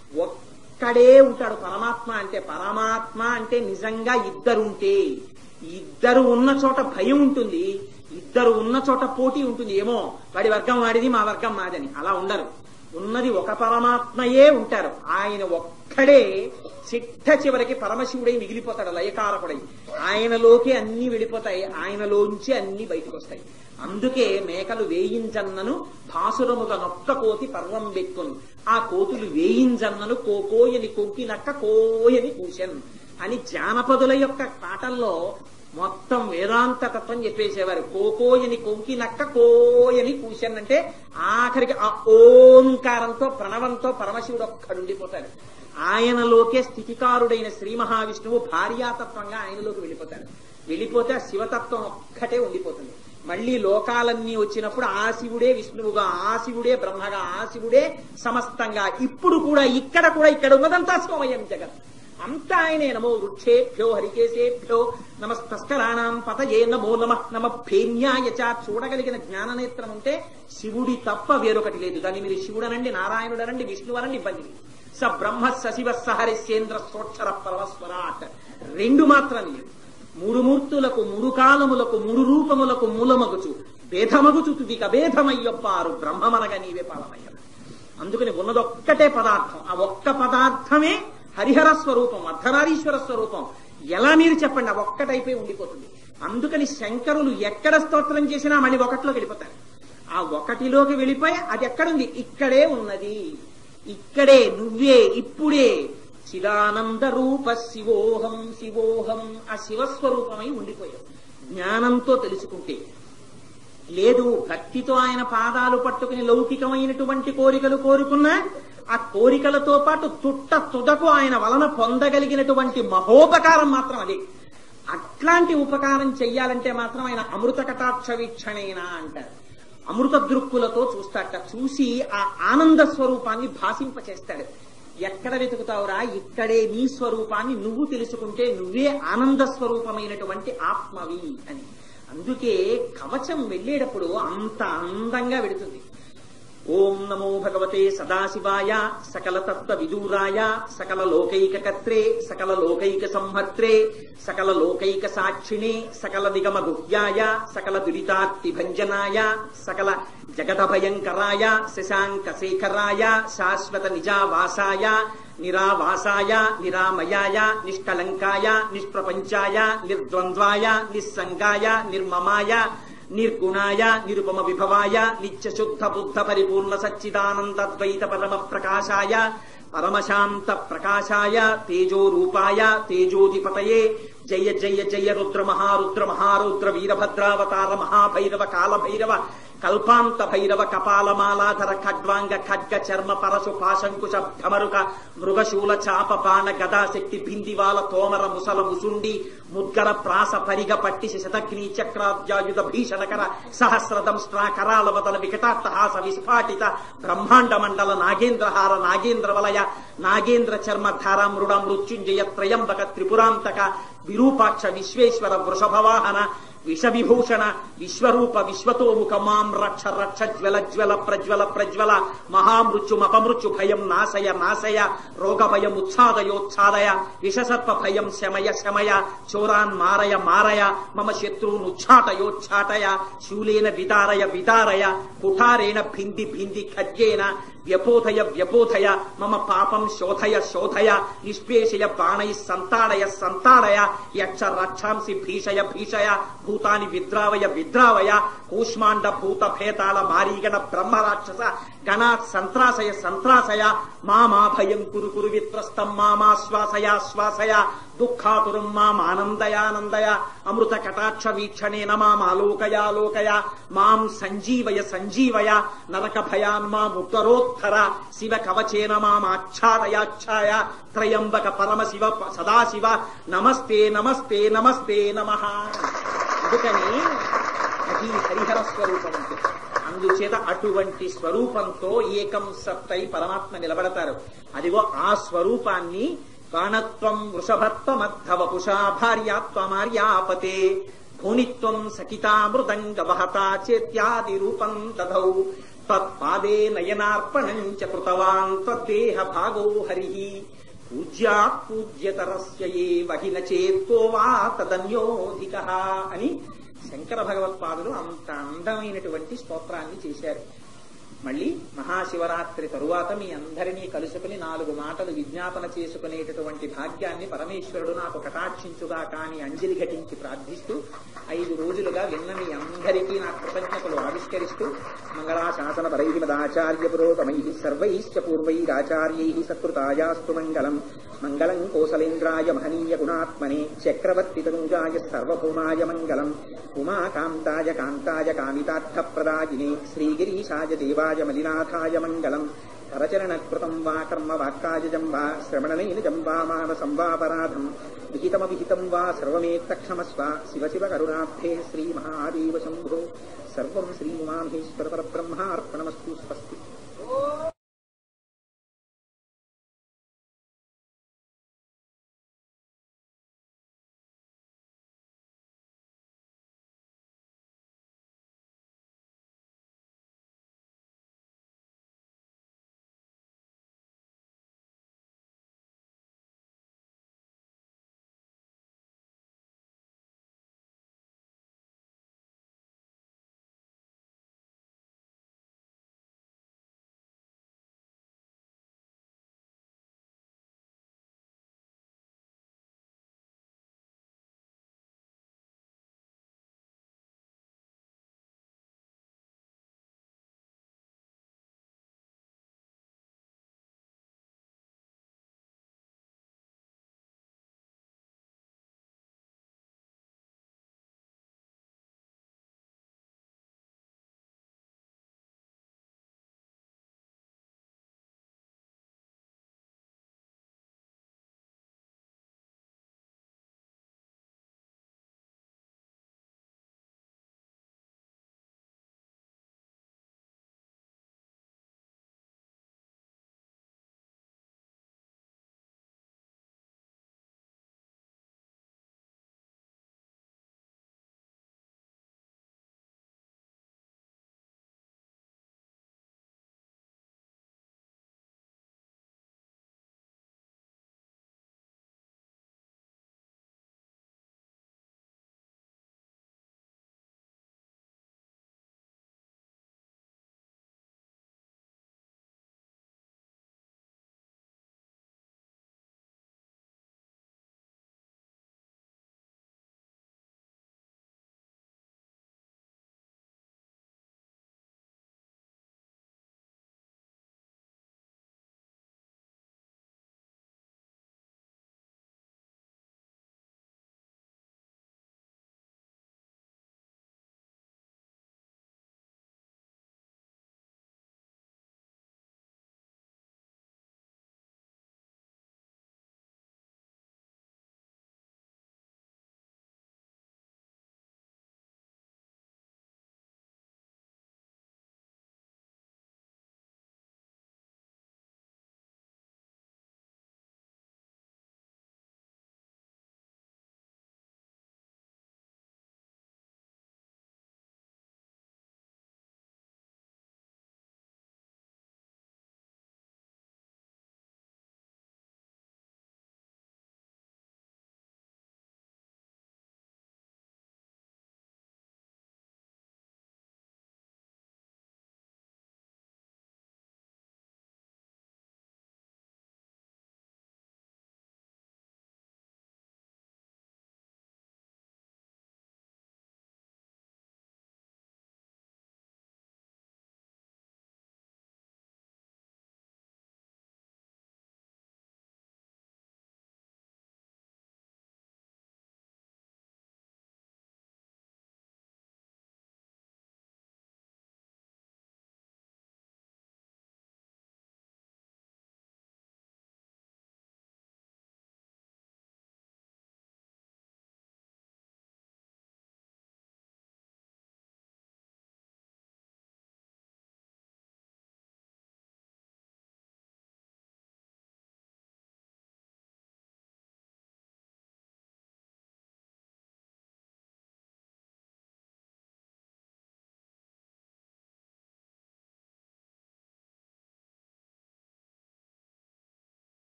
Speaker 3: ఒక్కడే ఉంటాడు పరమాత్మ అంటే పరమాత్మ అంటే నిజంగా ఇద్దరుంటే ఇద్దరు ఉన్న చోట భయం ఉంటుంది ఇద్దరు ఉన్న చోట పోటీ ఉంటుంది ఏమో వాడి వర్గం వాడిది మా వర్గం మాదని అలా ఉండరు ఉన్నది ఒక పరమాత్మయే ఉంటారు ఆయన ఒక్కడే చిట్ట చివరికి పరమశివుడై మిగిలిపోతాడు లయకారకుడై ఆయనలోకి అన్ని వెళ్ళిపోతాయి ఆయనలోంచి అన్ని బయటకు వస్తాయి అందుకే మేకలు వేయింజన్నను భాసురముగా నొక్క కోతి పర్వం బెక్కును ఆ కోతులు వేయింజన్నను కోకోయని కొక్కినక్క కోయని కూసెన్ అని జానపదుల యొక్క పాటల్లో మొత్తం వేదాంత తత్వం చెప్పేసేవారు కోకోయని కొంకినక్క కోయని కూశాను అంటే ఆఖరికి ఆ ఓంకారంతో ప్రణవంతో పరమశివుడు ఒక్కడుండిపోతాడు ఆయనలోకే స్థితికారుడైన శ్రీ మహావిష్ణువు భార్యాతత్వంగా ఆయనలోకి వెళ్ళిపోతాడు వెళ్ళిపోతే ఆ శివతత్వం ఒక్కటే ఉండిపోతుంది మళ్ళీ లోకాలన్నీ వచ్చినప్పుడు ఆ శివుడే విష్ణువుగా ఆ శివుడే బ్రహ్మగా ఆ శివుడే సమస్తంగా ఇప్పుడు కూడా ఇక్కడ కూడా ఇక్కడ ఉన్నదంతా సోమయం జగత్ అంతా ఆయనే నమో వృక్షేభ్యో హరికేశేభ్యో నమస్తస్కరాణం పతయే నమో నమ నమ ఫేన్యాయ చ చూడగలిగిన జ్ఞాననేత్రం ఉంటే శివుడి తప్ప వేరొకటి లేదు దాన్ని మీరు శివుడనండి నారాయణుడనండి విష్ణువనండి ఇబ్బంది లేదు. స బ్రహ్మ సశివ సహరిశ్చేంద్ర సోక్షర పరమస్వరాట్ రెండు మాత్రం లేదు మూడు మూర్తులకు మూడు కాలములకు మూడు రూపములకు మూలమగుచు భేదమగుచు తుదిక భేదమయ్యొప్పారు బ్రహ్మమనగ నీవే పాలమయ్య అందుకని ఉన్నదొక్కటే పదార్థం ఆ ఒక్క పదార్థమే హరిహర స్వరూపం అర్ధనారీశ్వర స్వరూపం ఎలా మీరు చెప్పండి ఆ ఒక్కటైపోయి ఉండిపోతుంది అందుకని శంకరులు ఎక్కడ స్తోత్రం చేసినా మళ్ళీ ఒకటిలోకి వెళ్ళిపోతారు ఆ ఒకటిలోకి వెళ్ళిపోయి అది ఎక్కడుంది ఇక్కడే ఉన్నది ఇక్కడే నువ్వే ఇప్పుడే చిదానంద రూప శివోహం శివోహం ఆ శివస్వరూపమై ఉండిపోయావు జ్ఞానంతో తెలుసుకుంటే లేదు భక్తితో ఆయన పాదాలు పట్టుకుని లౌకికమైనటువంటి కోరికలు కోరుకున్నా ఆ కోరికలతో పాటు తుట్ట తుదకు ఆయన వలన పొందగలిగినటువంటి మహోపకారం మాత్రం అదే అట్లాంటి ఉపకారం చెయ్యాలంటే మాత్రం ఆయన అమృత కటాక్ష వీక్షణేనా అంటారు అమృత దృక్కులతో చూస్తాట చూసి ఆ ఆనంద స్వరూపాన్ని భాషింపచేస్తాడు ఎక్కడ వెతుకుతావురా ఇక్కడే నీ స్వరూపాన్ని నువ్వు తెలుసుకుంటే నువ్వే ఆనంద స్వరూపమైనటువంటి ఆత్మవి అని అందుకే కవచం వెళ్ళేటప్పుడు అంత అందంగా వెడుతుంది ఓం నమో భగవతే సదాశివాయ సకల తత్వ విదూరాయ సకల లోకైక కర్త్రే సకల లోకైక సంహర్త్రే సకల లోకైక సాక్షిణే సకల నిగమ గుహ్యాయ సకల దురితార్తి భంజనాయ సకల జగత భయంకరాయ శశాంక శేఖరాయ శాశ్వత నిజావాసాయ నిరావాసాయ నిరామయాయ నిష్కలంకాయ నిష్ప్రపంచాయ నిర్ద్వంద్వాయ నిస్సంగాయ నిర్మమాయ నిర్గుణాయ నిరుపమ విభవాయ నిత్య శుద్ధ బుద్ధ పరిపూర్ణ సచ్చిదానంద ద్వైత పరమ ప్రకాశాయ పరమశాంత ప్రకాశాయ తేజో రూపాయ తేజోధిపతయే జయ జయ జయ రుద్ర మహారుద్ర మహారుద్ర వీరభద్రావతార మహాభైరవ కాలభైరవ కల్పాంత భైరవ కపాలమాలాధర ఖడ్వాంగ ఖడ్గ చర్మ పరశు పాశంకుశ భ్రమరుక మృగశూల చాప బాణ గదా శక్తి బిందివాల తోమర ముసల ముసుండి ముద్గర ప్రాస పరిగ పట్టి శతగ్ని చక్రాబ్జాయుధ భీషణకర సహస్రదంష్ట్రా కరాళవదల వికటాట్టహాస విస్ఫాటిత బ్రహ్మాండ మండల నాగేంద్రహార నాగేంద్ర వలయ నాగేంద్ర చర్మ ధార మృడ మృత్యుంజయ త్రయంబక త్రిపురాంతక విరూపాక్ష విశ్వేశ్వర వృషభవాహన విషవిభూషణ విశ్వరూప విశ్వతోముఖ మాం రక్ష రక్ష జ్వల జ్వల ప్రజ్వల ప్రజ్వల మహామృత్యుమపమృత్యు భయం నాశయ నాశయ రోగ భయం ఉచ్ఛాదయోచ్ఛాదయ విషసత్వ భయం శమయ శమయ చోరాన్ మారయ మారయ మమ శత్రువును ఉచ్ఛాటయోచ్ఛాటయ శూలేన విదారయ విదారయ కుఠారేణ భింది భింది ఖడ్గేన వ్యపోధయ వ్యపోధయ మమ పాపం శోధయ శోధయ నిష్పేషయ బాణై సంతాడయ సంతాడయ యక్ష రక్షాంసి భీషయ భీషయ భూతాని విద్రావయ విద్రావయ కూష్మాండ భూత భేతాళ మారీగణ బ్రహ్మ రాక్షస గణా సంత్రాసయ సంత్రాసయ మామా భయం కురు కురు విత్రస్తం మామా శ్వాసయ శ్వాసయ దుఃఖాతురం మాం ఆనందయానందయ అమృత కటాక్ష వీక్షణేన మాం ఆలోకయాలోకయ మాం సంజీవయ సంజీవయ నరక భయాన్ మాం ఉత్తరోత్తర శివ కవచేన మాం ఆచ్ఛాదయాచ్ఛాయ త్రయంబక పరమ శివ సదాశివ నమస్తే నమస్తే నమస్తే నమ అందుకని అది హరిహర స్వరూపం అంటే అందుచేత అటువంటి స్వరూపంతో ఏకం సత్తై పరమాత్మ నిలబడతారు అదిగో ఆ స్వరూపాన్ని కాణత్వం వృషభత్వమద్ధవపుషా భార్యాత్వమార్యాపతే భూనిత్వం సకితామృదంగ వహతా చేత్యాది రూపం దధౌ తత్పాదే నయనార్పణం చ కృతవాన్ తద్దేహ భాగో హరి పూజ్యాత్ పూజ్యతరస్య ఏ వహిన చేత్తో వా తదన్యోధిక అని శంకర భగవత్పాదులు అంత అందమైనటువంటి స్తోత్రాన్ని చేశారు మళ్ళీ మహాశివరాత్రి తరువాత మీ అందరినీ కలుసుకుని నాలుగు మాటలు విజ్ఞాపన చేసుకునేటటువంటి భాగ్యాన్ని పరమేశ్వరుడు నాకు కటాక్షించుగా కాని అంజలి ఘటించి ప్రార్థిస్తూ ఐదు రోజులుగా విన్న మీ అందరికీ నా కృతజ్ఞతలు ఆవిష్కరిస్తూ మంగళాశాసన పరై మదాచార్య పురోగమై సర్వైశ్చ పూర్వైరాచార్యై సత్కృతాయాస్తు మంగళం మంగళం కోసలేంద్రాయ మహనీయ గుణాత్మనే చక్రవర్తి తనూజాయ సర్వభౌమాయ మంగళం ఉమాకాంతాయ కాంతాయ కామితార్థప్రదాయినే శ్రీగిరీశాయ దేవాయ మలినాథాయ మంగళం కరచరణకృతం వా కర్మ వాక్కాయజం వా శ్రవణనైనజం వా మానసం వాపరాధం విహితమవిహితం వా సర్వమేత్తక్షమస్వ శివ శివ కరుణాబ్ధే శ్రీ మహాదేవ శంభో సర్వం శ్రీమామేశ్వర పరబ్రహ్మార్పణమస్తు స్వస్తి